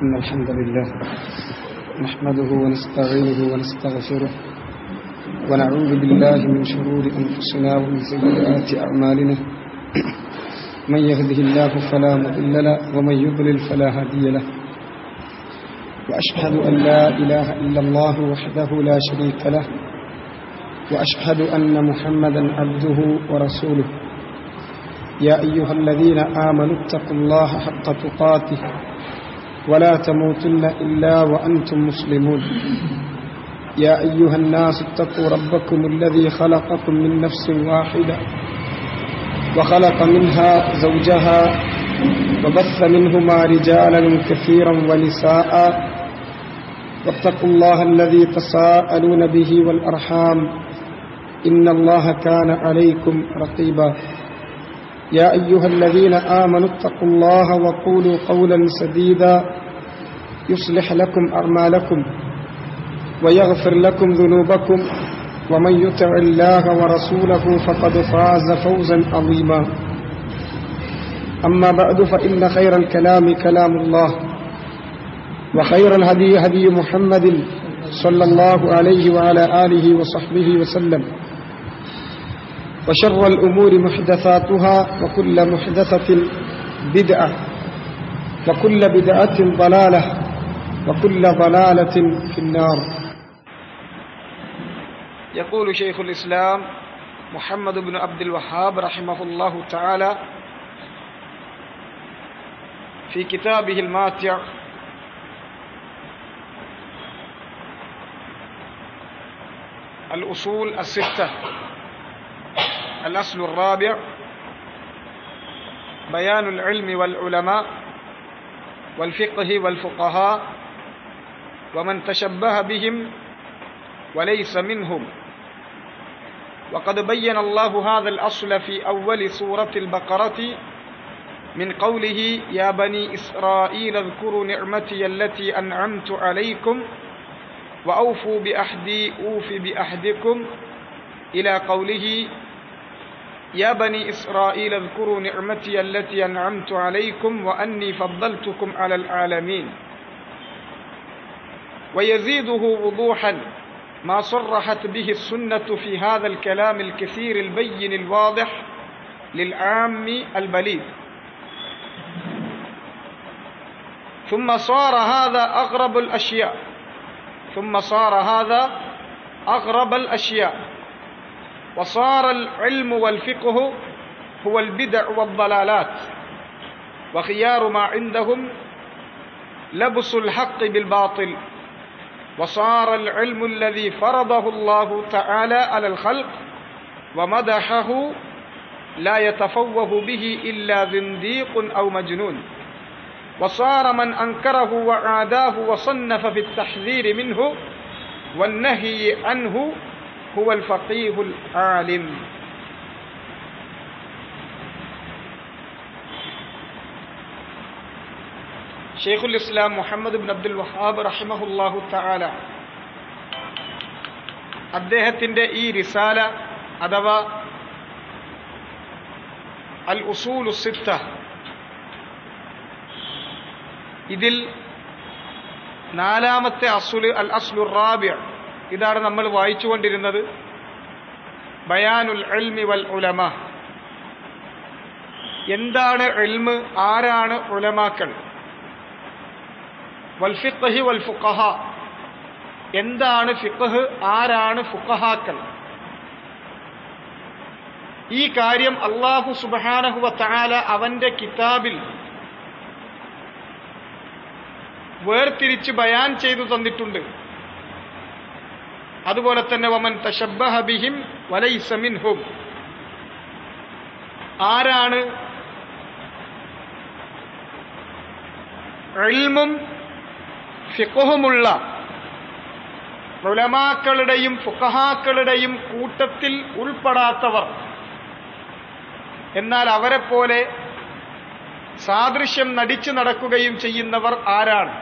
إن الحمد لله نحمده ونستعينه ونستغفره ونعوذ بالله من شرور أنفسنا ومن سيئات أعمالنا من يهده الله فلا مضل له ومن يضلل فلا هادي له وأشهد أن لا إله إلا الله وحده لا شريك له وأشهد أن محمدا عبده ورسوله يا أيها الذين آمنوا اتقوا الله حق تقاته ولا تموتن إلا وأنتم مسلمون يا أيها الناس اتقوا ربكم الذي خلقكم من نفس واحدة وخلق منها زوجها وبث منهما رجالا كثيرا ونساء واتقوا الله الذي تساءلون به والأرحام إن الله كان عليكم رقيبا يا أيها الذين آمنوا اتقوا الله وقولوا قولا سديدا يصلح لكم أعمالكم ويغفر لكم ذنوبكم ومن يطع الله ورسوله فقد فاز فوزا عظيما أما بعد فإن خير الكلام كلام الله وخير الهدي هدي محمد صلى الله عليه وعلى آله وصحبه وسلم وشر الأمور محدثاتها وكل محدثة بدعة وكل بدعة ضلالة وكل ضلالة في النار يقول شيخ الإسلام محمد بن عبد الوهاب رحمه الله تعالى في كتابه الماتع الأصول الستة الأصل الرابع بيان العلم والعلماء والفقه والفقهاء ومن تشبه بهم وليس منهم وقد بين الله هذا الأصل في أول سورة البقرة من قوله يا بني إسرائيل اذكروا نعمتي التي أنعمت عليكم وأوفوا بأحدي أوف بأحدكم إلى قوله يا بني إسرائيل اذكروا نعمتي التي أنعمت عليكم وأني فضلتكم على العالمين ويزيده وضوحا ما صرحت به السنة في هذا الكلام الكثير البين الواضح للعام البليد ثم صار هذا أغرب الأشياء ثم صار هذا أغرب الأشياء وصار العلم والفقه هو البدع والضلالات وخيار ما عندهم لبس الحق بالباطل وصار العلم الذي فرضه الله تعالى على الخلق ومدحه لا يتفوه به إلا زنديق أو مجنون وصار من أنكره وعاداه وصنف في التحذير منه والنهي عنه هو الفقيه العالم ഷെയ്ഖുൽ ഇസ്ലാം Muhammad bin Abdul Wahhab റഹിമഹുല്ലാഹു തആല അദ്ദേഹത്തിന്റെ ഈ റിസാല അഥവാ അൽ ഉസൂൽ സിത്ത ഇതിൽ നാലാമത്തെ അസുൽ അൽ അസ്ലു റാബിയ ഇതാണ് നമ്മൾ വായിച്ചുകൊണ്ടിരുന്നത് ബയാനുൽ എൽമി വൽ ഉലമ എന്താണ് എൽമ് ആരാണ് ഉലമാക്കൾ വൽ ഫിഖഹി വൽ ഫുഖഹ എന്താണ് ഫിഖഹ് ആരാണ് ഫുഖഹാക്കൾ ഈ കാര്യം അള്ളാഹു സുബാനഹുവ താല അവന്റെ കിതാബിൽ വേർതിരിച്ച് ബയാൻ ചെയ്തു തന്നിട്ടുണ്ട് അതുപോലെ തന്നെ വമൻ തശബ്ബഹ ബിഹിം വലൈസ മിൻഹും ആരാണ് ഇൽമും ഫിഖുമുള്ള ഉലമാക്കളുടെയും ഫുഖഹാക്കളുടെയും കൂട്ടത്തിൽ ഉൾപ്പെടാത്തവർ എന്നാൽ അവരെ പോലെ സാദൃശ്യം നടിച്ചു നടക്കുകയും ചെയ്യുന്നവർ ആരാണ്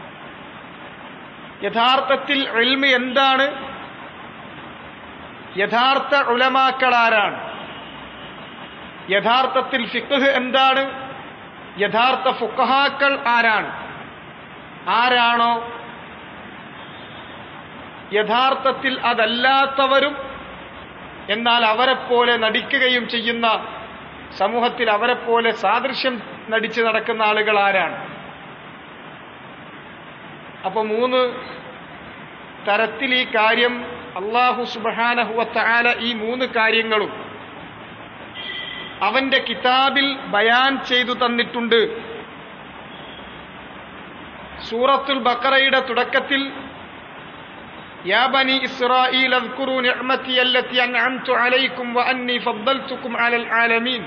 യഥാർത്ഥത്തിൽ എൽമ് എന്താണ് യഥാർത്ഥ ഉലമാക്കൾ ആരാണ് യഥാർത്ഥത്തിൽ ഫിഖ് എന്താണ് യഥാർത്ഥ ഫുക്കഹാക്കൾ ആരാണ് ആരാണോ യഥാർത്ഥത്തിൽ അതല്ലാത്തവരും എന്നാൽ അവരെപ്പോലെ നടിക്കുകയും ചെയ്യുന്ന സമൂഹത്തിൽ അവരെപ്പോലെ സാദൃശ്യം നടിച്ച് നടക്കുന്ന ആളുകൾ ആരാണ് അപ്പൊ മൂന്ന് തരത്തിൽ ഈ കാര്യം അള്ളാഹു സുബാനഹുവത്താല ഈ മൂന്ന് കാര്യങ്ങളും അവന്റെ കിതാബിൽ ബയാൻ ചെയ്തു തന്നിട്ടുണ്ട് സൂറത്തുൽ ബക്കറയുടെ തുടക്കത്തിൽ يا بني إسرائيل اذكروا نعمتي التي أنعمت عليكم وأني فضلتكم على العالمين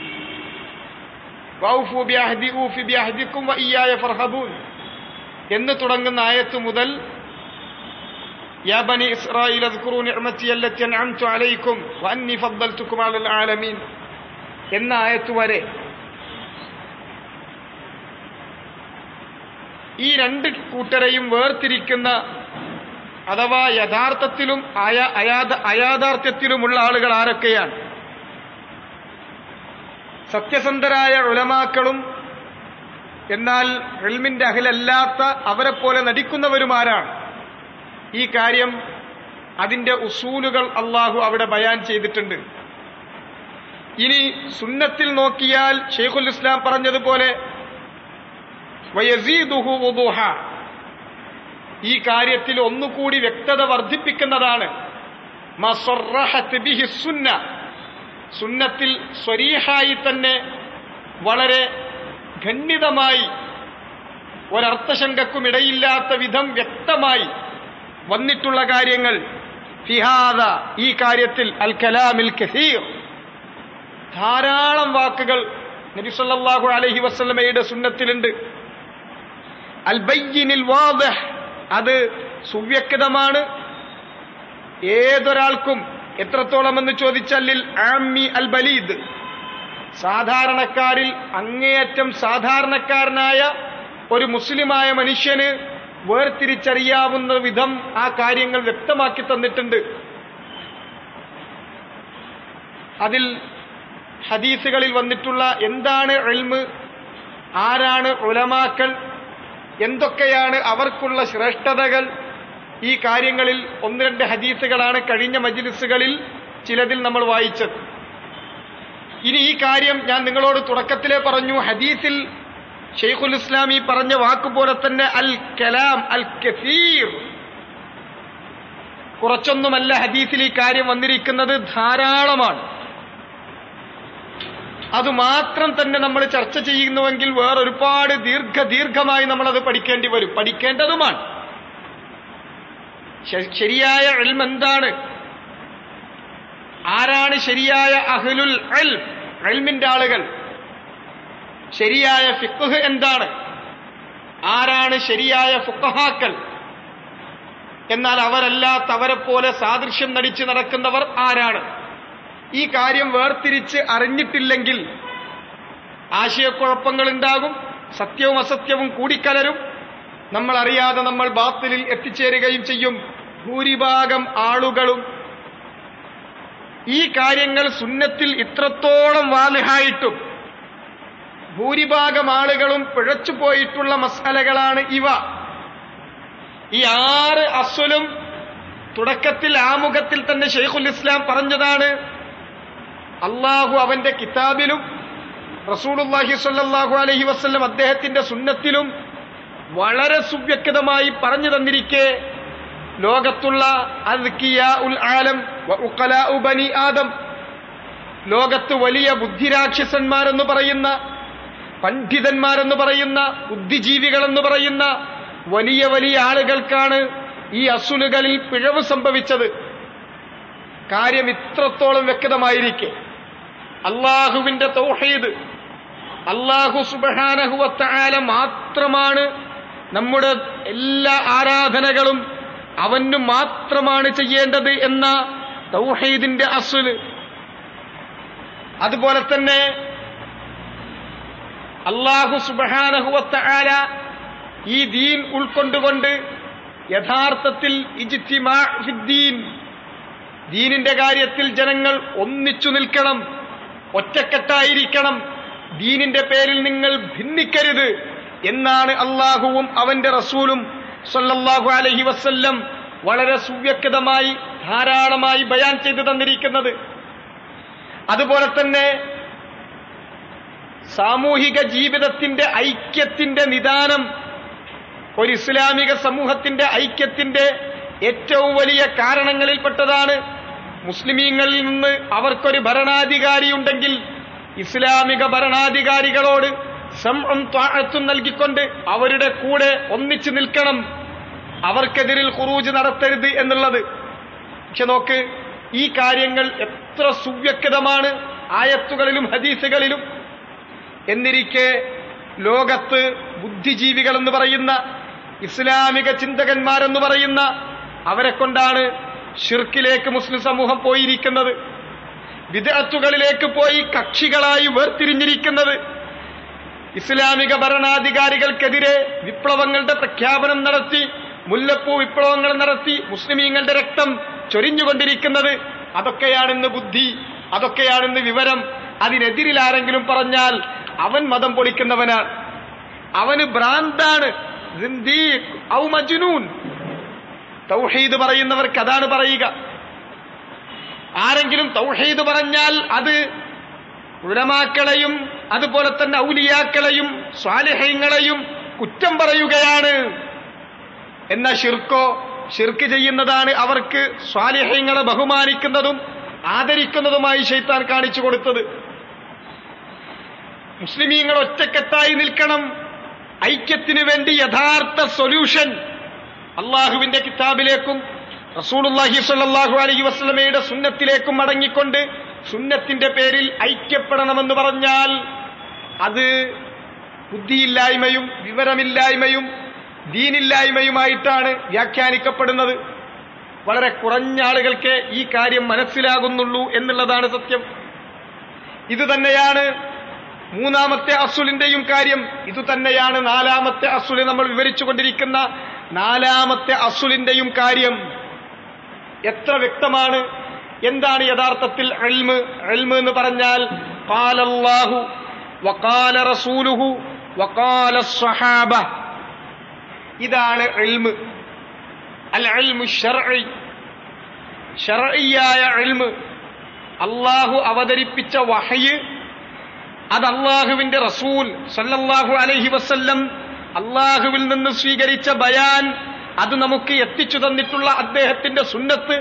وأوفوا بعهدي أوف بعهدكم وإياي فارهبون എന്ന് തുടങ്ങുന്ന ആയത്ത് മുതൽ يا بني إسرائيل اذكروا نعمتي التي أنعمت عليكم وأني فضلتكم على العالمين എന്ന ആയത്ത് വരെ ഈ രണ്ട് കൂട്ടരെയും വേർതിരിക്കുന്ന അഥവാ യഥാർത്ഥത്തിലും അയ അയാത അയാഥാർത്ഥ്യത്തിലുമുള്ള ആളുകൾ ആരൊക്കെയാണ് സത്യസന്ധരായ ഉലമാക്കളും എന്നാൽ എൽമിന്റെ അഹിലല്ലാത്ത അവരെ പോലെ നടിക്കുന്നവരുമാരാണ് ഈ കാര്യം അതിന്റെ ഉസൂലുകൾ അള്ളാഹു അവിടെ ബയാൻ ചെയ്തിട്ടുണ്ട് ഇനി സുന്നത്തിൽ നോക്കിയാൽ ഷെയ്ഖുൽ ഇസ്ലാം പറഞ്ഞതുപോലെ വയസീദുഹു വുദൂഹ ഈ കാര്യത്തിൽ ഒന്നുകൂടി വ്യക്തത വർദ്ധിപ്പിക്കുന്നതാണ് ബിഹി സുന്ന സുന്നത്തിൽ സ്വരീഹായി തന്നെ വളരെ ഖണ്ഡിതമായി ഒരർത്ഥശങ്കക്കും ഇടയില്ലാത്ത വിധം വ്യക്തമായി വന്നിട്ടുള്ള കാര്യങ്ങൾ ഫിഹാദ ഈ കാര്യത്തിൽ അൽ കലാമിൽ കസീർ ധാരാളം വാക്കുകൾ നബിസല്ലാഹു അലഹി വസ്ലമയുടെ സുന്നത്തിലുണ്ട് അൽ ബയ്യിനിൽ വാദഹ് അത് സുവ്യക്തമാണ് ഏതൊരാൾക്കും എത്രത്തോളം എന്ന് ചോദിച്ചാൽ ആമി അൽ ബലീദ് സാധാരണക്കാരിൽ അങ്ങേയറ്റം സാധാരണക്കാരനായ ഒരു മുസ്ലിമായ മനുഷ്യന് വേർതിരിച്ചറിയാവുന്ന വിധം ആ കാര്യങ്ങൾ വ്യക്തമാക്കി തന്നിട്ടുണ്ട് അതിൽ ഹദീസുകളിൽ വന്നിട്ടുള്ള എന്താണ് എൽമ് ആരാണ് ഉലമാക്കൾ എന്തൊക്കെയാണ് അവർക്കുള്ള ശ്രേഷ്ഠതകൾ ഈ കാര്യങ്ങളിൽ ഒന്ന് രണ്ട് ഹദീസുകളാണ് കഴിഞ്ഞ മജിലിസുകളിൽ ചിലതിൽ നമ്മൾ വായിച്ചത് ഇനി ഈ കാര്യം ഞാൻ നിങ്ങളോട് തുടക്കത്തിലേ പറഞ്ഞു ഹദീസിൽ ഷെയ്ഖുൽ ഇസ്ലാം ഈ പറഞ്ഞ വാക്കുപോലെ തന്നെ അൽ കലാം അൽ കസീർ കുറച്ചൊന്നുമല്ല ഹദീസിൽ ഈ കാര്യം വന്നിരിക്കുന്നത് ധാരാളമാണ് അത് മാത്രം തന്നെ നമ്മൾ ചർച്ച ചെയ്യുന്നുവെങ്കിൽ വേറൊരുപാട് ദീർഘ ദീർഘമായി നമ്മൾ അത് പഠിക്കേണ്ടി വരും പഠിക്കേണ്ടതുമാണ് ശരിയായ എൽം എന്താണ് ആരാണ് ശരിയായ അഹ്ലുൽ എൽ എൽമിന്റെ ആളുകൾ ശരിയായ ഫിഖ് എന്താണ് ആരാണ് ശരിയായ ഫുക്കഹാക്കൾ എന്നാൽ അവരല്ലാത്തവരെ പോലെ സാദൃശ്യം നടിച്ച് നടക്കുന്നവർ ആരാണ് ഈ കാര്യം വേർതിരിച്ച് അറിഞ്ഞിട്ടില്ലെങ്കിൽ ആശയക്കുഴപ്പങ്ങൾ ഉണ്ടാകും സത്യവും അസത്യവും കൂടിക്കലരും നമ്മൾ അറിയാതെ നമ്മൾ ബാത്തിലിൽ എത്തിച്ചേരുകയും ചെയ്യും ഭൂരിഭാഗം ആളുകളും ഈ കാര്യങ്ങൾ സുന്നത്തിൽ ഇത്രത്തോളം വാലിഹായിട്ടും ഭൂരിഭാഗം ആളുകളും പിഴച്ചു പോയിട്ടുള്ള മസാലകളാണ് ഇവ ഈ ആറ് അസ്വലും തുടക്കത്തിൽ ആമുഖത്തിൽ തന്നെ ഷെയ്ഖുൽ ഇസ്ലാം പറഞ്ഞതാണ് അള്ളാഹു അവന്റെ കിതാബിലും റസൂലുല്ലാഹി സ്വല്ലല്ലാഹു അലൈഹി വസല്ലം അദ്ദേഹത്തിന്റെ സുന്നത്തിലും വളരെ സുവ്യക്തമായി പറഞ്ഞു തന്നിരിക്കെ ലോകത്തുള്ള ഉൽ ആലം ബനി ആദം ലോകത്ത് വലിയ ബുദ്ധിരാക്ഷസന്മാരെന്ന് പറയുന്ന പണ്ഡിതന്മാരെന്ന് പറയുന്ന ബുദ്ധിജീവികളെന്ന് പറയുന്ന വലിയ വലിയ ആളുകൾക്കാണ് ഈ അസുലുകളിൽ പിഴവ് സംഭവിച്ചത് കാര്യം ഇത്രത്തോളം വ്യക്തമായിരിക്കെ അള്ളാഹുവിന്റെ തൗഹീദ് അള്ളാഹു സുബഹാനഹുവത്താല മാത്രമാണ് നമ്മുടെ എല്ലാ ആരാധനകളും അവന് മാത്രമാണ് ചെയ്യേണ്ടത് എന്ന തൗഹീദിന്റെ അസുല് അതുപോലെ തന്നെ അള്ളാഹു സുബഹാനഹുവത്താല ഈ ദീൻ ഉൾക്കൊണ്ടുകൊണ്ട് യഥാർത്ഥത്തിൽ ഇജ്തിമാദീൻ ദീനിന്റെ കാര്യത്തിൽ ജനങ്ങൾ ഒന്നിച്ചു നിൽക്കണം ഒറ്റക്കെട്ടായിരിക്കണം ദീനിന്റെ പേരിൽ നിങ്ങൾ ഭിന്നിക്കരുത് എന്നാണ് അള്ളാഹുവും അവന്റെ റസൂലും സല്ലല്ലാഹു അലൈഹി വസല്ലം വളരെ സുവ്യക്തമായി ധാരാളമായി ബയാൻ ചെയ്തു തന്നിരിക്കുന്നത് അതുപോലെ തന്നെ സാമൂഹിക ജീവിതത്തിന്റെ ഐക്യത്തിന്റെ നിദാനം ഒരു ഇസ്ലാമിക സമൂഹത്തിന്റെ ഐക്യത്തിന്റെ ഏറ്റവും വലിയ കാരണങ്ങളിൽപ്പെട്ടതാണ് മുസ്ലിമീങ്ങളിൽ നിന്ന് അവർക്കൊരു ഭരണാധികാരിയുണ്ടെങ്കിൽ ഇസ്ലാമിക ഭരണാധികാരികളോട് സംഉം ത്വാഅത്തും നൽകിക്കൊണ്ട് അവരുടെ കൂടെ ഒന്നിച്ചു നിൽക്കണം അവർക്കെതിരിൽ ഖുറൂജ് നടത്തരുത് എന്നുള്ളത് പക്ഷെ നോക്ക് ഈ കാര്യങ്ങൾ എത്ര സുവ്യക്തമാണ് ആയത്തുകളിലും ഹദീസുകളിലും എന്നിരിക്കെ ലോകത്ത് ബുദ്ധിജീവികൾ എന്ന് പറയുന്ന ഇസ്ലാമിക ചിന്തകന്മാരെന്ന് പറയുന്ന അവരെ കൊണ്ടാണ് ഷിർക്കിലേക്ക് മുസ്ലിം സമൂഹം പോയിരിക്കുന്നത് വിദഗ്ധകളിലേക്ക് പോയി കക്ഷികളായി വേർതിരിഞ്ഞിരിക്കുന്നത് ഇസ്ലാമിക ഭരണാധികാരികൾക്കെതിരെ വിപ്ലവങ്ങളുടെ പ്രഖ്യാപനം നടത്തി മുല്ലപ്പൂ വിപ്ലവങ്ങൾ നടത്തി മുസ്ലിമീങ്ങളുടെ രക്തം ചൊരിഞ്ഞുകൊണ്ടിരിക്കുന്നത് അതൊക്കെയാണിന്ന് ബുദ്ധി അതൊക്കെയാണിന്ന് വിവരം അതിനെതിരിൽ ആരെങ്കിലും പറഞ്ഞാൽ അവൻ മതം പൊളിക്കുന്നവനാണ് അവന് ഭ്രാന്താണ് സിന്ദീഖ് ഔ മജ്നൂൻ തൗഹീദ് പറയുന്നവർക്ക് അതാണ് പറയുക ആരെങ്കിലും തൗഹീദ് പറഞ്ഞാൽ അത് ഉഴമാക്കളെയും അതുപോലെ തന്നെ ഔലിയാക്കളെയും സ്വാലിഹ്യങ്ങളെയും കുറ്റം പറയുകയാണ് എന്ന ഷിർക്കോ ഷിർക്ക് ചെയ്യുന്നതാണ് അവർക്ക് സ്വാലിഹ്യങ്ങളെ ബഹുമാനിക്കുന്നതും ആദരിക്കുന്നതുമായി ഷെയ്ത്താൻ കാണിച്ചു കൊടുത്തത് മുസ്ലിമീങ്ങൾ ഒറ്റക്കെട്ടായി നിൽക്കണം ഐക്യത്തിനു വേണ്ടി യഥാർത്ഥ സൊല്യൂഷൻ അള്ളാഹുവിന്റെ കിതാബിലേക്കും റസൂലുള്ളാഹി സ്വല്ലല്ലാഹു അലൈഹി വസല്ലമയുടെ സുന്നത്തിലേക്കും മടങ്ങിക്കൊണ്ട് സുന്നത്തിന്റെ പേരിൽ ഐക്യപ്പെടണമെന്ന് പറഞ്ഞാൽ അത് ബുദ്ധിയില്ലായ്മയും വിവരമില്ലായ്മയും ദീനില്ലായ്മയുമായിട്ടാണ് വ്യാഖ്യാനിക്കപ്പെടുന്നത് വളരെ കുറഞ്ഞ ആളുകൾക്ക് ഈ കാര്യം മനസ്സിലാകുന്നുള്ളൂ എന്നുള്ളതാണ് സത്യം ഇത് തന്നെയാണ് മൂന്നാമത്തെ അസുലിന്റെയും കാര്യം ഇത് തന്നെയാണ് നാലാമത്തെ അസുല് നമ്മൾ വിവരിച്ചുകൊണ്ടിരിക്കുന്ന നാലാമത്തെ അസുലിന്റെയും കാര്യം എത്ര വ്യക്തമാണ് എന്താണ് യഥാർത്ഥത്തിൽ എൽമ് എൽമ് എന്ന് പറഞ്ഞാൽ കാലല്ലാഹു വക്കാല റസൂലുഹു വക്കാല സ്വഹാബ ഇതാണ് എൽമ് അൽ എൽമു ഷർഇ ഷർഇയായ എൽമ് അള്ളാഹു അവതരിപ്പിച്ച വഹയ് അത് അള്ളാഹുവിന്റെ റസൂൽ സല്ലല്ലാഹു അലൈഹി വസല്ലം അള്ളാഹുവിൽ നിന്ന് സ്വീകരിച്ച ബയാൻ അത് നമുക്ക് എത്തിച്ചു തന്നിട്ടുള്ള അദ്ദേഹത്തിന്റെ സുന്നത്ത്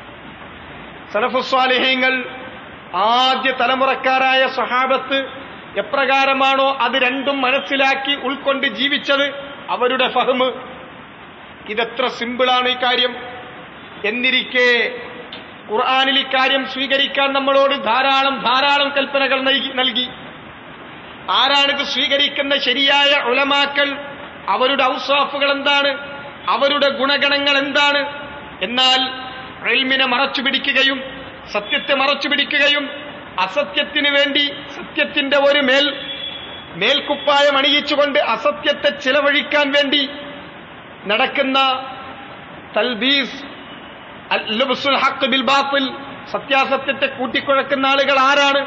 സലഫുസ്വാലിഹ്യങ്ങൾ ആദ്യ തലമുറക്കാരായ സഹാബത്ത് എപ്രകാരമാണോ അത് രണ്ടും മനസ്സിലാക്കി ഉൾക്കൊണ്ട് ജീവിച്ചത് അവരുടെ ഫഹ്മ് ഇതെത്ര സിമ്പിളാണ് ഈ കാര്യം എന്നിരിക്കെ ഖുർആാനിൽ ഇക്കാര്യം സ്വീകരിക്കാൻ നമ്മളോട് ധാരാളം ധാരാളം കൽപ്പനകൾ നൽകി നൽകി ആരാണിത് സ്വീകരിക്കുന്ന ശരിയായ ഉലമാക്കൾ അവരുടെ ഔസാഫുകൾ എന്താണ് അവരുടെ ഗുണഗണങ്ങൾ എന്താണ് എന്നാൽ എൽമിനെ മറച്ചു പിടിക്കുകയും സത്യത്തെ മറച്ചു പിടിക്കുകയും അസത്യത്തിന് വേണ്ടി സത്യത്തിന്റെ ഒരു മേൽ മേൽക്കുപ്പായം അണിയിച്ചുകൊണ്ട് അസത്യത്തെ ചിലവഴിക്കാൻ വേണ്ടി നടക്കുന്ന തൽബീസ് ലുബ്സുൽ ഹഖ് ബിൽ ബാത്തിൽ സത്യാസത്യത്തെ കൂട്ടിക്കുഴക്കുന്ന ആളുകൾ ആരാണ്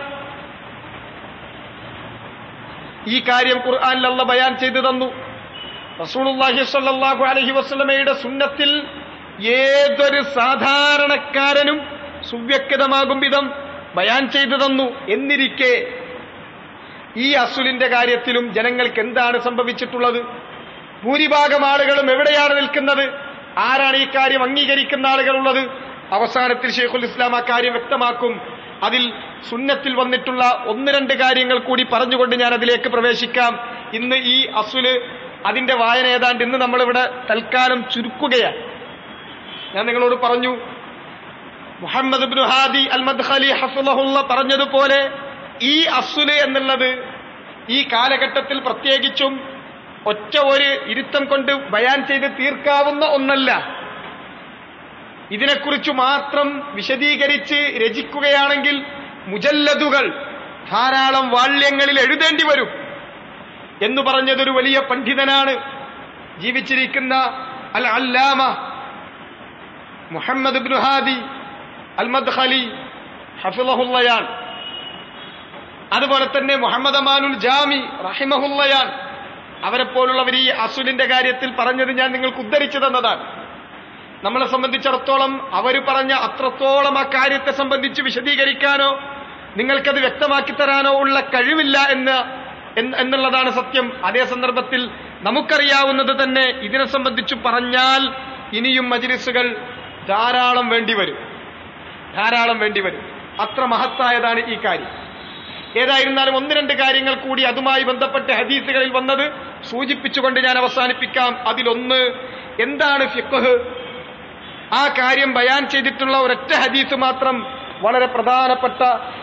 ഈ കാര്യം ഖുർആനിൽ അല്ല ബയാൻ ചെയ്തു തന്നു റസൂലുള്ളാഹി സ്വല്ലല്ലാഹു അലൈഹി വസല്ലമയുടെ സുന്നത്തിൽ ഏതൊരു സാധാരണക്കാരനും സുവ്യക്തമാകും വിധം ബയാൻ ചെയ്തു തന്നു എന്നിരിക്കെ ഈ അസുലിന്റെ കാര്യത്തിലും ജനങ്ങൾക്ക് എന്താണ് സംഭവിച്ചിട്ടുള്ളത് ഭൂരിഭാഗം ആളുകളും എവിടെയാണ് നിൽക്കുന്നത് ആരാണ് ഈ കാര്യം അംഗീകരിക്കുന്ന ആളുകളുള്ളത് അവസാനത്തിൽ ഷെയ്ഖുൽ ഇസ്ലാം ആ കാര്യം വ്യക്തമാക്കും അതിൽ സുന്നത്തിൽ വന്നിട്ടുള്ള ഒന്ന് രണ്ട് കാര്യങ്ങൾ കൂടി പറഞ്ഞുകൊണ്ട് ഞാൻ അതിലേക്ക് പ്രവേശിക്കാം ഇന്ന് ഈ അസുല് അതിന്റെ വായന ഏതാണ്ട് ഇന്ന് നമ്മളിവിടെ തൽക്കാലം ചുരുക്കുകയാണ് ഞാൻ നിങ്ങളോട് പറഞ്ഞു Muhammad bin Hadi al Madkhali ഹഫുലഹുള്ള പറഞ്ഞതുപോലെ ഈ അസുല് എന്നുള്ളത് ഈ കാലഘട്ടത്തിൽ പ്രത്യേകിച്ചും ഒറ്റ ഒരു ഇരുത്തം കൊണ്ട് ബയാൻ ചെയ്ത് തീർക്കാവുന്ന ഒന്നല്ല ഇതിനെക്കുറിച്ച് മാത്രം വിശദീകരിച്ച് രചിക്കുകയാണെങ്കിൽ മുജല്ലതുകൾ ധാരാളം വാള്യങ്ങളിൽ എഴുതേണ്ടി വരും എന്ന് പറഞ്ഞതൊരു വലിയ പണ്ഡിതനാണ് ജീവിച്ചിരിക്കുന്ന അൽ അല്ലാമ മുഹമ്മദ് ഇബ്നു ഹാദി അൽ മദ്ഖലി ഹഫിളഹുള്ളയാൻ അതുപോലെ തന്നെ മുഹമ്മദ് അമാനുൽ ജാമി റഹിമഹുള്ളയാൻ അവരെ പോലുള്ളവർ ഈ അസുലിന്റെ കാര്യത്തിൽ പറഞ്ഞത് ഞാൻ നിങ്ങൾക്ക് ഉദ്ധരിച്ചു തന്നതാണ് നമ്മളെ സംബന്ധിച്ചിടത്തോളം അവർ പറഞ്ഞ അത്രത്തോളം ആ കാര്യത്തെ സംബന്ധിച്ച് വിശദീകരിക്കാനോ നിങ്ങൾക്കത് വ്യക്തമാക്കി തരാനോ ഉള്ള കഴിവില്ല എന്ന് എന്ന് എന്നുള്ളതാണ് സത്യം അതേ സന്ദർഭത്തിൽ നമുക്കറിയാവുന്നത് തന്നെ ഇതിനെ സംബന്ധിച്ച് പറഞ്ഞാൽ ഇനിയും മജിലിസുകൾ ധാരാളം വേണ്ടിവരും ധാരാളം വേണ്ടിവരും അത്ര മഹത്തായതാണ് ഈ കാര്യം ഏതായിരുന്നാലും ഒന്ന് രണ്ട് കാര്യങ്ങൾ കൂടി അതുമായി ബന്ധപ്പെട്ട ഹദീസുകളിൽ വന്നത് സൂചിപ്പിച്ചുകൊണ്ട് ഞാൻ അവസാനിപ്പിക്കാം അതിലൊന്ന് എന്താണ് ഫിഖ് ആ കാര്യം ബയാൻ ചെയ്തിട്ടുള്ള ഒരൊറ്റ ഹദീസ് മാത്രം വളരെ പ്രധാനപ്പെട്ട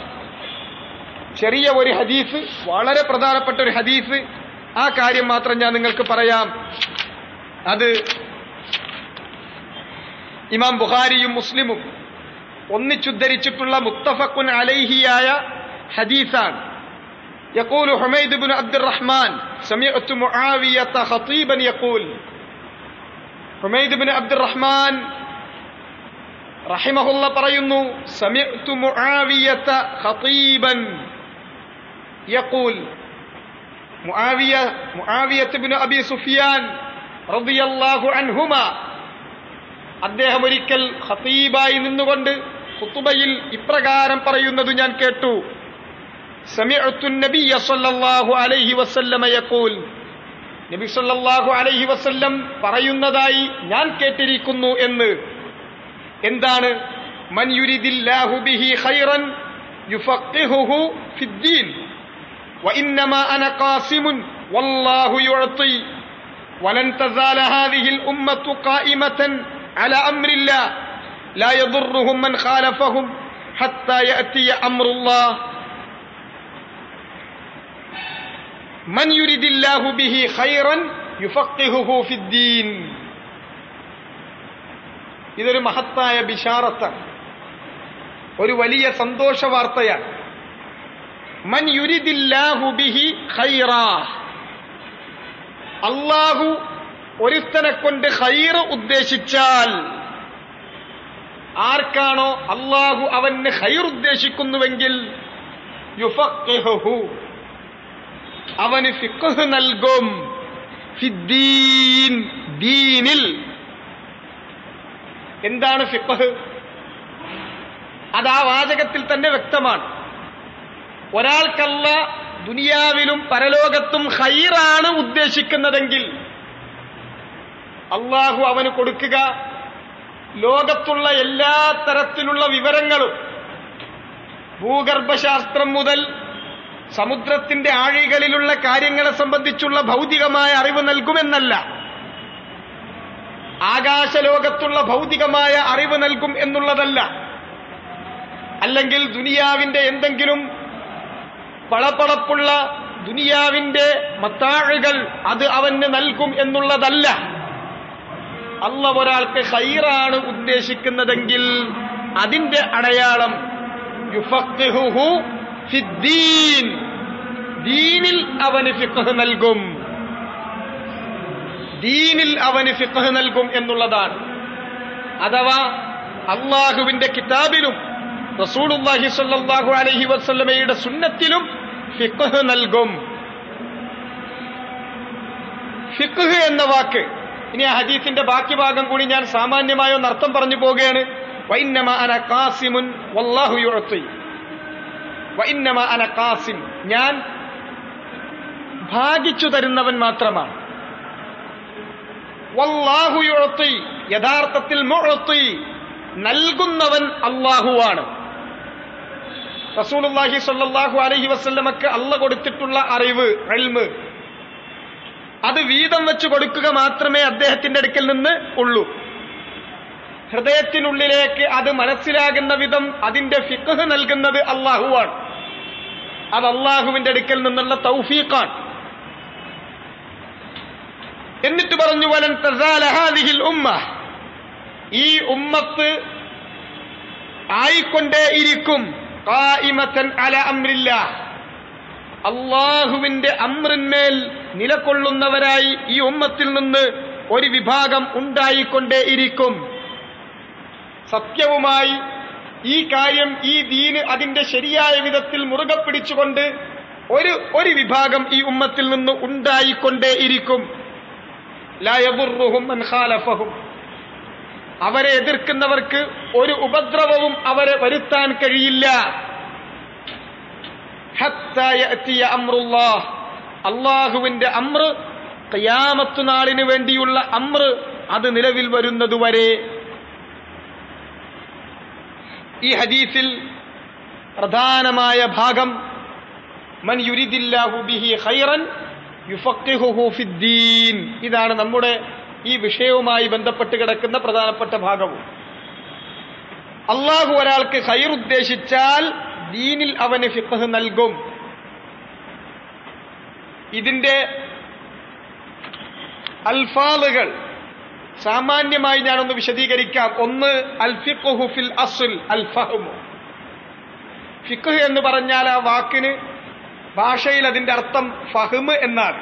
ചെറിയ ഒരു ഹദീസ് വളരെ പ്രധാനപ്പെട്ട ഒരു ഹദീസ് ആ കാര്യം മാത്രം ഞാൻ നിങ്ങൾക്ക് പറയാം അത് ഇമാം ബുഖാരിയും മുസ്ലിമും ഒന്നിച്ചുദ്ധരിച്ചിട്ടുള്ള മുത്തഫക്കുൻ അലൈഹിയായ حديثان يقول حميد بن عبد الرحمن سمعت معاوية خطيبا يقول حميد بن عبد الرحمن رحمه الله പറയുന്നു سمعت معاوية خطيبا يقول معاوية معاوية بن أبي سفيان رضي الله عنهما അദ്ദേഹം ഒരിക്കൽ ഖത്തീബായി നിന്നുകൊണ്ട് ഖുത്തുബയിൽ ഇപ്രകാരം പറയുന്നത് ഞാൻ കേട്ടു سمعت النبي صلى الله عليه وسلم يقول നബി സല്ലല്ലാഹു അലൈഹി വസല്ലം പറയുന്നതായി ഞാൻ കേട്ടിരിക്കുന്നു എന്ന് എന്താണ് മൻ യുരിദില്ലാഹു ബിഹി ഖൈറൻ യുഫഖിഹുഹു ഫിദ്ദീൻ وإنما أنا قاسم والله يعطي ولن تزال هذه الأمة قائمة على أمر الله لا يضرهم من خالفهم حتى يأتي أمر الله من يريد الله به خيرا يفقهه في الدين ഇതൊരു മഹത്തായ ബിഷാറത്താണ് ഒരു വലിയ സന്തോഷ വാർത്തയാണ് മൻ യുരിദില്ലാഹു ബിഹി ഖൈറാ അള്ളാഹു ഒരുത്തനെ കൊണ്ട് ഖൈർ ഉദ്ദേശിച്ചാൽ ആർക്കാണോ അള്ളാഹു അവന് ഖൈർ ഉദ്ദേശിക്കുന്നുവെങ്കിൽ യുഫഖിഹുഹു അവന് ഫിഖ് നൽകും ഫിദ്ദീൻ ദീനിൽ എന്താണ് ഫിഖ് അത് ആ വാചകത്തിൽ തന്നെ വ്യക്തമാണ് ഒരാൾക്കല്ല ദുനിയാവിലും പരലോകത്തും ഹൈറാണ് ഉദ്ദേശിക്കുന്നതെങ്കിൽ അള്ളാഹു അവന് കൊടുക്കുക ലോകത്തുള്ള എല്ലാ തരത്തിലുള്ള വിവരങ്ങളും ഭൂഗർഭശാസ്ത്രം മുതൽ സമുദ്രത്തിന്റെ ആഴികളിലുള്ള കാര്യങ്ങളെ സംബന്ധിച്ചുള്ള ഭൗതികമായ അറിവ് നൽകുമെന്നല്ല ആകാശലോകത്തുള്ള ഭൗതികമായ അറിവ് നൽകും എന്നുള്ളതല്ല അല്ലെങ്കിൽ ദുനിയാവിന്റെ എന്തെങ്കിലും പളപ്പളപ്പുള്ള ദുനിയാവിന്റെ മത്താഴുകൾ അത് അവന് നൽകും എന്നുള്ളതല്ല അല്ല ഒരാൾക്ക് ഹൈറാണ് ഉദ്ദേശിക്കുന്നതെങ്കിൽ അതിന്റെ അടയാളം യുഫഖിഹുഹു ഫിദ്ദീൻ ദീനിൽ അവന് ഫിഖ് നൽകും ദീനിൽ അവന് ഫിഖ് നൽകും എന്നുള്ളതാണ് അഥവാ അള്ളാഹുവിന്റെ കിതാബിലും റസൂലുള്ളാഹി സ്വല്ലല്ലാഹു അലൈഹി വസല്ലമയുടെ സുന്നത്തിലും ഫിഖ് നൽകും ഫിഖ് എന്ന വാക്ക് ഇനി ആ ഹദീസിന്റെ ബാക്കി ഭാഗം കൂടി ഞാൻ സാമാന്യമായ ഒന്ന് അർത്ഥം പറഞ്ഞു പോവുകയാണ് വൈന്നമ അന കാസിമുൻ വല്ലാഹു യുഅത്തി വൈന്നമ അന കാസിം ഞാൻ ഭാഗിച്ചു തരുന്നവൻ മാത്രമാണ് വല്ലാഹു യുഅത്തി യഥാർത്ഥത്തിൽ മുഅത്തി നൽകുന്നവൻ അള്ളാഹുവാണ് റസൂലുള്ളാഹി സ്വല്ലല്ലാഹു അലൈഹി വസല്ലമക്ക് അല്ല കൊടുത്തിട്ടുള്ള അറിവ് എൽമ് അത് വീതം വെച്ച് കൊടുക്കുക മാത്രമേ അദ്ദേഹത്തിന്റെ അടുക്കൽ നിന്ന് ഉള്ളൂ ഹൃദയത്തിനുള്ളിലേക്ക് അത് മനസ്സിലാകുന്ന വിധം അതിന്റെ ഫിഖ് നൽകുന്നത് അള്ളാഹുവാണ് അത് അള്ളാഹുവിന്റെ അടുക്കൽ നിന്നുള്ള തൗഫീഖാണ് എന്നിട്ട് പറഞ്ഞു വലൻ തസാല ഹാദിഹിൽ ഉമ്മ ഈ ഉമ്മത്ത് ആയിക്കൊണ്ടേയിരിക്കും ഖായിമത്തൻ അല അമ്രില്ല അള്ളാഹുവിന്റെ അമ്രിന്മേൽ നിലകൊള്ളുന്നവരായി ഈ ഉമ്മത്തിൽ നിന്ന് ഒരു വിഭാഗം ഉണ്ടായിക്കൊണ്ടേയിരിക്കും സത്യവുമായി ഈ കാര്യം ഈ ദീന് അതിന്റെ ശരിയായ വിധത്തിൽ മുറുകെ പിടിച്ചുകൊണ്ട് ഒരു ഒരു വിഭാഗം ഈ ഉമ്മത്തിൽ നിന്ന് ഉണ്ടായിക്കൊണ്ടേയിരിക്കും ലായബുറുഹും ഖാലഫഹും അവരെ എതിർക്കുന്നവർക്ക് ഒരു ഉപദ്രവവും അവരെ വരുത്താൻ കഴിയില്ല അമ്രുല്ലാഹ് അള്ളാഹുവിന്റെ അമ്ര കയാമത്തു നാളിന് വേണ്ടിയുള്ള അമ്ര അത് നിലവിൽ വരുന്നതുവരെ ഈ ഹദീസിൽ പ്രധാനമായ ഭാഗം മൻ യുരിദില്ലാഹു ബിഹി ഖൈറൻ യുഫഖിഹുഹു ഫിദ്ദീൻ ഇതാണ് നമ്മുടെ ഈ വിഷയവുമായി ബന്ധപ്പെട്ട് കിടക്കുന്ന പ്രധാനപ്പെട്ട ഭാഗവും അള്ളാഹു ഒരാൾക്ക് ഖൈർ ഉദ്ദേശിച്ചാൽ ദീനിൽ അവന് ഫിഖ് നൽകും ഇതിന്റെ അൽഫാലുകൾ സാമാന്യമായി ഞാനൊന്ന് വിശദീകരിക്കാം ഒന്ന് അൽ ഫിഖ്ഹു ഫിൽ അസുൽ അൽ ഫഹ്മു ഫിഖ് എന്ന് പറഞ്ഞാൽ ആ വാക്കിന് ഭാഷയിൽ അതിന്റെ അർത്ഥം ഫഹ്മ് എന്നാണ്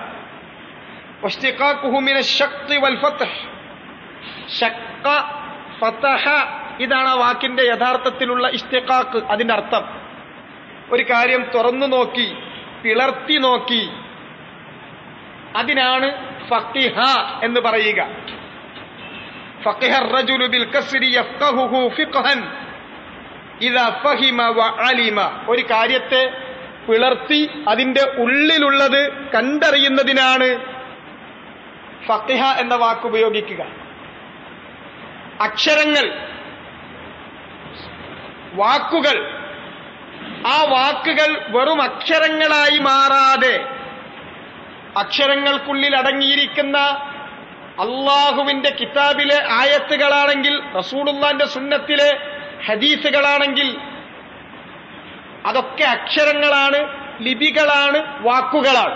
ഇതാണ് ആ വാക്കിന്റെ യഥാർത്ഥത്തിലുള്ള ഇഷ്തിഖാക്ക് അതിന്റെ അർത്ഥം ഒരു കാര്യം തുറന്നു നോക്കി പിളർത്തി നോക്കി അതിനാണ് ഫക്കിഹ എന്ന് പറയുക ഫക്കിഹ الرجل بالكسر يفقهه فقها إذا فهم وعلم ഒരു കാര്യത്തെ പിളർത്തി അതിന്റെ ഉള്ളിലുള്ളത് കണ്ടറിയുന്നതിനാണ് ഫക്കിഹ എന്ന വാക്ക് ഉപയോഗിക്കുക അക്ഷരങ്ങൾ വാക്കുകൾ ആ വാക്കുകൾ വെറും അക്ഷരങ്ങളായി മാറാതെ അക്ഷരങ്ങൾക്കുള്ളിൽ അടങ്ങിയിരിക്കുന്ന അള്ളാഹുവിന്റെ കിതാബിലെ ആയത്തുകളാണെങ്കിൽ റസൂലുള്ളാന്റെ സുന്നത്തിലെ ഹദീസുകളാണെങ്കിൽ അതൊക്കെ അക്ഷരങ്ങളാണ് ലിപികളാണ് വാക്കുകളാണ്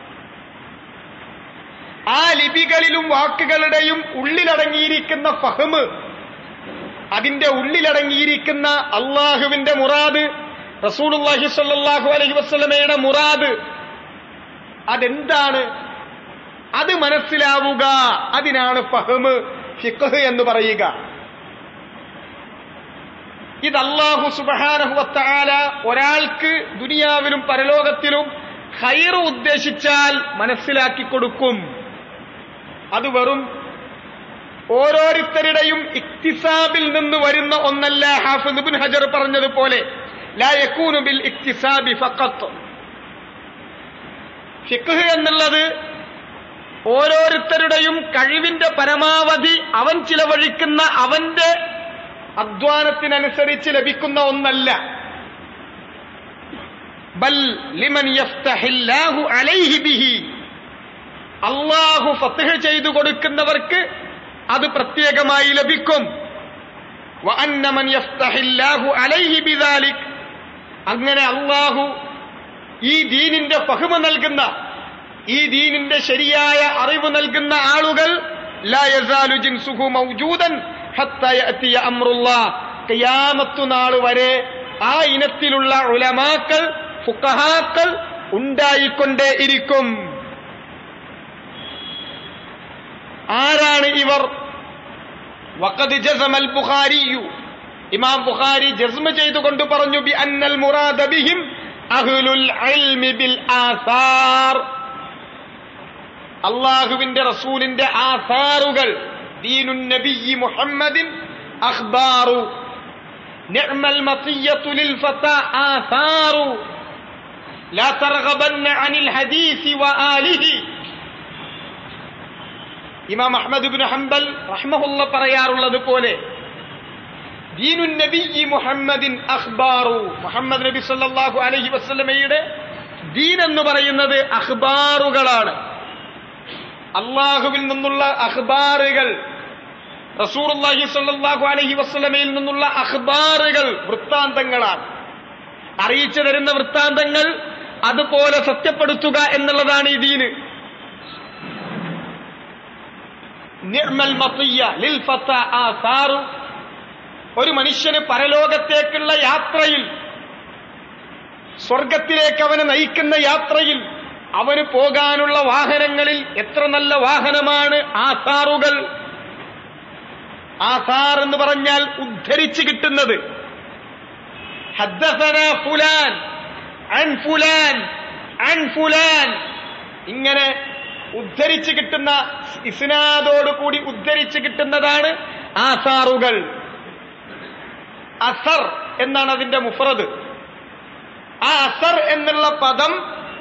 ആ ലിപികളിലും വാക്കുകളുടെയും ഉള്ളിലടങ്ങിയിരിക്കുന്ന ഫഹ്മ് അതിന്റെ ഉള്ളിലടങ്ങിയിരിക്കുന്ന അള്ളാഹുവിന്റെ മുറാദ് റസൂലുള്ളാഹി സ്വല്ലല്ലാഹു അലൈഹി വസല്ലമയുടെ മുറാദ് അതെന്താണ് അത് മനസ്സിലാവുക അതിനാണ് ഫഹ്മ് ഫിഖ് എന്ന് പറയുക ഇത് അള്ളാഹു സുബഹാനഹുവത്താല ഒരാൾക്ക് ദുനിയാവിലും പരലോകത്തിലും ഹൈറ് ഉദ്ദേശിച്ചാൽ മനസ്സിലാക്കി കൊടുക്കും അത് വെറും ഓരോരുത്തരുടെയും ഇക്തിസാബിൽ നിന്ന് വരുന്ന ഒന്നല്ല ഹാഫിദ് ബിൻ ഹജർ പറഞ്ഞതുപോലെ ലാ യക്കൂനു ബിൽ ഇക്തിസാബി ഫഖത്ത് ഫിഖ് എന്നുള്ളത് ഓരോരുത്തരുടെയും കഴിവിന്റെ പരമാവധി അവൻ ചിലവഴിക്കുന്ന അവന്റെ അധ്വാനത്തിനനുസരിച്ച് ലഭിക്കുന്ന ഒന്നല്ല ബൽ ലിമൻ യഫ്തഹില്ലാഹു അലൈഹി ബിഹി അള്ളാഹു ഫത്ഹ് ചെയ്തു കൊടുക്കുന്നവർക്ക് അത് പ്രത്യേകമായി ലഭിക്കും വഅന്നമൻ യഫ്തഹില്ലാഹു അലൈഹി ബിദാലിക് അങ്ങനെ അള്ളാഹു ഈ ദീനിന്റെ ഫഹ്മ നൽകുന്ന ഈ ദീനിന്റെ ശരിയായ അറിവ് നൽകുന്ന ആളുകൾ ലാ യസാലു ജിൻസുഹു മൗജൂദൻ ഹത്ത യഅതിയ അംറുല്ലാ ഖിയാമത്തു നാൾ വരെ ആ ഇനത്തിലുള്ള ഉലമാക്കൾ ഫുഖഹാക്കൾ ഉണ്ടായിക്കൊണ്ടേ ഇരിക്കും ആരാണ് ഇവർ വഖദ് ജസമൽ ബുഖാരിയു ഇമാം ബുഖാരി ജസ്മ ചെയ്തുകൊണ്ട് പറഞ്ഞു ബി അന്നൽ മുറാദ ബിഹിം അഹ്ലുൽ ഇൽമി ബിൽ ആസാർ അള്ളാഹുവിന്റെ റസൂലിന്റെ ആസാറുകൾ ദീനുൻ നബിയ്യി മുഹമ്മദിൻ അഖ്ബാറു നിഅമൽ മത്തിയത്തു ലിൽ ഫതാ ആസാറു لا ترغبن عن الحديث وآله ഇമാം അഹ്മദ് ബിൻ ഹംബൽ റഹ്മഹുല്ല പറയാറുള്ളത് പോലെ ദീനുൻ നബി മുഹമ്മദിൻ അഖ്ബാറു മുഹമ്മദ് നബി സല്ലല്ലാഹു അലൈഹി വസല്ലമയുടെ ദീൻ എന്ന് പറയുന്നത് അഖ്ബാറുകളാണ് അള്ളാഹുവിൽ നിന്നുള്ള അഖ്ബാറുകൾ റസൂറുല്ലാഹി സല്ലല്ലാഹു അലൈഹി വസല്ലമയിൽ നിന്നുള്ള അഖ്ബാറുകൾ വൃത്താന്തങ്ങളാണ് അറിയിച്ചു തരുന്ന വൃത്താന്തങ്ങൾ അതുപോലെ സത്യപ്പെടുത്തുക എന്നുള്ളതാണ് ഈ ദീന് നിഅ്മൽ മത്തിയ്യ ലിൽ ഫത്ത ആസാറു ഒരു മനുഷ്യന് പരലോകത്തേക്കുള്ള യാത്രയിൽ സ്വർഗത്തിലേക്ക് അവനെ നയിക്കുന്ന യാത്രയിൽ അവന് പോകാനുള്ള വാഹനങ്ങളിൽ എത്ര നല്ല വാഹനമാണ് ആസാറുകൾ ആസാർ എന്ന് പറഞ്ഞാൽ ഉദ്ധരിച്ച് കിട്ടുന്നത് حدثنا فلان عن فلان അൻ ഫുലാൻ ഇങ്ങനെ ഉദ്ധരിച്ച് കിട്ടുന്ന ഇസ്നാദോടുകൂടി ഉദ്ധരിച്ച് കിട്ടുന്നതാണ് ആസാറുകൾ അസർ എന്നാണ് അതിന്റെ മുഫറത് ആ അസർ എന്നുള്ള പദം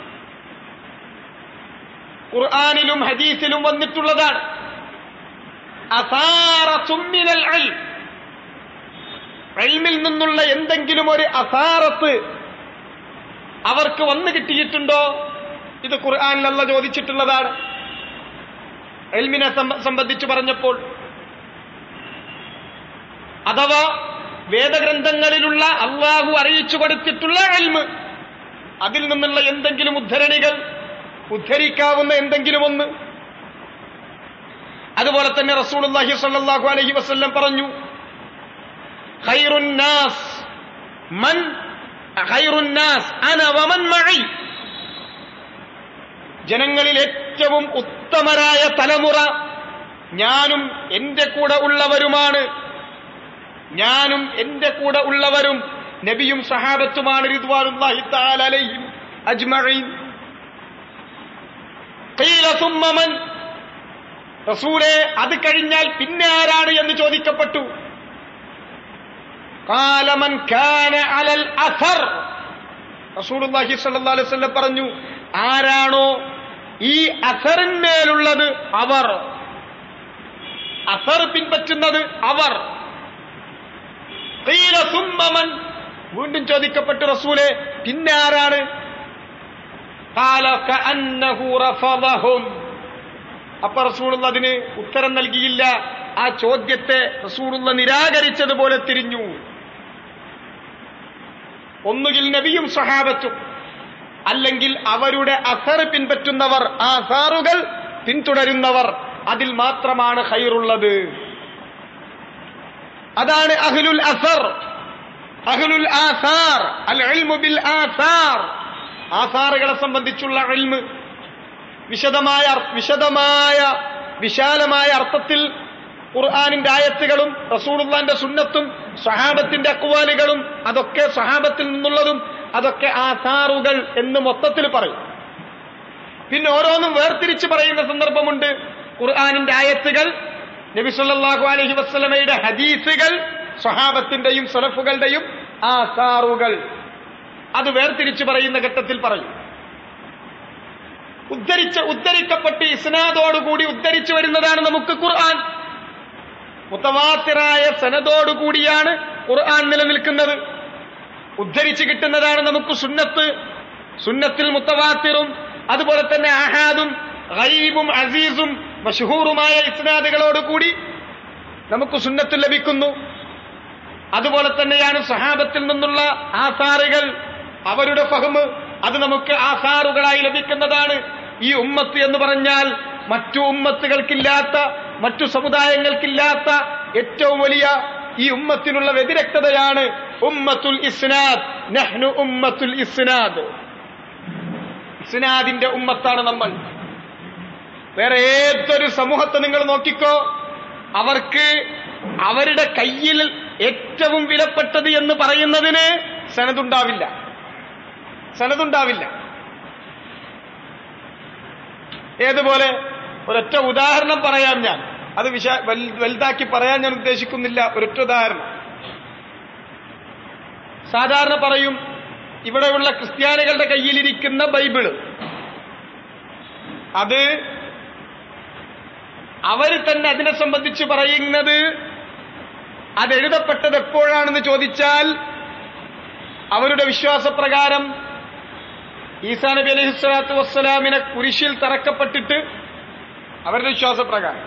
ഖുർആാനിലും ഹദീസിലും വന്നിട്ടുള്ളതാണ് അസാറ സുമ്മിനൽ അൽം എൽമിൽ നിന്നുള്ള എന്തെങ്കിലും ഒരു അസാറത്ത് അവർക്ക് വന്നു കിട്ടിയിട്ടുണ്ടോ ഇത് ഖുർആാനിലല്ല ചോദിച്ചിട്ടുള്ളതാണ് എൽമിനെ സംബന്ധിച്ച് പറഞ്ഞപ്പോൾ അഥവാ വേദഗ്രന്ഥങ്ങളിലുള്ള അള്ളാഹു അറിയിച്ചു കൊടുത്തിട്ടുള്ള എൽമ് അതിൽ നിന്നുള്ള എന്തെങ്കിലും ഉദ്ധരണികൾ ഉദ്ധരിക്കാവുന്ന എന്തെങ്കിലും ഒന്ന് അതുപോലെ തന്നെ റസൂലുള്ളാഹി സ്വല്ലല്ലാഹു അലൈഹി വസല്ലം പറഞ്ഞു ഖൈറുന്നാസ് മൻ ഖൈറുന്നാസ് അന വമൻ മഈ ജനങ്ങളിൽ ഏറ്റവും ഉത്തമരായ തലമുറ ഞാനും എന്റെ കൂടെ ഉള്ളവരുമാണ് ഞാനും എന്റെ കൂടെ ഉള്ളവരും നബിയും സഹാബത്തുമാണ് റിദ്വാനുല്ലാഹി തആല അലൈഹിം അജ്മഈൻ ഖീല സുമ്മ മൻ റസൂലേ അത് കഴിഞ്ഞാൽ പിന്നെ ആരാണ് എന്ന് ചോദിക്കപ്പെട്ടു കാലമൻ കാന അലൽ അസർ റസൂലുള്ളാഹി സ്വല്ലല്ലാഹു അലൈഹി വസല്ലം പറഞ്ഞു ആരാണോ ഈ അസറിന്മേലുള്ളത് അവർ അസർ പിൻപറ്റുന്നത് അവർ ഖീല സുമ്മ മൻ വീണ്ടും ചോദിക്കപ്പെട്ടു റസൂലെ പിന്നെ ആരാണ് ഖാല കഅന്നഹു റഫദഹും അപ്പൊ റസൂലുള്ള അതിന് ഉത്തരം നൽകിയില്ല ആ ചോദ്യത്തെ റസൂലുള്ള നിരാകരിച്ചതുപോലെ തിരിഞ്ഞു ഒന്നുകിൽ നബിയും സഹാബത്തും അല്ലെങ്കിൽ അവരുടെ അസർ പിൻപറ്റുന്നവർ ആ സാറുകൾ പിന്തുടരുന്നവർ അതിൽ മാത്രമാണ് ഹൈറുള്ളത് അതാണ് അഹ്ലുൽ അസർ അഹ്ലുൽ ആസാർ അൽ ഇൽമു ബിൽ ആസാർ ആസാറുകളെ സംബന്ധിച്ചുള്ള ഇൽമ് വിശദമായ വിശദമായ വിശാലമായ അർത്ഥത്തിൽ ഖുർആാനിന്റെ ആയത്തുകളും റസൂലുള്ളാന്റെ സുന്നത്തും സഹാബത്തിന്റെ അക്വാലുകളും അതൊക്കെ സഹാബത്തിൽ നിന്നുള്ളതും അതൊക്കെ ആസാറുകൾ എന്ന് മൊത്തത്തിൽ പറയും പിന്നെ ഓരോന്നും വേർതിരിച്ച് പറയുന്ന സന്ദർഭമുണ്ട് ഖുർആാനിന്റെ ആയത്തുകൾ നബി സല്ലല്ലാഹു അലൈഹി വസ്ലമയുടെ ഹദീസുകൾ സഹാബത്തിന്റെയും സലഫുകളുടെയും ആസാറുകൾ അത് വേർതിരിച്ച് പറയുന്ന ഘട്ടത്തിൽ പറയും ഉദ്ധരിച്ച ഉദ്ധരിക്കപ്പെട്ട് ഇസ്നാദോടുകൂടി ഉദ്ധരിച്ചു വരുന്നതാണ് നമുക്ക് ഖുർആൻ മുത്തവാത്തിറായ സനദോടുകൂടിയാണ് ഖുർആൻ നിലനിൽക്കുന്നത് ഉദ്ധരിച്ചു കിട്ടുന്നതാണ് നമുക്ക് സുന്നത്ത് സുന്നത്തിൽ മുത്തവാത്തിറും അതുപോലെ തന്നെ ആഹാദും ഗൈബും അസീസും മഷഹൂറുമായ ഇസ്നാദുകളോടുകൂടി നമുക്ക് സുന്നത്ത് ലഭിക്കുന്നു അതുപോലെ തന്നെയാണ് സഹാബത്തിൽ നിന്നുള്ള ആസാറുകൾ അവരുടെ ഫഹ്മ് അത് നമുക്ക് ആസാറുകളായി ലഭിക്കുന്നതാണ് ഈ ഉമ്മത്ത് എന്ന് പറഞ്ഞാൽ മറ്റു ഉമ്മത്തുകൾക്കില്ലാത്ത മറ്റു സമുദായങ്ങൾക്കില്ലാത്ത ഏറ്റവും വലിയ ഈ ഉമ്മത്തിനുള്ള വ്യതിരക്തതയാണ് ഉമ്മത്തുൽ ഇസ്നാദ് നഹ്നു ഉമ്മത്തുൽ ഇസ്നാദ് ഇസ്നാദിന്റെ ഉമ്മത്താണ് നമ്മൾ വേറെ ഏതൊരു സമൂഹത്തെ നിങ്ങൾ നോക്കിക്കോ അവർക്ക് അവരുടെ കയ്യിൽ ഏറ്റവും വിലപ്പെട്ടത് എന്ന് പറയുന്നതിന് സനതുണ്ടാവില്ല സനതുണ്ടാവില്ല ഏതുപോലെ ഒരൊറ്റ ഉദാഹരണം പറയാം ഞാൻ അത് വിശ വലുതാക്കി പറയാൻ ഞാൻ ഉദ്ദേശിക്കുന്നില്ല ഒരൊറ്റ ഉദാഹരണം സാധാരണ പറയും ഇവിടെയുള്ള ക്രിസ്ത്യാനികളുടെ കയ്യിലിരിക്കുന്ന ബൈബിള് അത് അവർ തന്നെ അതിനെ സംബന്ധിച്ച് പറയുന്നത് അത് എഴുതപ്പെട്ടത് എപ്പോഴാണെന്ന് ചോദിച്ചാൽ അവരുടെ വിശ്വാസപ്രകാരം ഈസാ നബി അലൈഹി സ്വലാത്തു വസ്സലാമിനെ കുരിശിൽ തറക്കപ്പെട്ടിട്ട് അവരുടെ വിശ്വാസപ്രകാരം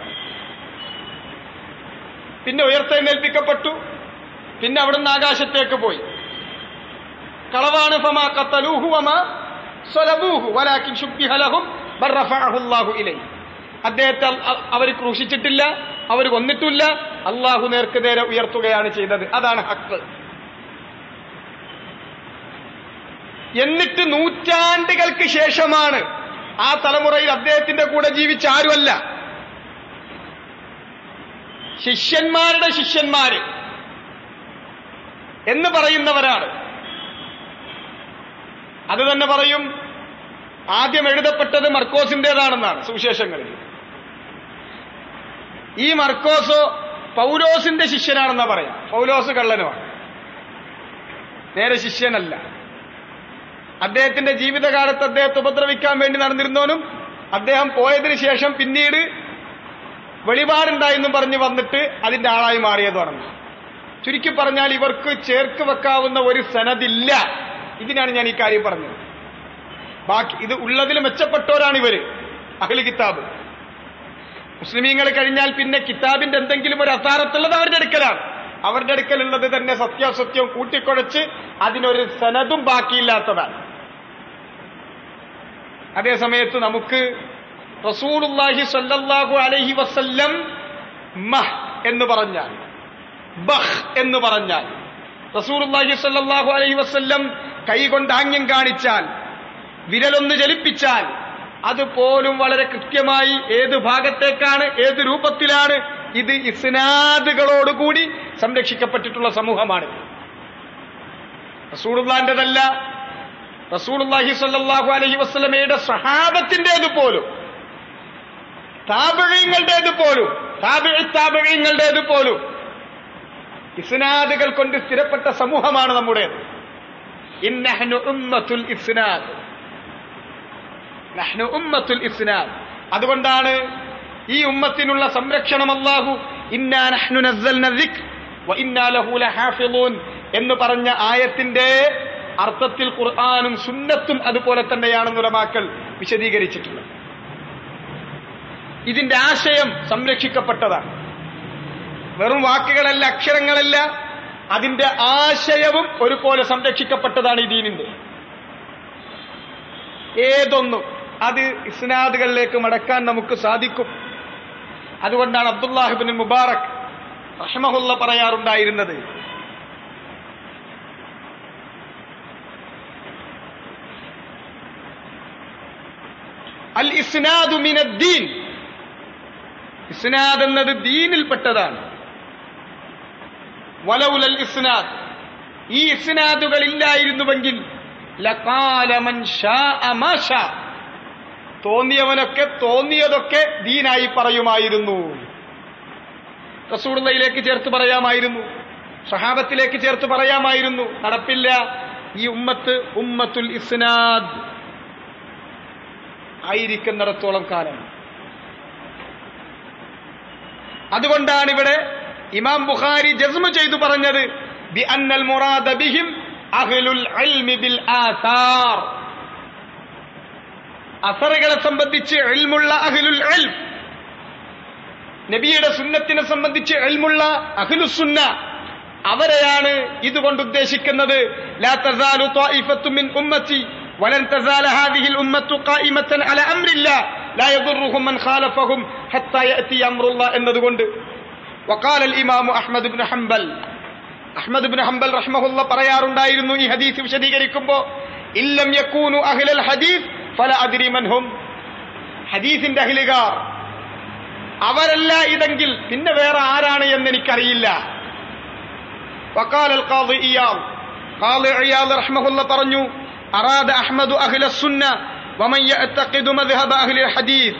പിന്നെ ഉയർത്തെഴുന്നേൽപ്പിക്കപ്പെട്ടു പിന്നെ അവിടുന്ന് ആകാശത്തേക്ക് പോയി കളവാണ് ഫമാ ഖത്തലൂഹു വമാ സ്വലബൂഹു വലാകിൻ ശുബ്ബിഹ ലഹും ബൽ റഫഅഹു അല്ലാഹു ഇലൈഹി അദ്ദേഹത്തെ അവർ ക്രൂശിച്ചിട്ടില്ല അവർ കൊന്നിട്ടില്ല അള്ളാഹു നേർക്ക് നേരെ ഉയർത്തുകയാണ് ചെയ്തത് അതാണ് ഹക്ക് എന്നിട്ട് നൂറ്റാണ്ടുകൾക്ക് ശേഷമാണ് ആ തലമുറയിൽ അദ്ദേഹത്തിന്റെ കൂടെ ജീവിച്ച ആരുമല്ല ശിഷ്യന്മാരുടെ ശിഷ്യന്മാര് എന്ന് പറയുന്നവരാണ് അത് തന്നെ പറയും ആദ്യം എഴുതപ്പെട്ടത് മർക്കോസിന്റേതാണെന്നാണ് സുവിശേഷങ്ങളിൽ ഈ മർക്കോസോ പൗലോസിന്റെ ശിഷ്യനാണെന്നാ പറയാം പൗലോസ് കള്ളനുമാണ് നേരെ ശിഷ്യനല്ല അദ്ദേഹത്തിന്റെ ജീവിതകാലത്ത് അദ്ദേഹത്തെ ഉപദ്രവിക്കാൻ വേണ്ടി നടന്നിരുന്നവനും അദ്ദേഹം പോയതിനു ശേഷം പിന്നീട് വെളിപാടുണ്ടായെന്നും പറഞ്ഞ് വന്നിട്ട് അതിന്റെ ആളായി മാറിയതാണ് ചുരുക്കി പറഞ്ഞാൽ ഇവർക്ക് ചേർക്ക് വെക്കാവുന്ന ഒരു സനദില്ല ഇതിനാണ് ഞാൻ ഈ കാര്യം പറഞ്ഞത് ബാക്കി ഇത് ഉള്ളതിൽ മെച്ചപ്പെട്ടവരാണ് ഇവര് അഖില് കിതാബ് മുസ്ലിമീങ്ങൾ കഴിഞ്ഞാൽ പിന്നെ കിതാബിന്റെ എന്തെങ്കിലും ഒരു അസാരത്തുള്ളത് അവരുടെ അടുക്കലാണ് അവരുടെ അടുക്കലുള്ളത് തന്നെ സത്യാസത്യം കൂട്ടിക്കുഴച്ച് അതിനൊരു സനതും ബാക്കിയില്ലാത്തതാണ് അതേ സമയത്ത് നമുക്ക് റസൂലുള്ളാഹി സ്വല്ലല്ലാഹു അലൈഹി വസല്ലം മഹ് എന്ന് പറഞ്ഞാൽ ബഹ് എന്ന് പറഞ്ഞാൽ റസൂലുള്ളാഹി സ്വല്ലല്ലാഹു അലൈഹി വസല്ലം കൈകൊണ്ട് ആംഗ്യം കാണിച്ചാൽ വിരലൊന്ന് ചലിപ്പിച്ചാൽ അതുപോലും വളരെ കൃത്യമായി ഏത് ഭാഗത്തേക്കാണ് ഏത് രൂപത്തിലാണ് ഇത് ഇസ്നാദുകളോടുകൂടി സംരക്ഷിക്കപ്പെട്ടിട്ടുള്ള സമൂഹമാണ് റസൂലുള്ളാന്റെതല്ല റസൂലുള്ളാഹി സ്വല്ലല്ലാഹു അലൈഹി വസല്ലമയുടെ സഹാബത്തിന്റേത് പോലും താപഴയങ്ങളുടേത് പോലും താപഴങ്ങളുടേത് പോലും ഇസ്നാദുകൾ കൊണ്ട് സ്ഥിരപ്പെട്ട സമൂഹമാണ് നമ്മുടേത് ഇന്നഹ്നു ഉമ്മത്തുൽ ഇസ്നാദ് നഹ്നു ഉമ്മത്തുൽ ഇസ്നാദ് അതുകൊണ്ടാണ് ഈ ഉമ്മത്തിനുള്ള സംരക്ഷണം അല്ലാഹു ഇന്നാ നഹ്നു നസ്സൽന ദിക്ർ വ ഇന്നാ ലഹു ലഹാഫിളൂൻ എന്ന് പറഞ്ഞ ആയത്തിന്റെ അർത്ഥത്തിൽ ഖുർആാനും സുന്നത്തും അതുപോലെ തന്നെയാണെന്ന് ഉലമാക്കൾ വിശദീകരിച്ചിട്ടുള്ളത് ഇതിന്റെ ആശയം സംരക്ഷിക്കപ്പെട്ടതാണ് വെറും വാക്കുകളല്ല അക്ഷരങ്ങളല്ല അതിന്റെ ആശയവും ഒരുപോലെ സംരക്ഷിക്കപ്പെട്ടതാണ് ഈ ദീനിന്റെ ഏതൊന്നും അത് ഇസ്നാദുകളിലേക്ക് മടക്കാൻ നമുക്ക് സാധിക്കും അതുകൊണ്ടാണ് അബ്ദുല്ലാഹിബിൻ മുബാറക് റഹ്മഹുല്ല പറയാറുണ്ടായിരുന്നത് അൽ ഇസ്നാദു മിനദ്ദീൻ ഇസ്നാദ് എന്നത് ദീനിൽപ്പെട്ടതാണ് വലൗലൽ ഇസ്നാദ് ഈ ഇസ്നാദുകൾ ഇല്ലായിരുന്നുവെങ്കിൽ ലകാലമൻ ശാഅ മാ ശാ. തോന്നിയവനൊക്കെ തോന്നിയതൊക്കെ ദീനായി പറയുമായിരുന്നു റസൂളുള്ളയിലേക്ക് ചേർത്ത് പറയാമായിരുന്നു സഹാബത്തിലേക്ക് ചേർത്ത് പറയാമായിരുന്നു നടപ്പില്ല ഈ ഉമ്മത്ത് ഉമ്മത്തുൽ ഇസ്നാദ് ആയിരിക്കുന്നിടത്തോളം കാലം അതുകൊണ്ടാണ് ഇവിടെ ഇമാം ബുഖാരി ജസ്മ ചെയ്തു പറഞ്ഞത് ബി അന്നൽ മുറാദ ബിഹിം അഹ്ലുൽ ഇൽമി ബിൽ ആസാർ അസറുകളെ സംബന്ധിച്ച് എൽമുള്ള അഹ്ലുൽ ഇൽം നബിയുടെ സുന്നത്തിനെ സംബന്ധിച്ച് എൽമുള്ള അഹ്ലുസുന്ന അവരെയാണ് ഇതുകൊണ്ട് ഉദ്ദേശിക്കുന്നത് ലാ തസാലു ത്വായിഫത്തു മിൻ ഉമ്മത്തി ولن تزال هذه الأمة قائمة على أمر الله لا يضرهم من خالفهم حتى يأتي أمر الله എന്നതുകൊണ്ട് وقال الإمام أحمد بن حنبل അഹ്മദ് ബിൻ ഹംബൽ റഹ്മഹുല്ല പറയാറുണ്ടായിരുന്നു ഈ ഹദീസ് വിശദീകരിക്കുമ്പോ ഇല്ലം യക്കൂനു അഹ്ലൽ ഹദീസ് ഫല അദ്രി മൻഹും ഹദീസിന്റെ അഹ്ലുകാർ അവരല്ല ഇതെങ്കിൽ പിന്നെ വേറെ ആരാണ് എന്ന് എനിക്കറിയില്ല وقال القاضي إياض قاضي عياض رحمه الله പറഞ്ഞു أراد أحمد أهل السنة ومن يعتقد مذهب أهل الحديث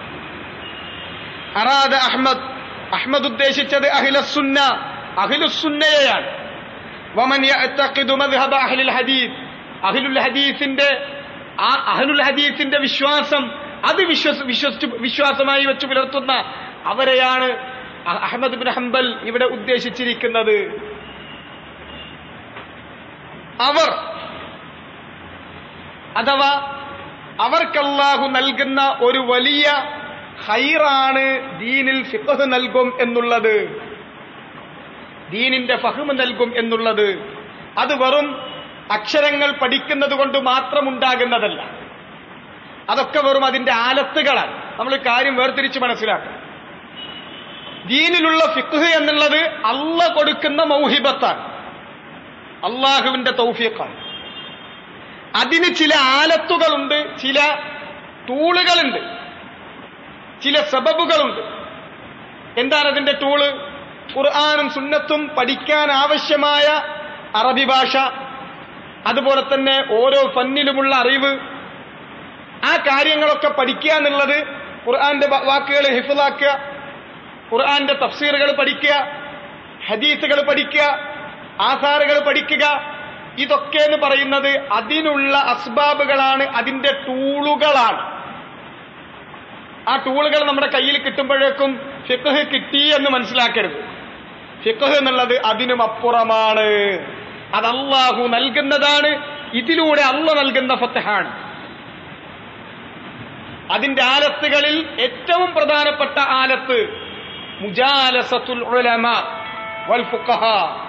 أراد أحمد അഹ്മദ് ഉദ്ദേശിച്ചത് അഹിലസുന്ന അഹിലുസുന്നയെയാണ് വമൻ യഅ്തഖിദു മദ്ഹബ അഹ്ലിൽ ഹദീസ് അഹ്ലുൽ ഹദീസിന്റെ ആ അഹ്ലുൽ ഹദീസിന്റെ വിശ്വാസം അത് വിശ്വസ് വിശ്വസിച്ച് വിശ്വാസമായി വെച്ച് പുലർത്തുന്ന അവരെയാണ് അഹ് അഹ്മദ് ബിൻ ഹംബൽ ഇവിടെ ഉദ്ദേശിച്ചിരിക്കുന്നത് അവർ അഥവാ അവർക്കല്ലാഹു നൽകുന്ന ഒരു വലിയ ഹൈറാണ് ദീനിൽ ഫിഖ് നൽകും എന്നുള്ളത് ദീനിന്റെ ഫഹ്മ് നൽകും എന്നുള്ളത് അത് വെറും അക്ഷരങ്ങൾ പഠിക്കുന്നത് കൊണ്ട് മാത്രം ഉണ്ടാകുന്നതല്ല അതൊക്കെ വെറും അതിന്റെ ആലത്തുകളാണ് നമ്മൾ കാര്യം വേർതിരിച്ച് മനസ്സിലാക്കണം ദീനിലുള്ള ഫിഖ് എന്നുള്ളത് അള്ള കൊടുക്കുന്ന മൗഹിബത്താണ് അള്ളാഹുവിന്റെ തൗഫീഖാണ് അതിന് ചില ആലത്തുകളുണ്ട് ചില ടൂളുകളുണ്ട് ചില സബബുകളുണ്ട് എന്താണ് അതിന്റെ ടൂള് ഖുർആാനും സുന്നത്തും പഠിക്കാൻ ആവശ്യമായ അറബി ഭാഷ അതുപോലെ തന്നെ ഓരോ ഫന്നിലുമുള്ള അറിവ് ആ കാര്യങ്ങളൊക്കെ പഠിക്കുക എന്നുള്ളത് ഖുർആന്റെ വ- വാക്കുകൾ ഹിഫിലാക്കുക ഖുർആന്റെ തഫ്സീറുകൾ പഠിക്കുക ഹദീസുകൾ പഠിക്കുക ആസാറുകൾ പഠിക്കുക ഇതൊക്കെ എന്ന് പറയുന്നത് അതിനുള്ള അസ്ബാബുകളാണ് അതിന്റെ ടൂളുകളാണ് ആ ടൂളുകൾ നമ്മുടെ കയ്യിൽ കിട്ടുമ്പോഴേക്കും ഫിഖ് കിട്ടി എന്ന് മനസ്സിലാക്കരുത് ഫിഖ് എന്നുള്ളത് അതിനും അപ്പുറമാണ് അത് അള്ളാഹു നൽകുന്നതാണ് ഇതിലൂടെ അള്ള നൽകുന്ന ഫത്തഹാണ് അതിന്റെ ആലത്തുകളിൽ ഏറ്റവും പ്രധാനപ്പെട്ട ആലത്ത് മുജാലസത്തുൽ ഉലമ വൽ ഫുഖഹ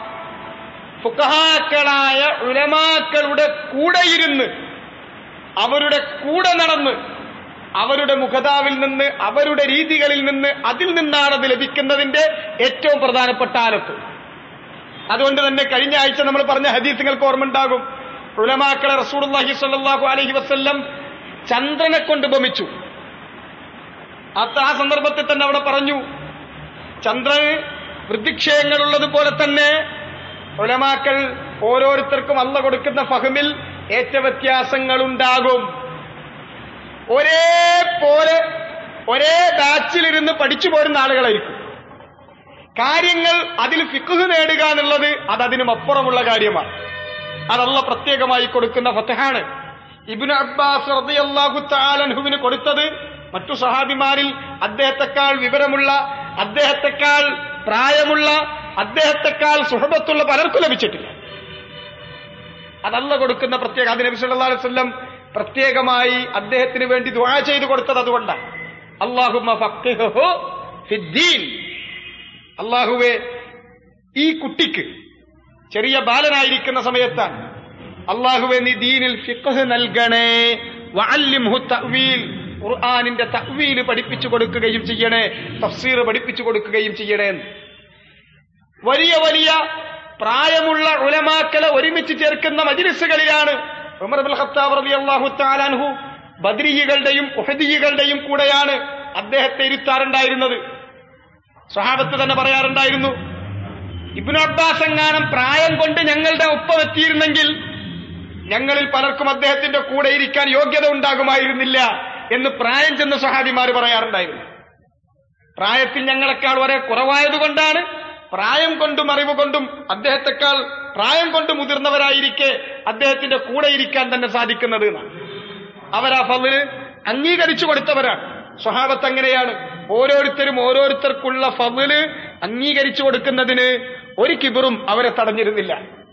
ഫുഖഹാക്കളായ ഉലമാക്കളുടെ കൂടെ ഇരുന്ന് അവരുടെ കൂടെ നടന്ന് അവരുടെ മുഖതാവിൽ നിന്ന് അവരുടെ രീതികളിൽ നിന്ന് അതിൽ നിന്നാണ് അത് ലഭിക്കുന്നതിന്റെ ഏറ്റവും പ്രധാനപ്പെട്ട ആലത്ത് അതുകൊണ്ട് തന്നെ കഴിഞ്ഞ ആഴ്ച നമ്മൾ പറഞ്ഞ ഹദീസ് നിങ്ങൾക്ക് ഓർമ്മ ഉണ്ടാകും ഉലമാക്കളെ റസൂലുള്ളാഹി സ്വല്ലല്ലാഹു അലൈഹി വസല്ലം ചന്ദ്രനെ കൊണ്ട് ഭമിച്ചു അത് ആ സന്ദർഭത്തിൽ തന്നെ അവിടെ പറഞ്ഞു ചന്ദ്രന് വൃദ്ധിക്ഷയങ്ങളുള്ളത് പോലെ തന്നെ ഉലമാക്കൾ ഓരോരുത്തർക്കും അല്ല കൊടുക്കുന്ന ഫഹമിൽ ഏറ്റ വ്യത്യാസങ്ങളുണ്ടാകും ഒരേപോലെ ഒരേ ബാച്ചിലിരുന്ന് പഠിച്ചു പോരുന്ന ആളുകളായിരിക്കും കാര്യങ്ങൾ അതിൽ ഫിക്കുഹ് നേടുക എന്നുള്ളത് അത് അതിനും അപ്പുറമുള്ള കാര്യമാണ് അതല്ല പ്രത്യേകമായി കൊടുക്കുന്ന ഫത്തഹാണ് ഇബിന് അബ്ബാസ് റളിയല്ലാഹു തആലൻഹുവിന് കൊടുത്തത് മറ്റു സഹാബിമാരിൽ അദ്ദേഹത്തെക്കാൾ വിവരമുള്ള അദ്ദേഹത്തെക്കാൾ പ്രായമുള്ള അദ്ദേഹത്തെക്കാൾ സുഹബത്തുള്ള പലർക്കും ലഭിച്ചിട്ടില്ല അതല്ല കൊടുക്കുന്ന പ്രത്യേക അത് നബി സല്ലല്ലാഹു അലൈഹി വസല്ലം പ്രത്യേകമായി അദ്ദേഹത്തിന് വേണ്ടി ദുആ ചെയ്തു കൊടുത്തത് അതുകൊണ്ടാണ് അല്ലാഹുമ്മ ഫഖിഹു ഫിദ്ദീൻ അള്ളാഹുവെ ഈ കുട്ടിക്ക് ചെറിയ ബാലനായിരിക്കുന്ന സമയത്താണ് അള്ളാഹുവെ നീ ദീനിൽ ഫിഖ് നൽകണേ വഅല്ലിംഹു തഅ്വീൽ ഖുർആനിന്റെ തഅ്വീൽ പഠിപ്പിച്ചു കൊടുക്കുകയും ചെയ്യണേ തഫ്സീർ പഠിപ്പിച്ചു കൊടുക്കുകയും ചെയ്യണേ എന്ന്. വലിയ വലിയ പ്രായമുള്ള ഉലമാക്കളെ ഒരുമിച്ച് ചേർക്കുന്ന മജ്ലിസുകളിലാണ് ഉമർ ബിൻ ഖത്താബ് റളിയല്ലാഹു തആല അൻഹു ബദ്രിയുകളുടെയും ഉഹദിയുകളുടെയും കൂടെയാണ് അദ്ദേഹത്തെ ഇരുത്താറുണ്ടായിരുന്നത് സ്വഹാബത്ത് തന്നെ പറയാറുണ്ടായിരുന്നു ഇബ്നു അബ്ബാസ് എങ്ങാനും പ്രായം കൊണ്ട് ഞങ്ങളുടെ ഒപ്പം എത്തിയിരുന്നെങ്കിൽ ഞങ്ങളിൽ പലർക്കും അദ്ദേഹത്തിന്റെ കൂടെ ഇരിക്കാൻ യോഗ്യത ഉണ്ടാകുമായിരുന്നില്ല എന്ന് പ്രായം ചെന്ന സഹാബിമാർ പറയാറുണ്ടായിരുന്നു പ്രായത്തിൽ ഞങ്ങളെക്കാൾ വരെ കുറവായതുകൊണ്ടാണ് പ്രായം കൊണ്ടും അറിവ് കൊണ്ടും അദ്ദേഹത്തെക്കാൾ പ്രായം കൊണ്ട് മുതിർന്നവരായിരിക്കെ അദ്ദേഹത്തിന്റെ കൂടെ ഇരിക്കാൻ തന്നെ സാധിക്കുന്നത് എന്നാണ് അവരാ ഫതില് അംഗീകരിച്ചു കൊടുത്തവരാണ് സ്വഹാബത്ത് അങ്ങനെയാണ് ഓരോരുത്തരും ഓരോരുത്തർക്കുള്ള ഫതില് അംഗീകരിച്ചു കൊടുക്കുന്നതിന് ഒരു കിബിറും അവരെ തടഞ്ഞിരുന്നില്ല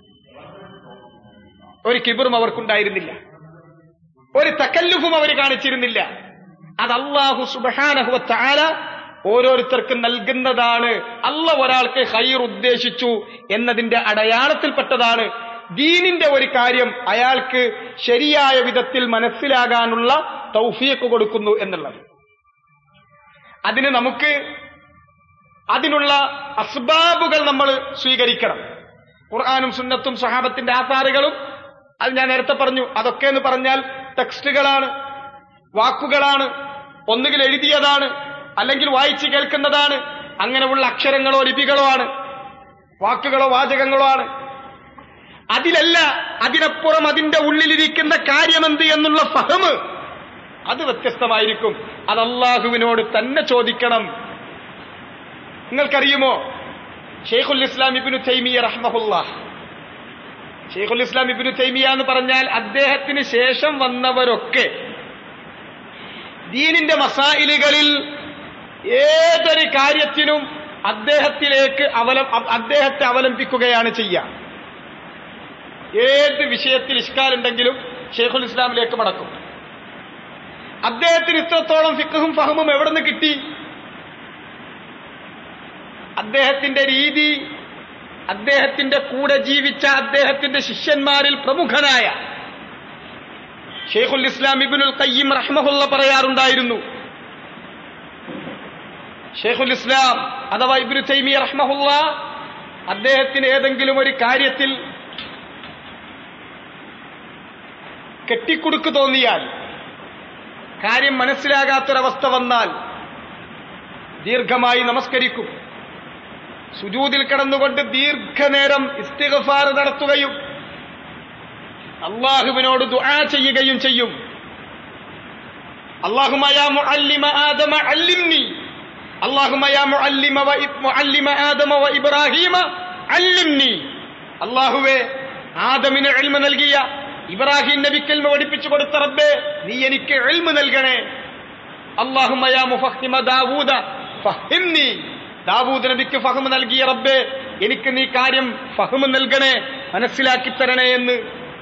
ഒരു കിബിറും അവർക്കുണ്ടായിരുന്നില്ല ഒരു തക്കല്ലുഫും അവർ കാണിച്ചിരുന്നില്ല അത് അള്ളാഹു സുബഹാനഹുവ താല ഓരോരുത്തർക്കും നൽകുന്നതാണ് അല്ല ഒരാൾക്ക് ഹൈർ ഉദ്ദേശിച്ചു എന്നതിന്റെ അടയാളത്തിൽപ്പെട്ടതാണ് ദീനിന്റെ ഒരു കാര്യം അയാൾക്ക് ശരിയായ വിധത്തിൽ മനസ്സിലാകാനുള്ള തൗഫീക്ക് കൊടുക്കുന്നു എന്നുള്ളത് അതിന് നമുക്ക് അതിനുള്ള അസ്ബാബുകൾ നമ്മൾ സ്വീകരിക്കണം ഖുർആാനും സുന്നത്തും സഹാബത്തിന്റെ ആധാറുകളും അത് ഞാൻ നേരത്തെ പറഞ്ഞു അതൊക്കെ എന്ന് പറഞ്ഞാൽ ടെക്സ്റ്റുകളാണ് വാക്കുകളാണ് ഒന്നുകിൽ എഴുതിയതാണ് അല്ലെങ്കിൽ വായിച്ച് കേൾക്കുന്നതാണ് അങ്ങനെയുള്ള അക്ഷരങ്ങളോ ലിപികളോ ആണ് വാക്കുകളോ വാചകങ്ങളോ ആണ് അതിലല്ല അതിനപ്പുറം അതിന്റെ ഉള്ളിലിരിക്കുന്ന കാര്യമെന്ത് എന്നുള്ള ഫഹമ് അത് വ്യത്യസ്തമായിരിക്കും അത് അള്ളാഹുവിനോട് തന്നെ ചോദിക്കണം നിങ്ങൾക്കറിയുമോ ഷെയ്ഖുൽ ഇസ്ലാം ഇബിനു തൈമിയ റഹ്മഹുല്ല ഷെയ്ഖുൽ ഇസ്ലാം ഇബിനു തൈമിയ എന്ന് പറഞ്ഞാൽ അദ്ദേഹത്തിന് ശേഷം വന്നവരൊക്കെ ദീനിന്റെ മസായിലുകളിൽ ഏതൊരു കാര്യത്തിനും അദ്ദേഹത്തിലേക്ക് അവലം അദ്ദേഹത്തെ അവലംബിക്കുകയാണ് ചെയ്യുക ഏത് വിഷയത്തിൽ ഇഷ്കാലുണ്ടെങ്കിലും ഷെയ്ഖുൽ ഇസ്ലാമിലേക്ക് മടക്കും അദ്ദേഹത്തിന് ഇത്രത്തോളം ഫിക്കഹും ഫഹമും എവിടെ നിന്ന് കിട്ടി അദ്ദേഹത്തിന്റെ രീതി അദ്ദേഹത്തിന്റെ കൂടെ ജീവിച്ച അദ്ദേഹത്തിന്റെ ശിഷ്യന്മാരിൽ പ്രമുഖനായ ഷെയ്ഖുൽ ഇസ്ലാം ഇബിനുൽ കയ്യം റഹ്മഹുല്ല പറയാറുണ്ടായിരുന്നു ഷെയ്ഖുൽ ഇസ്ലാം അഥവാ ഇബിനു തൈമി റഹ്മഹുല്ല അദ്ദേഹത്തിന് ഏതെങ്കിലും ഒരു കാര്യത്തിൽ കെട്ടിക്കുടുക്ക് തോന്നിയാൽ കാര്യം മനസ്സിലാകാത്തൊരവസ്ഥ വന്നാൽ ദീർഘമായി നമസ്കരിക്കും സുജൂതിൽ കിടന്നുകൊണ്ട് ദീർഘനേരം ഇസ്തിഗഫാർ നടത്തുകയും അള്ളാഹുവിനോട് ദുആ ചെയ്യുകയും ചെയ്യും اللهم يا معلم آدم علمني اللهم يا معلم معلم آدم وإبراهيم علمني അള്ളാഹുവേ ആദമിന് എൽമ നൽകിയ ഇബ്രാഹിം നബിക്ക് എൽമ പഠിപ്പിച്ചു കൊടുത്ത റബ്ബേ നീ എനിക്ക് എൽമ നൽകണേ അള്ളാഹുമയാ മുഫഹിമ ദാവൂദ ഫഹിംനി ദാവൂദ് നബിക്ക് ഫഹമ് നൽകിയ റബ്ബേ എനിക്ക് നീ കാര്യം ഫഹമ് നൽകണേ മനസ്സിലാക്കി തരണേ എന്ന്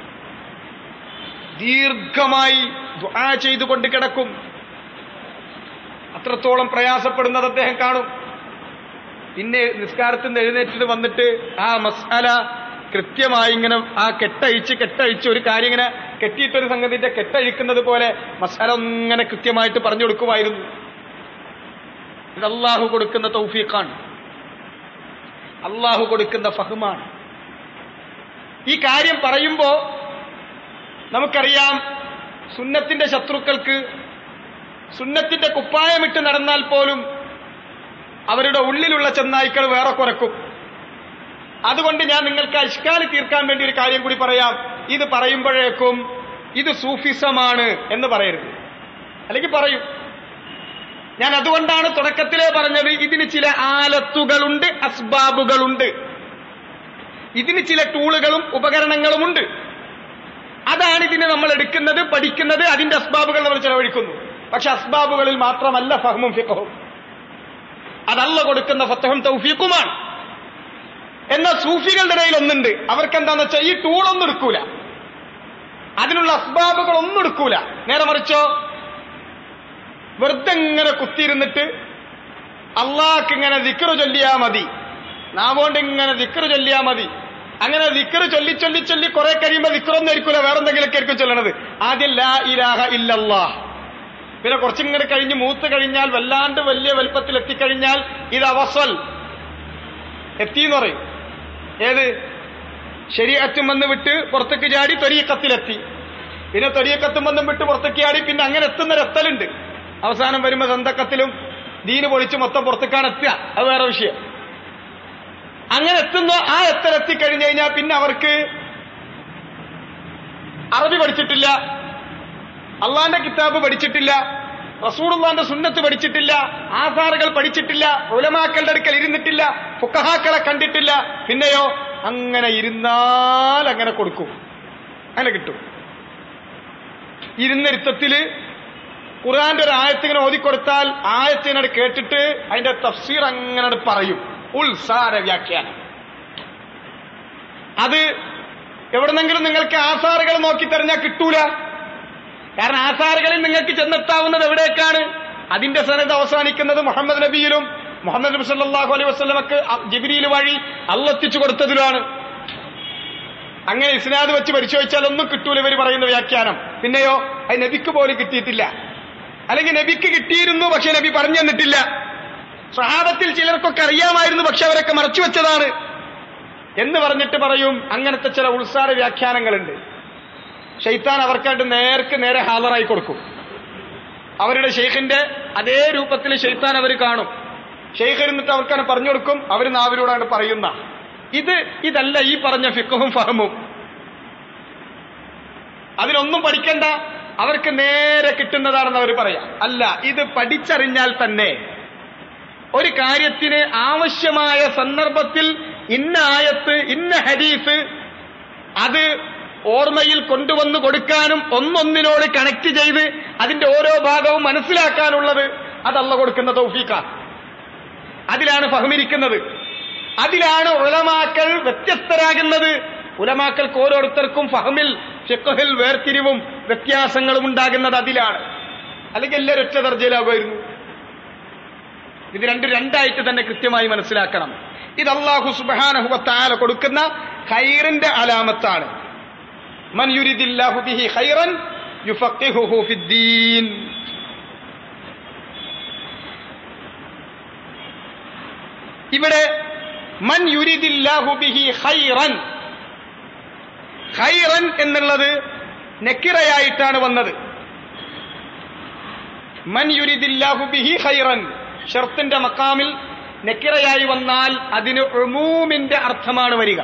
ദീർഘമായി ദുആ ചെയ്തുകൊണ്ട് കിടക്കും അത്രത്തോളം പ്രയാസപ്പെടുന്നത് അദ്ദേഹം കാണും പിന്നെ നിസ്കാരത്തിൽ നിന്ന് എഴുന്നേറ്റിട്ട് വന്നിട്ട് ആ മസാല കൃത്യമായി ഇങ്ങനെ ആ കെട്ടഴിച്ച് കെട്ടഴിച്ച് ഒരു കാര്യം ഇങ്ങനെ കെട്ടിയിട്ടൊരു സംഗതിന്റെ കെട്ടഴിക്കുന്നത് പോലെ മസാല ഇങ്ങനെ കൃത്യമായിട്ട് പറഞ്ഞു കൊടുക്കുമായിരുന്നു ഇത് അള്ളാഹു കൊടുക്കുന്ന തൗഫീഖാണ് അള്ളാഹു കൊടുക്കുന്ന ഫഹമാണ് ഈ കാര്യം പറയുമ്പോ നമുക്കറിയാം സുന്നത്തിന്റെ ശത്രുക്കൾക്ക് സുന്നത്തിന്റെ കുപ്പായമിട്ട് നടന്നാൽ പോലും അവരുടെ ഉള്ളിലുള്ള ചെന്നായ്ക്കൾ വേറെ കുറക്കും അതുകൊണ്ട് ഞാൻ നിങ്ങൾക്ക് അഷ്കാലി തീർക്കാൻ വേണ്ടി ഒരു കാര്യം കൂടി പറയാം ഇത് പറയുമ്പോഴേക്കും ഇത് സൂഫിസമാണ് എന്ന് പറയരുത് അല്ലെങ്കിൽ പറയും ഞാൻ അതുകൊണ്ടാണ് തുടക്കത്തിലേ പറഞ്ഞത് ഇതിന് ചില ആലത്തുകളുണ്ട് അസ്ബാബുകളുണ്ട് ഇതിന് ചില ടൂളുകളും ഉപകരണങ്ങളുമുണ്ട് അതാണ് ഇതിനെ നമ്മൾ എടുക്കുന്നത് പഠിക്കുന്നത് അതിന്റെ അസ്ബാബുകൾ നമ്മൾ ചെലവഴിക്കുന്നു പക്ഷെ അസ്ബാബുകളിൽ മാത്രമല്ല ഫഹമും ഫിഖഹും അതല്ല കൊടുക്കുന്ന ഫത്തഹും തൗഫീഖുമാണ് എന്നാൽ സൂഫികളുടെ ഇടയിൽ ഒന്നുണ്ട് അവർക്ക് എന്താന്ന് വെച്ചാൽ ഈ ടൂളൊന്നും എടുക്കൂല അതിനുള്ള അസ്ബാബുകൾ ഒന്നും എടുക്കൂല നേരെ മറിച്ചോ വെറുതെ ഇങ്ങനെ കുത്തിയിരുന്നിട്ട് അള്ളാഹ്ക്ക് ഇങ്ങനെ ദിക്കറ് ചൊല്ലിയാ മതി നാവോണ്ട് ഇങ്ങനെ ദിക്കറ് ചൊല്ലിയാ മതി അങ്ങനെ ദിക്കറ് ചൊല്ലി ചൊല്ലി ചൊല്ലി കുറെ കഴിയുമ്പോ ദിക്കറൊന്നും ആയിരിക്കൂല വേറെ എന്തെങ്കിലുമൊക്കെ ആയിരിക്കും ചൊല്ലണത് ആദ്യം ലാ ഇലാഹ ഇല്ലല്ലാ പിന്നെ കുറച്ചിങ്ങനെ കഴിഞ്ഞ് മൂത്ത് കഴിഞ്ഞാൽ വല്ലാണ്ട് വലിയ വലുപ്പത്തിൽ എത്തിക്കഴിഞ്ഞാൽ ഇത് അവസൽ എത്തിന്ന് പറയും ഏത് ശരീരത്തും വന്ന് വിട്ട് പുറത്തേക്ക് ചാടി തൊരീക്കത്തിലെത്തി പിന്നെ തൊരീക്കത്തും വന്നും വിട്ട് പുറത്തേക്ക് ചാടി പിന്നെ അങ്ങനെ എത്തുന്ന എത്തലുണ്ട് അവസാനം വരുമ്പോ സ്വന്തക്കത്തിലും ദീന് പൊളിച്ച് മൊത്തം പുറത്തേക്കാണ് എത്തുക അത് വേറെ വിഷയം അങ്ങനെ എത്തുന്ന ആ എത്തലെത്തി കഴിഞ്ഞു കഴിഞ്ഞാൽ പിന്നെ അവർക്ക് അറബി പഠിച്ചിട്ടില്ല അള്ളാന്റെ കിതാബ് പഠിച്ചിട്ടില്ല റസൂറുള്ളാന്റെ സുന്നത്ത് പഠിച്ചിട്ടില്ല ആധാറുകൾ പഠിച്ചിട്ടില്ല ഉലമാക്കളുടെ അടുക്കൽ ഇരുന്നിട്ടില്ല ഫുക്കഹാക്കളെ കണ്ടിട്ടില്ല പിന്നെയോ അങ്ങനെ ഇരുന്നാൽ അങ്ങനെ കൊടുക്കും അങ്ങനെ കിട്ടും ഇരുന്നിരുത്തത്തില് ഖുർആന്റെ ഒരു ആയത്തിങ്ങനെ ഓതിക്കൊടുത്താൽ ആയത്തിനോട് കേട്ടിട്ട് അതിന്റെ തഫ്സീർ അങ്ങനെ പറയും ഉൾസാര വ്യാഖ്യാനം അത് എവിടെന്നെങ്കിലും നിങ്ങൾക്ക് ആസാറുകൾ നോക്കി തെരഞ്ഞാൽ കിട്ടൂല കാരണം ആസാറുകളിൽ നിങ്ങൾക്ക് ചെന്നെത്താവുന്നത് എവിടേക്കാണ് അതിന്റെ സനത് അവസാനിക്കുന്നത് മുഹമ്മദ് നബിയിലും മുഹമ്മദ് നബി സല്ലല്ലാഹു അലൈഹി വസല്ലമക്ക് ജിബ്രീൽ വഴി അള്ളെത്തിച്ചു കൊടുത്തതിലാണ് അങ്ങനെ ഇസ്നാദ് വെച്ച് പരിശോധിച്ചാൽ ഒന്നും കിട്ടൂല ഇവർ പറയുന്ന വ്യാഖ്യാനം പിന്നെയോ അത് നബിക്ക് പോലും കിട്ടിയിട്ടില്ല അല്ലെങ്കിൽ നബിക്ക് കിട്ടിയിരുന്നു പക്ഷെ നബി പറഞ്ഞു തന്നിട്ടില്ല സ്വഹാബത്തിൽ ചിലർക്കൊക്കെ അറിയാമായിരുന്നു പക്ഷെ അവരൊക്കെ മറച്ചു വെച്ചതാണ് എന്ന് പറഞ്ഞിട്ട് പറയും അങ്ങനത്തെ ചില ഉത്സാര വ്യാഖ്യാനങ്ങളുണ്ട് ഷെയ്ത്താൻ അവർക്കായിട്ട് നേർക്ക് നേരെ ഹാജറായി കൊടുക്കും അവരുടെ ഷെയ്ഖിന്റെ അതേ രൂപത്തിൽ ഷെയ്ത്താൻ അവർ കാണും ഷെയ്ഖ് ഇരുന്നിട്ട് അവർക്കാണ് പറഞ്ഞു കൊടുക്കും അവർ നാവിലൂടെയാണ് പറയുന്ന ഇത് ഇതല്ല ഈ പറഞ്ഞ ഫിക്കഹും ഫഹമും അതിലൊന്നും പഠിക്കണ്ട അവർക്ക് നേരെ കിട്ടുന്നതാണെന്ന് അവർ പറയാം അല്ല ഇത് പഠിച്ചറിഞ്ഞാൽ തന്നെ ഒരു കാര്യത്തിന് ആവശ്യമായ സന്ദർഭത്തിൽ ഇന്ന ആയത്ത് ഇന്ന ഹദീസ് അത് ഓർമ്മയിൽ കൊണ്ടുവന്ന് കൊടുക്കാനും ഒന്നൊന്നിനോട് കണക്ട് ചെയ്ത് അതിന്റെ ഓരോ ഭാഗവും മനസ്സിലാക്കാനുള്ളത് അതല്ല കൊടുക്കുന്ന തൗഫീഖാണ് അതിലാണ് ഫഹമിരിക്കുന്നത് അതിലാണ് ഉലമാക്കൾ വ്യത്യസ്തരാകുന്നത് ഉലമാക്കൾക്ക് ഓരോരുത്തർക്കും ഫഹമിൽ ഫിഖഹിൽ വേർതിരിവും വ്യത്യാസങ്ങളും ഉണ്ടാകുന്നത് അതിലാണ് അല്ലെങ്കിൽ എല്ലാവരും ഒറ്റ ദർജയിലാകുമായിരുന്നു ഇത് രണ്ട് രണ്ടായിട്ട് തന്നെ കൃത്യമായി മനസ്സിലാക്കണം ഇത് അള്ളാഹു സുബാനഹുവത്താല കൊടുക്കുന്ന ഖൈറിന്റെ അലാമത്താണ് മൻ യുരിദില്ലാഹു ബിഹി ഖൈറൻ യുഫഖിഹുഹു ഫിദ്ദീൻ ഇവിടെ മൻ യുരിദില്ലാഹു ബിഹി ഖൈറൻ ഖൈറൻ എന്നുള്ളത് നെക്കിറയായിട്ടാണ് വന്നത് മൻ യുരിദില്ലാഹു ബിഹി ഖൈറൻ ഷർത്തിന്റെ മക്കാമിൽ നെക്കിറയായി വന്നാൽ അതിന് ഉമൂമിന്റെ അർത്ഥമാണ് വരിക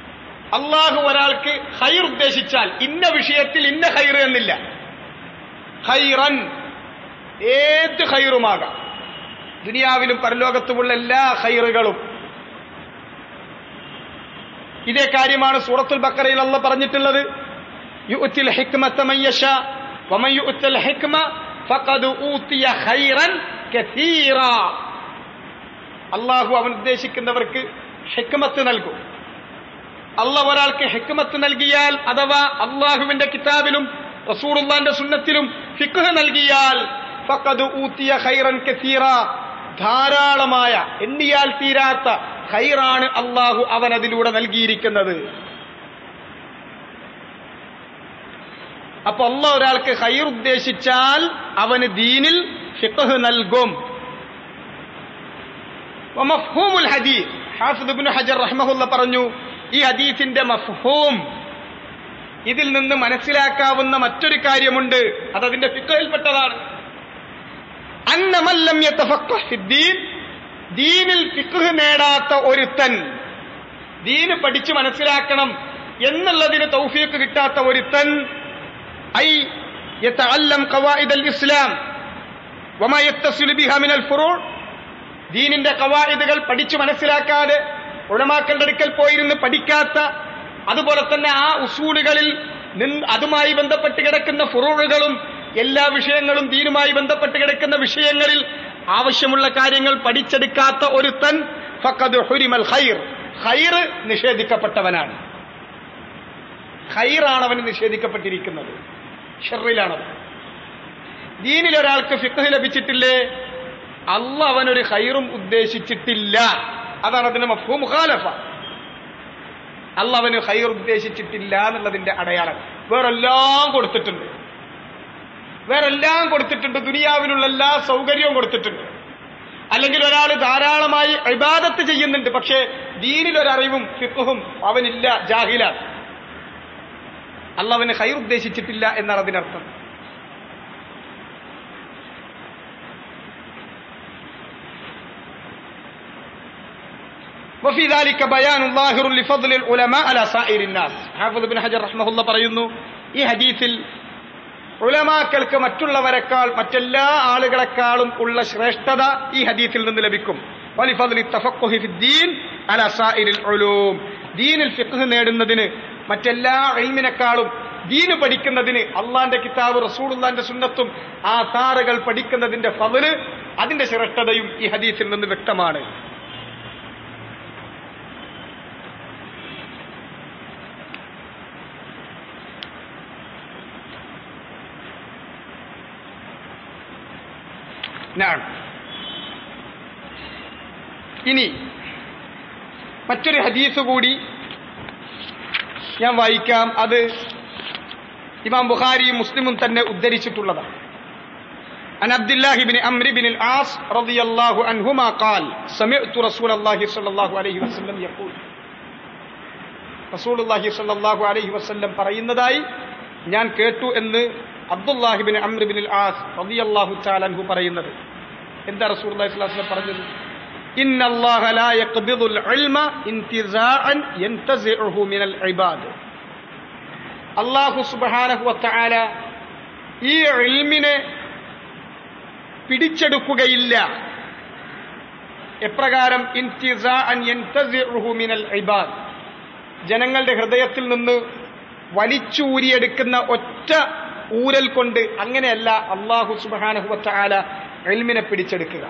അള്ളാഹു ഒരാൾക്ക് ഹൈർ ഉദ്ദേശിച്ചാൽ ഇന്ന വിഷയത്തിൽ ഇന്ന ഹൈർ എന്നില്ല ഖൈറൻ ഏത് ഖൈറുമാകാം ദുനിയാവിലും പരലോകത്തുമുള്ള എല്ലാ ഖൈറുകളും ഇതേ കാര്യമാണ് സൂറത്തുൽ ബക്കറയിൽ അല്ല പറഞ്ഞിട്ടുള്ളത് യുഅത്തിൽ ഹിക്മത മൻ യശാ വമൻ യുഅത്തൽ ഹിക്മ ഫഖദ് ഊതിയ ഖൈറൻ കസീറ അള്ളാഹു അവൻ ഉദ്ദേശിക്കുന്നവർക്ക് ഹിക്മത്ത് നൽകും അള്ളാഹ് ഒരാൾക്ക് ഹിക്മത്ത് നൽകിയാൽ അഥവാ അള്ളാഹുവിന്റെ കിതാബിലും റസൂറുല്ലാന്റെ സുന്നത്തിലും ഫിഖ് നൽകിയാൽ ഫഖദ് ഊത്തിയ ഖൈറൻ കസീറ ധാരാളമായ എണ്ണിയാൽ തീരാത്ത ഖൈറാണ് അള്ളാഹു അവൻ അതിലൂടെ നൽകിയിരിക്കുന്നത് അപ്പൊ അള്ളാഹ് ഒരാൾക്ക് ഖൈർ ഉദ്ദേശിച്ചാൽ അവന് ദീനിൽ ഫിഖ് നൽകും മഫ്ഹൂമുൽ ഹദീസ് ഹാഫിദ് ഇബ്നു ഹജർ റഹ്മഹുല്ല പറഞ്ഞു ഈ ഹദീസിന്റെ മഫ്ഹൂം ഇതിൽ നിന്ന് മനസ്സിലാക്കാവുന്ന മറ്റൊരു കാര്യമുണ്ട് അത് അതിന്റെ ഫിഖഹിൽപ്പെട്ടതാണ് അന്നമല്ലം യതഫഖഹ് ഫിദ്ദീൻ ദീനിൽ ഫിഖ് നേടാത്ത ഒരുത്തൻ ദീന് പഠിച്ചു മനസ്സിലാക്കണം എന്നുള്ളതിന് തൗഫീഖ് കിട്ടാത്ത ഒരുത്തൻ ഐ യതഅല്ലം ഖവായിദൽ ഇസ്ലാം വമാ യത്തസിലു ബിഹാ മിനൽ ഫുറൂ ദീനിന്റെ കവായിദുകൾ പഠിച്ചു മനസ്സിലാക്കാതെ ഉടമാക്കളുടെ അടുക്കൽ പോയിരുന്ന് പഠിക്കാത്ത അതുപോലെ തന്നെ ആ ഉസൂലുകളിൽ നിന്ന് അതുമായി ബന്ധപ്പെട്ട് കിടക്കുന്ന ഫുറൂഴുകളും എല്ലാ വിഷയങ്ങളും ദീനുമായി ബന്ധപ്പെട്ട് കിടക്കുന്ന വിഷയങ്ങളിൽ ആവശ്യമുള്ള കാര്യങ്ങൾ പഠിച്ചെടുക്കാത്ത ഒരുത്തൻ ഫഖദ് ഹുരിമൽ ഖൈർ ഖൈർ നിഷേധിക്കപ്പെട്ടവനാണ് ഖൈറാണ് അവന് നിഷേധിക്കപ്പെട്ടിരിക്കുന്നത് ഷെറിലാണത് ദീനിൽ ഒരാൾക്ക് ഫിഖ് ലഭിച്ചിട്ടില്ലേ അല്ല അവനൊരു ഹൈറും ഉദ്ദേശിച്ചിട്ടില്ല അതാണ് അതിന്റെ മഫൂ മുഖാലഫ അല്ല അവന് ഹൈർ ഉദ്ദേശിച്ചിട്ടില്ല എന്നുള്ളതിന്റെ അടയാളം വേറെല്ലാം കൊടുത്തിട്ടുണ്ട് വേറെല്ലാം കൊടുത്തിട്ടുണ്ട് ദുനിയാവിനുള്ള എല്ലാ സൗകര്യവും കൊടുത്തിട്ടുണ്ട് അല്ലെങ്കിൽ ഒരാൾ ധാരാളമായി ഇബാദത്ത് ചെയ്യുന്നുണ്ട് പക്ഷേ ദീനിലൊരറിവും ഫിഖും അവനില്ല ജാഹിലാണ് അല്ല അവന് ഹൈർ ഉദ്ദേശിച്ചിട്ടില്ല എന്നാണ് അതിനർത്ഥം وفي ذلك بيان ظاهر لفضل العلماء على سائر الناس حافظ بن حجر رحمه الله പറയുന്നു ഈ ഹദീസിൽ ഉലമാക്കൾക്ക് മറ്റുള്ളവരെക്കാൾ മറ്റെല്ലാ ആളുകളെക്കാളും ഉള്ള ശ്രേഷ്ഠത ഈ ഹദീസിൽ നിന്ന് ലഭിക്കും വലിഫദ്ലി തഫഖുഹി ഫിദ്ദീൻ അല സായിരിൽ ഉലൂം ദീനിൽ ഫിഖ് നേടുന്നതിന് മറ്റെല്ലാ ഇൽമിനെക്കാളും ദീന് പഠിക്കുന്നതിന് അള്ളാന്റെ കിതാബ് റസൂലുള്ളാന്റെ സുന്നത്തും ആ താറുകൾ പഠിക്കുന്നതിന്റെ ഫضല് അതിന്റെ ശ്രേഷ്ഠതയും ഈ ഹദീസിൽ നിന്ന് വ്യക്തമാണ് നാം ഇനി മറ്റൊരു ഹദീസ് കൂടി ഞാൻ വായിക്കാം അത് ഇമാം ബുഖാരിയും മുസ്ലിമും തന്നെ ഉദ്ധരിച്ചിട്ടുള്ളതാണ് عن عبد الله بن عمرو بن العاص رضي الله عنهما قال سمعت رسول الله صلى الله عليه وسلم يقول رسول الله صلى الله عليه وسلم പറയുന്നതായി ഞാൻ കേട്ടു എന്ന് Abdullahi bin Amr bin As റളിയല്ലാഹു തആല അൻഹു പറയുന്നത് എന്താ റസൂലുള്ളാഹി സ്വല്ലല്ലാഹു അലൈഹി വസല്ലം പറഞ്ഞത് ഇന്ന അല്ലാഹ ലാ യഖ്ബിദുൽ ഇൽമ ഇന്തിസാഅൻ യൻതസിഉഹു മിനൽ ഇബാദ് അല്ലാഹു സുബ്ഹാനഹു വതആല ഈ ഇൽമിനെ പിടിച്ചെടുക്കുകയില്ല എപ്രകാരം ഇന്തിസാഅൻ യൻതസിഉഹു മിനൽ ഇബാദ് ജനങ്ങളുടെ ഹൃദയത്തിൽ നിന്ന് വലിച്ചൂരിയെടുക്കുന്ന ഒറ്റ ഊരൽ കൊണ്ട് അങ്ങനെയല്ല അള്ളാഹു സുബാനഹുവല എൽമിനെ പിടിച്ചെടുക്കുക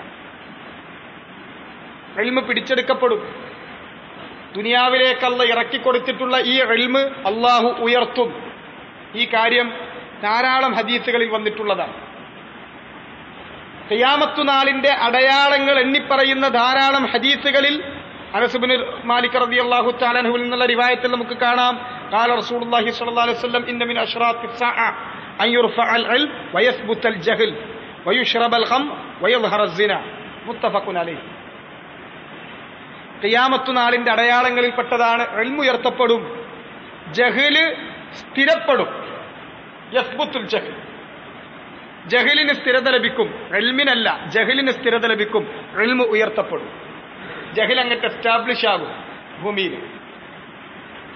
എൽമ് പിടിച്ചെടുക്കപ്പെടും ദുനിയാവിലേക്കല്ല ഇറക്കിക്കൊടുത്തിട്ടുള്ള ഈ എൽമ് അള്ളാഹു ഉയർത്തും ഈ കാര്യം ധാരാളം ഹദീസുകളിൽ വന്നിട്ടുള്ളതാണ് ഖിയാമത്തു നാളിന്റെ അടയാളങ്ങൾ എണ്ണിപ്പറയുന്ന ധാരാളം ഹദീസുകളിൽ അനസുബിന് മാലിക് റതി അള്ളാഹു താലഹുവിൽ നിന്നുള്ള റിവായത്തിൽ നമുക്ക് കാണാം قال رسول الله صلى الله عليه وسلم إن من أشراط الساعة أن يرفع العلم ويثبت الجهل ويشرب الخمر ويظهر الزنا متفق عليه ഖിയാമത്തു നാളിന്റെ അടയാളങ്ങളിൽപ്പെട്ടതാണ് എൽമുയർത്തപ്പെടും ജഹല് സ്ഥിരപ്പെടും യസ്ബുത്തുൽ ജഹൽ ജഹലിന് സ്ഥിരത ലഭിക്കും എൽമിനല്ല ജഹലിന് സ്ഥിരത ലഭിക്കും എൽമു ഉയർത്തപ്പെടും ജഹൽ അങ്ങട്ട് എസ്റ്റാബ്ലിഷ് ആകും ഭൂമിയിൽ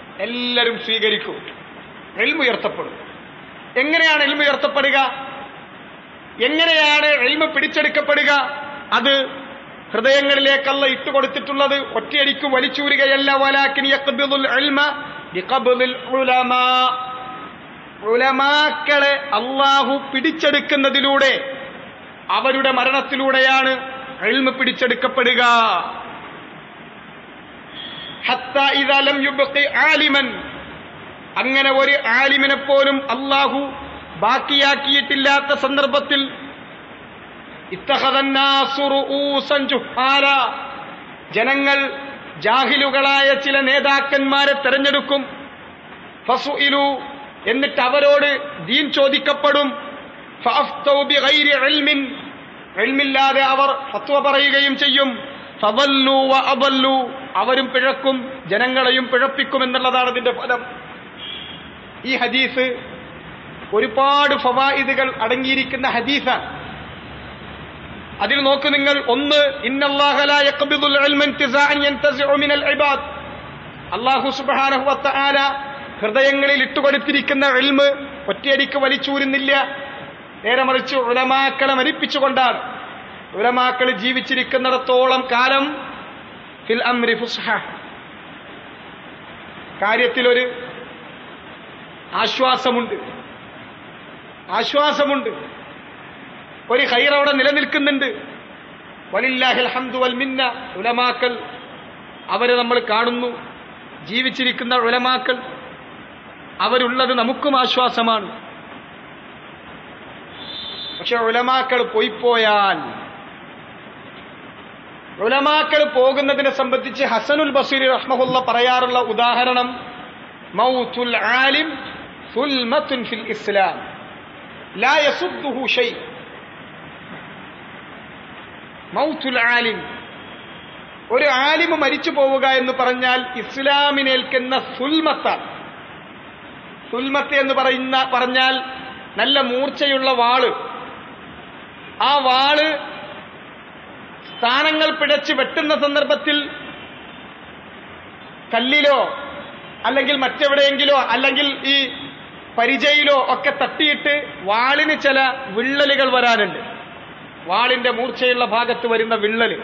എല്ലാവരും സ്വീകരിക്കും എൽമുയർത്തപ്പെടും എങ്ങനെയാണ് എൽമുയർത്തപ്പെടുക എങ്ങനെയാണ് എൽമ പിടിച്ചെടുക്കപ്പെടുക അത് ഹൃദയങ്ങളിലേക്കല്ല ഇട്ടുകൊടുത്തിട്ടുള്ളത് ഒറ്റയടിക്ക് വലിച്ചൂരുകയല്ല വലാക്കിൻ യഖ്ബിദുൽ ഇൽമ ബിഖബ്ദിൽ ഉലമാ ഉലമാക്കളെ അള്ളാഹു പിടിച്ചെടുക്കുന്നതിലൂടെ അവരുടെ മരണത്തിലൂടെയാണ് എൽമ പിടിച്ചെടുക്കപ്പെടുക ഹത്താ ഇദാ ലം യുബ്ഖി ആലിമൻ അങ്ങനെ ഒരു ആലിമിനെ പോലും അള്ളാഹു ബാക്കിയാക്കിയിട്ടില്ലാത്ത സന്ദർഭത്തിൽ ഇത്തഹദന്നാസു റൂഊസൻ ജുഹാല ജനങ്ങൾ ജാഹിലുകളായ ചില നേതാക്കന്മാരെ തെരഞ്ഞെടുക്കും ഫസുഇലു എന്നിട്ട് അവരോട് ദീൻ ചോദിക്കപ്പെടും ഫഅഫ്തൗ ബിഗൈരി ഇൽമിൻ ഇൽമില്ലാതെ അവർ ഫത്വ പറയുകയും ചെയ്യും ഫവല്ലു വഅദല്ലു അവരും പിഴക്കും ജനങ്ങളെയും പിഴപ്പിക്കും എന്നുള്ളതാണ് ഇതിന്റെ ഫലം ഈ ഹദീസ് ഒരുപാട് ഫവായിദുകൾ അടങ്ങിയിരിക്കുന്ന ഹദീസാണ് അതിൽ നോക്ക് നിങ്ങൾ ഒന്ന് അള്ളാഹു സുബാനഹു വത്തആല ഹൃദയങ്ങളിൽ ഇട്ടുകൊടുത്തിരിക്കുന്ന എൽമ് ഒറ്റയടിക്ക് വലിച്ചൂരുന്നില്ല നേരെ മറിച്ച് ഉലമാക്കളെ മരിപ്പിച്ചുകൊണ്ടാണ് ഉലമാക്കൾ ജീവിച്ചിരിക്കുന്നിടത്തോളം കാലം ഫിൽ അംരി ഫുസ്ഹ കാര്യത്തിലൊരു ആശ്വാസമുണ്ട് ആശ്വാസമുണ്ട് ഒരു ഹൈർ അവിടെ നിലനിൽക്കുന്നുണ്ട് വലില്ലാഹിൽ ഹംദു വൽ മിന്ന ഉലമാക്കൽ അവരെ നമ്മൾ കാണുന്നു ജീവിച്ചിരിക്കുന്ന ഉലമാക്കൾ അവരുള്ളത് നമുക്കും ആശ്വാസമാണ് പക്ഷെ ഉലമാക്കൾ പോയിപ്പോയാൽ ഉലമാക്കൾ പോകുന്നതിനെ സംബന്ധിച്ച് ഹസനുൽ ബസീർ റഹ്മഹുല്ല പറയാറുള്ള ഉദാഹരണം മൗത്തുൽ ആലിം സുൽമത്തുൻ ഫിൽ ഇസ്ലാം ലാ യസുദ്ദുഹു ഷൈ മൗത്തുൽ ആലിം ഒരു ആലിമ് മരിച്ചു പോവുക എന്ന് പറഞ്ഞാൽ ഇസ്ലാമിനേൽക്കുന്ന സുൽമത്താണ് സുൽമത്ത് എന്ന് പറയുന്ന പറഞ്ഞാൽ നല്ല മൂർച്ചയുള്ള വാള് ആ വാള് സ്ഥാനങ്ങൾ പിഴച്ച് വെട്ടുന്ന സന്ദർഭത്തിൽ കല്ലിലോ അല്ലെങ്കിൽ മറ്റെവിടെയെങ്കിലോ അല്ലെങ്കിൽ ഈ പരിചയിലോ ഒക്കെ തട്ടിയിട്ട് വാളിന് ചില വിള്ളലുകൾ വരാനുണ്ട് വാളിന്റെ മൂർച്ചയുള്ള ഭാഗത്ത് വരുന്ന വിള്ളല്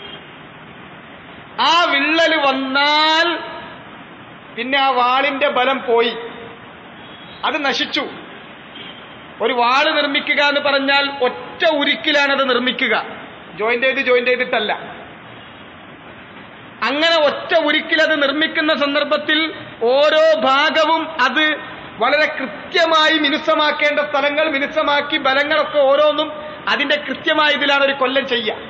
ആ വിള്ളല് വന്നാൽ പിന്നെ ആ വാളിന്റെ ബലം പോയി അത് നശിച്ചു ഒരു വാള് നിർമ്മിക്കുക എന്ന് പറഞ്ഞാൽ ഒറ്റ ഉരുക്കിലാണ് അത് നിർമ്മിക്കുക ജോയിന്റ് ചെയ്ത് ജോയിന്റ് ചെയ്തിട്ടല്ല അങ്ങനെ ഒറ്റ ഉരുക്കിൽ അത് നിർമ്മിക്കുന്ന സന്ദർഭത്തിൽ ഓരോ ഭാഗവും അത് വളരെ കൃത്യമായി മിനുസമാക്കേണ്ട സ്ഥലങ്ങൾ മിനുസമാക്കി ബലങ്ങളൊക്കെ ഓരോന്നും അതിന്റെ കൃത്യമായ ഇതിലാണ് ഒരു കൊല്ലം ചെയ്യുക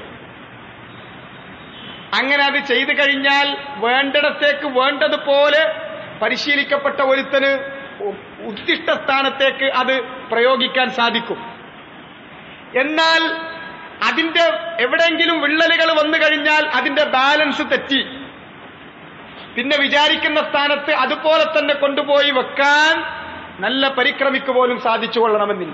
അങ്ങനെ അത് ചെയ്തു കഴിഞ്ഞാൽ വേണ്ടിടത്തേക്ക് വേണ്ടതുപോലെ പരിശീലിക്കപ്പെട്ട ഒരുത്തന് ഉദ്ദിഷ്ട സ്ഥാനത്തേക്ക് അത് പ്രയോഗിക്കാൻ സാധിക്കും എന്നാൽ അതിന്റെ എവിടെയെങ്കിലും വിള്ളലുകൾ വന്നു കഴിഞ്ഞാൽ അതിന്റെ ബാലൻസ് തെറ്റി പിന്നെ വിചാരിക്കുന്ന സ്ഥാനത്ത് അതുപോലെ തന്നെ കൊണ്ടുപോയി വെക്കാൻ നല്ല പരിക്രമിക്ക് പോലും സാധിച്ചു കൊള്ളണമെന്നില്ല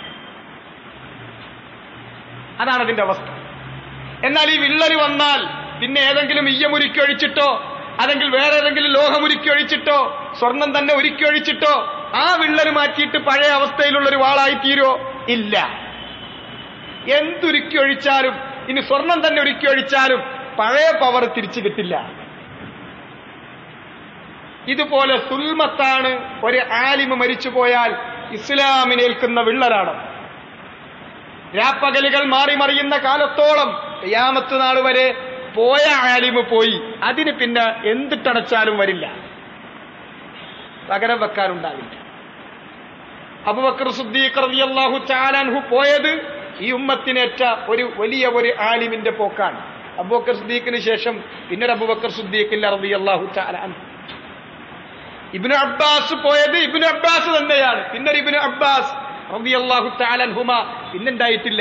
അതാണ് അതിന്റെ അവസ്ഥ എന്നാൽ ഈ വിള്ളല് വന്നാൽ പിന്നെ ഏതെങ്കിലും ഇയ്യമുരുക്കി ഒഴിച്ചിട്ടോ അല്ലെങ്കിൽ വേറെ ഏതെങ്കിലും ലോഹമുരുക്കി ഒഴിച്ചിട്ടോ സ്വർണം തന്നെ ഒരുക്കി ഒഴിച്ചിട്ടോ ആ വിള്ളല് മാറ്റിയിട്ട് പഴയ അവസ്ഥയിലുള്ള ഒരു വാളായി തീരോ ഇല്ല എന്തുരുക്കി ഒഴിച്ചാലും ഇനി സ്വർണം തന്നെ ഒരുക്കി ഒഴിച്ചാലും പഴയ പവർ തിരിച്ചു കിട്ടില്ല ഇതുപോലെ സുൽമത്താണ് ഒരു ആലിമ് മരിച്ചുപോയാൽ ഇസ്ലാമിനേൽക്കുന്ന വിള്ളലാണ് രാപ്പകലുകൾ മാറി മറിയുന്ന കാലത്തോളം യാമത്ത് നാൾ വരെ പോയ ആലിമ് പോയി അതിന് പിന്നെ എന്തിട്ടടച്ചാലും വരില്ല പകരം വെക്കാനുണ്ടാവില്ല അബുബക്കർ സുദ്ദീഖ് റളിയല്ലാഹു ചാലാൻഹു പോയത് ഈ ഉമ്മത്തിനേറ്റ ഒരു വലിയ ഒരു ആലിമിന്റെ പോക്കാണ് അബൂബക്കർ സുദ്ദീഖിന് ശേഷം പിന്നീട് അബൂബക്കർ സുദ്ദീഖില്ല റളിയല്ലാഹു ചാലാൻഹു ഇബ്നു അബ്ബാസ് പോയത് ഇബ്നു അബ്ബാസ് തന്നെയാണ് പിന്നീട് ഇബ്നു അബ്ബാസ് റളിയല്ലാഹു തആലൻഹുമ പിന്നുണ്ടായിട്ടില്ല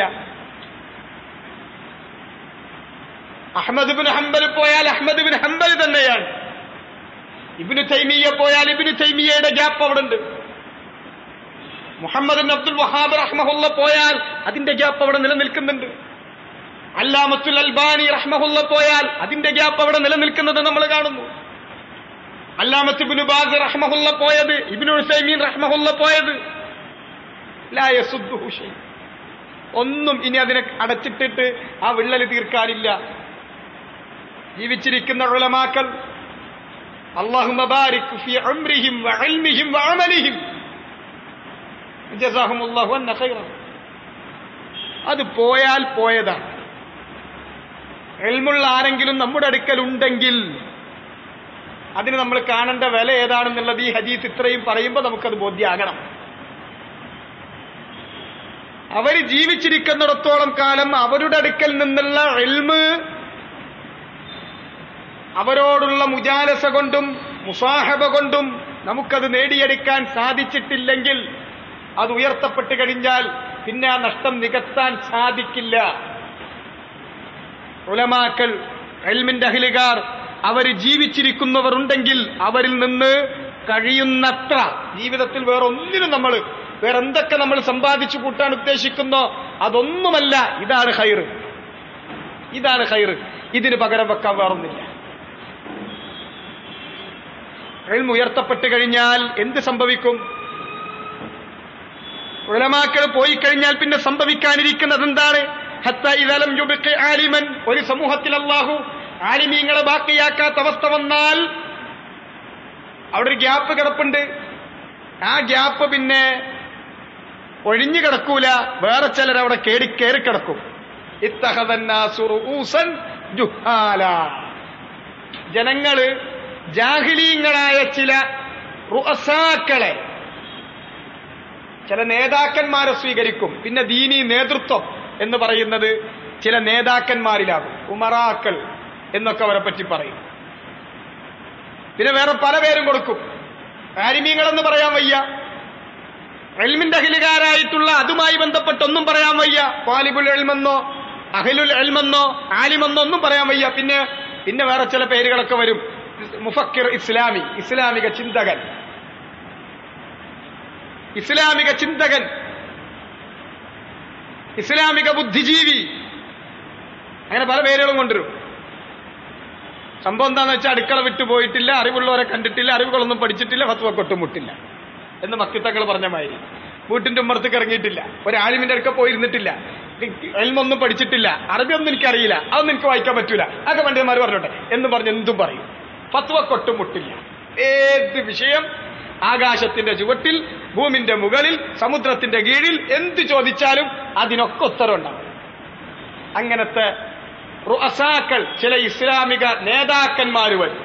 അഹമ്മദ് ബിൻ ഹംബൽ പോയാൽ അഹമ്മദ് ബിൻ ഹംബൽ തന്നെയാണ് ഇബ്നു തൈമിയ പോയാൽ ഇബ്നു തൈമിയയുടെ ഗ്യാപ്പ് അവിടെ ഉണ്ട് മുഹമ്മദ് ബിൻ അബ്ദുൽ വഹാബ് റഹ്മഹുല്ല പോയാൽ അതിന്റെ ഗ്യാപ്പ് അവിടെ നിലനിൽക്കുന്നുണ്ട് അല്ലാമത്തുൽ അൽബാനി റഹ്മഹുല്ല പോയാൽ അതിന്റെ ഗ്യാപ്പ് അവിടെ നിലനിൽക്കുന്നത് നമ്മൾ കാണുന്നു അല്ലാമത്ത് ഇബ്നു ബാസ് റഹ്മഹുല്ല പോയത് ഇബ്നു ഉസൈമീൻ റഹ്മഹുല്ല പോയത് ലാ യസുദ്ദുഹു ഷൈ ഒന്നും ഇനി അതിനെ അടച്ചിട്ടിട്ട് ആ വിള്ളൽ തീർക്കാനില്ല ജീവിച്ചിരിക്കുന്ന ഉലമാക്കൾ اللهم بارك في عمرهم وعلمهم وعملهم جزاهم الله عنا خيرا അത് പോയാൽ പോയതാണ് എൽമുള്ള ആരെങ്കിലും നമ്മുടെ അടുക്കൽ ഉണ്ടെങ്കിൽ അതിന് നമ്മൾ കാണേണ്ട വില ഏതാണെന്നുള്ളത് ഈ ഹദീസ് ഇത്രയും പറയുമ്പോൾ നമുക്കത് ബോധ്യമാകണം അവർ ജീവിച്ചിരിക്കുന്നിടത്തോളം കാലം അവരുടെ അടുക്കൽ നിന്നുള്ള എൽമ് അവരോടുള്ള മുജാലസ കൊണ്ടും മുസാഹബ കൊണ്ടും നമുക്കത് നേടിയെടുക്കാൻ സാധിച്ചിട്ടില്ലെങ്കിൽ അത് ഉയർത്തപ്പെട്ട് കഴിഞ്ഞാൽ പിന്നെ ആ നഷ്ടം നികത്താൻ സാധിക്കില്ല ഉലമാക്കൾ എൽമിന്റെ അഹിലുകാർ അവർ ജീവിച്ചിരിക്കുന്നവർ ഉണ്ടെങ്കിൽ അവരിൽ നിന്ന് കഴിയുന്നത്ര ജീവിതത്തിൽ വേറെ ഒന്നിനും നമ്മൾ വേറെ എന്തൊക്കെ നമ്മൾ സമ്പാദിച്ചു കൂട്ടാൻ ഉദ്ദേശിക്കുന്നോ അതൊന്നുമല്ല ഇതാണ് ഹൈറ് ഇതാണ് ഹൈറ് ഇതിന് പകരം വെക്കാൻ വേറൊന്നില്ല എൽമ് ഉയർത്തപ്പെട്ട് കഴിഞ്ഞാൽ എന്ത് സംഭവിക്കും ഉലമാക്കൾ പോയി കഴിഞ്ഞാൽ പിന്നെ സംഭവിക്കാനിരിക്കുന്നത് എന്താണ് ഹത്ത ഇതലം യുബിക്ക് ആലിമൻ ഒരു സമൂഹത്തിൽ അള്ളാഹു ആലിമീങ്ങളെ ബാക്കിയാക്കാത്ത അവസ്ഥ വന്നാൽ അവിടെ ഒരു ഗ്യാപ്പ് കിടപ്പുണ്ട് ആ ഗ്യാപ്പ് പിന്നെ ഒഴിഞ്ഞു കിടക്കൂല വേറെ ചിലർ അവിടെ കേടി കയറി കിടക്കും ഇത്തഹദന്നാസുറൂസൻ ജുഹാല ജനങ്ങള് ജാഹിലീങ്ങളായ ചില റുഅസാക്കളെ ചില നേതാക്കന്മാരെ സ്വീകരിക്കും പിന്നെ ദീനി നേതൃത്വം എന്ന് പറയുന്നത് ചില നേതാക്കന്മാരിലാകും ഉമറാക്കൾ എന്നൊക്കെ അവരെ പറ്റി പറയും പിന്നെ വേറെ പല പേരും കൊടുക്കും ആരിമീങ്ങളെന്ന് പറയാൻ വയ്യ എൽമിന്റെ അഖിലുകാരായിട്ടുള്ള അതുമായി ബന്ധപ്പെട്ടൊന്നും പറയാൻ വയ്യ വാലിബുൽ എൽമെന്നോ അഖിലുൽ എൽമെന്നോ ആലിമെന്നോ ഒന്നും പറയാൻ വയ്യ പിന്നെ പിന്നെ വേറെ ചില പേരുകളൊക്കെ വരും മുഫക്കിർ ഇസ്ലാമി ഇസ്ലാമിക ചിന്തകൻ ഇസ്ലാമിക ചിന്തകൻ ഇസ്ലാമിക ബുദ്ധിജീവി അങ്ങനെ പല പേരുകളും കൊണ്ടുവരും സംഭവം എന്താന്ന് വെച്ചാൽ അടുക്കള വിട്ടു പോയിട്ടില്ല അറിവുള്ളവരെ കണ്ടിട്ടില്ല അറിവുകളൊന്നും പഠിച്ചിട്ടില്ല ഫത്വ കൊട്ടുമുട്ടില്ല എന്ന് മക്കിത്തങ്ങൾ പറഞ്ഞ മാതിരി വീട്ടിന്റെ ഉമ്മറത്തേക്ക് ഇറങ്ങിയിട്ടില്ല ഒരു ആലിമിന്റെ അടുക്ക പോയിരുന്നിട്ടില്ല എൽമൊന്നും പഠിച്ചിട്ടില്ല അറബി ഒന്നും എനിക്കറിയില്ല അതൊന്നും എനിക്ക് വായിക്കാൻ പറ്റൂല അതൊക്കെ പണ്ഡിതന്മാർ പറഞ്ഞോട്ടെ എന്ന് പറഞ്ഞ് എന്തും പറയും ഫത്വ കൊട്ടുമുട്ടില്ല ഏത് വിഷയം ആകാശത്തിന്റെ ചുവട്ടിൽ ഭൂമിന്റെ മുകളിൽ സമുദ്രത്തിന്റെ കീഴിൽ എന്ത് ചോദിച്ചാലും അതിനൊക്കെ ഉത്തരവുണ്ടാവും അങ്ങനത്തെ റുഅസാക്കൾ ചില ഇസ്ലാമിക നേതാക്കന്മാർ വരും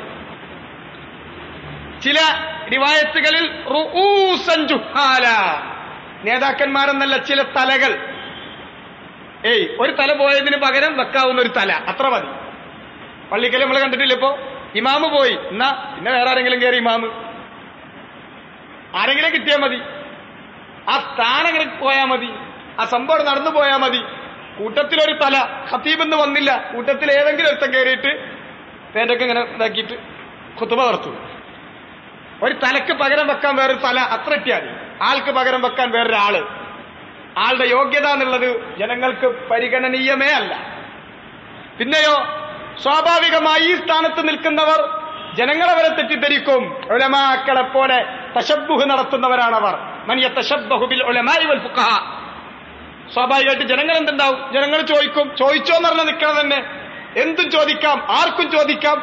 ചില റിവായത്തുകളിൽ റുഊസൻ ജുഹാല നേതാക്കന്മാരെന്നല്ല ചില തലകൾ ഏയ് ഒരു തല പോയതിന് പകരം വെക്കാവുന്ന ഒരു തല അത്ര മതി പള്ളിക്കൽ നമ്മൾ കണ്ടിട്ടില്ല ഇപ്പോ ഇമാമ് പോയി എന്നാ പിന്നെ വേറെ ആരെങ്കിലും കയറി ഇമാമ് ആരെങ്കിലും കിട്ടിയാൽ മതി ആ സ്ഥാനങ്ങൾ പോയാൽ മതി ആ സംഭവം നടന്നു പോയാൽ മതി കൂട്ടത്തിലൊരു തല ഖത്തീബെന്ന് വന്നില്ല കൂട്ടത്തിൽ ഏതെങ്കിലും ഒരുത്തം കയറിയിട്ട് പേരൊക്കെ ഇങ്ങനെ ഇതാക്കിയിട്ട് കുത്തുമ നടത്തു ഒരു തലക്ക് പകരം വെക്കാൻ വേറൊരു തല അത്ര ഇട്ടിയാൽ മതി ആൾക്ക് പകരം വെക്കാൻ വേറൊരാള് ആളുടെ യോഗ്യത എന്നുള്ളത് ജനങ്ങൾക്ക് പരിഗണനീയമേ അല്ല പിന്നെയോ സ്വാഭാവികമായി ഈ സ്ഥാനത്ത് നിൽക്കുന്നവർ ജനങ്ങളെ വരെ തെറ്റിദ്ധരിക്കും ഉലമാക്കളെ പോലെ തശബുഹ് നടത്തുന്നവരാണവർ മനിയ തശബഹുബിൽ ഉലമായി വൽ ഫുഖഹ സ്വാഭാവികമായിട്ട് ജനങ്ങൾ എന്തുണ്ടാവും ജനങ്ങൾ ചോദിക്കും ചോദിച്ചോ എന്ന് പറഞ്ഞാൽ നിൽക്കണം തന്നെ എന്തും ചോദിക്കാം ആർക്കും ചോദിക്കാം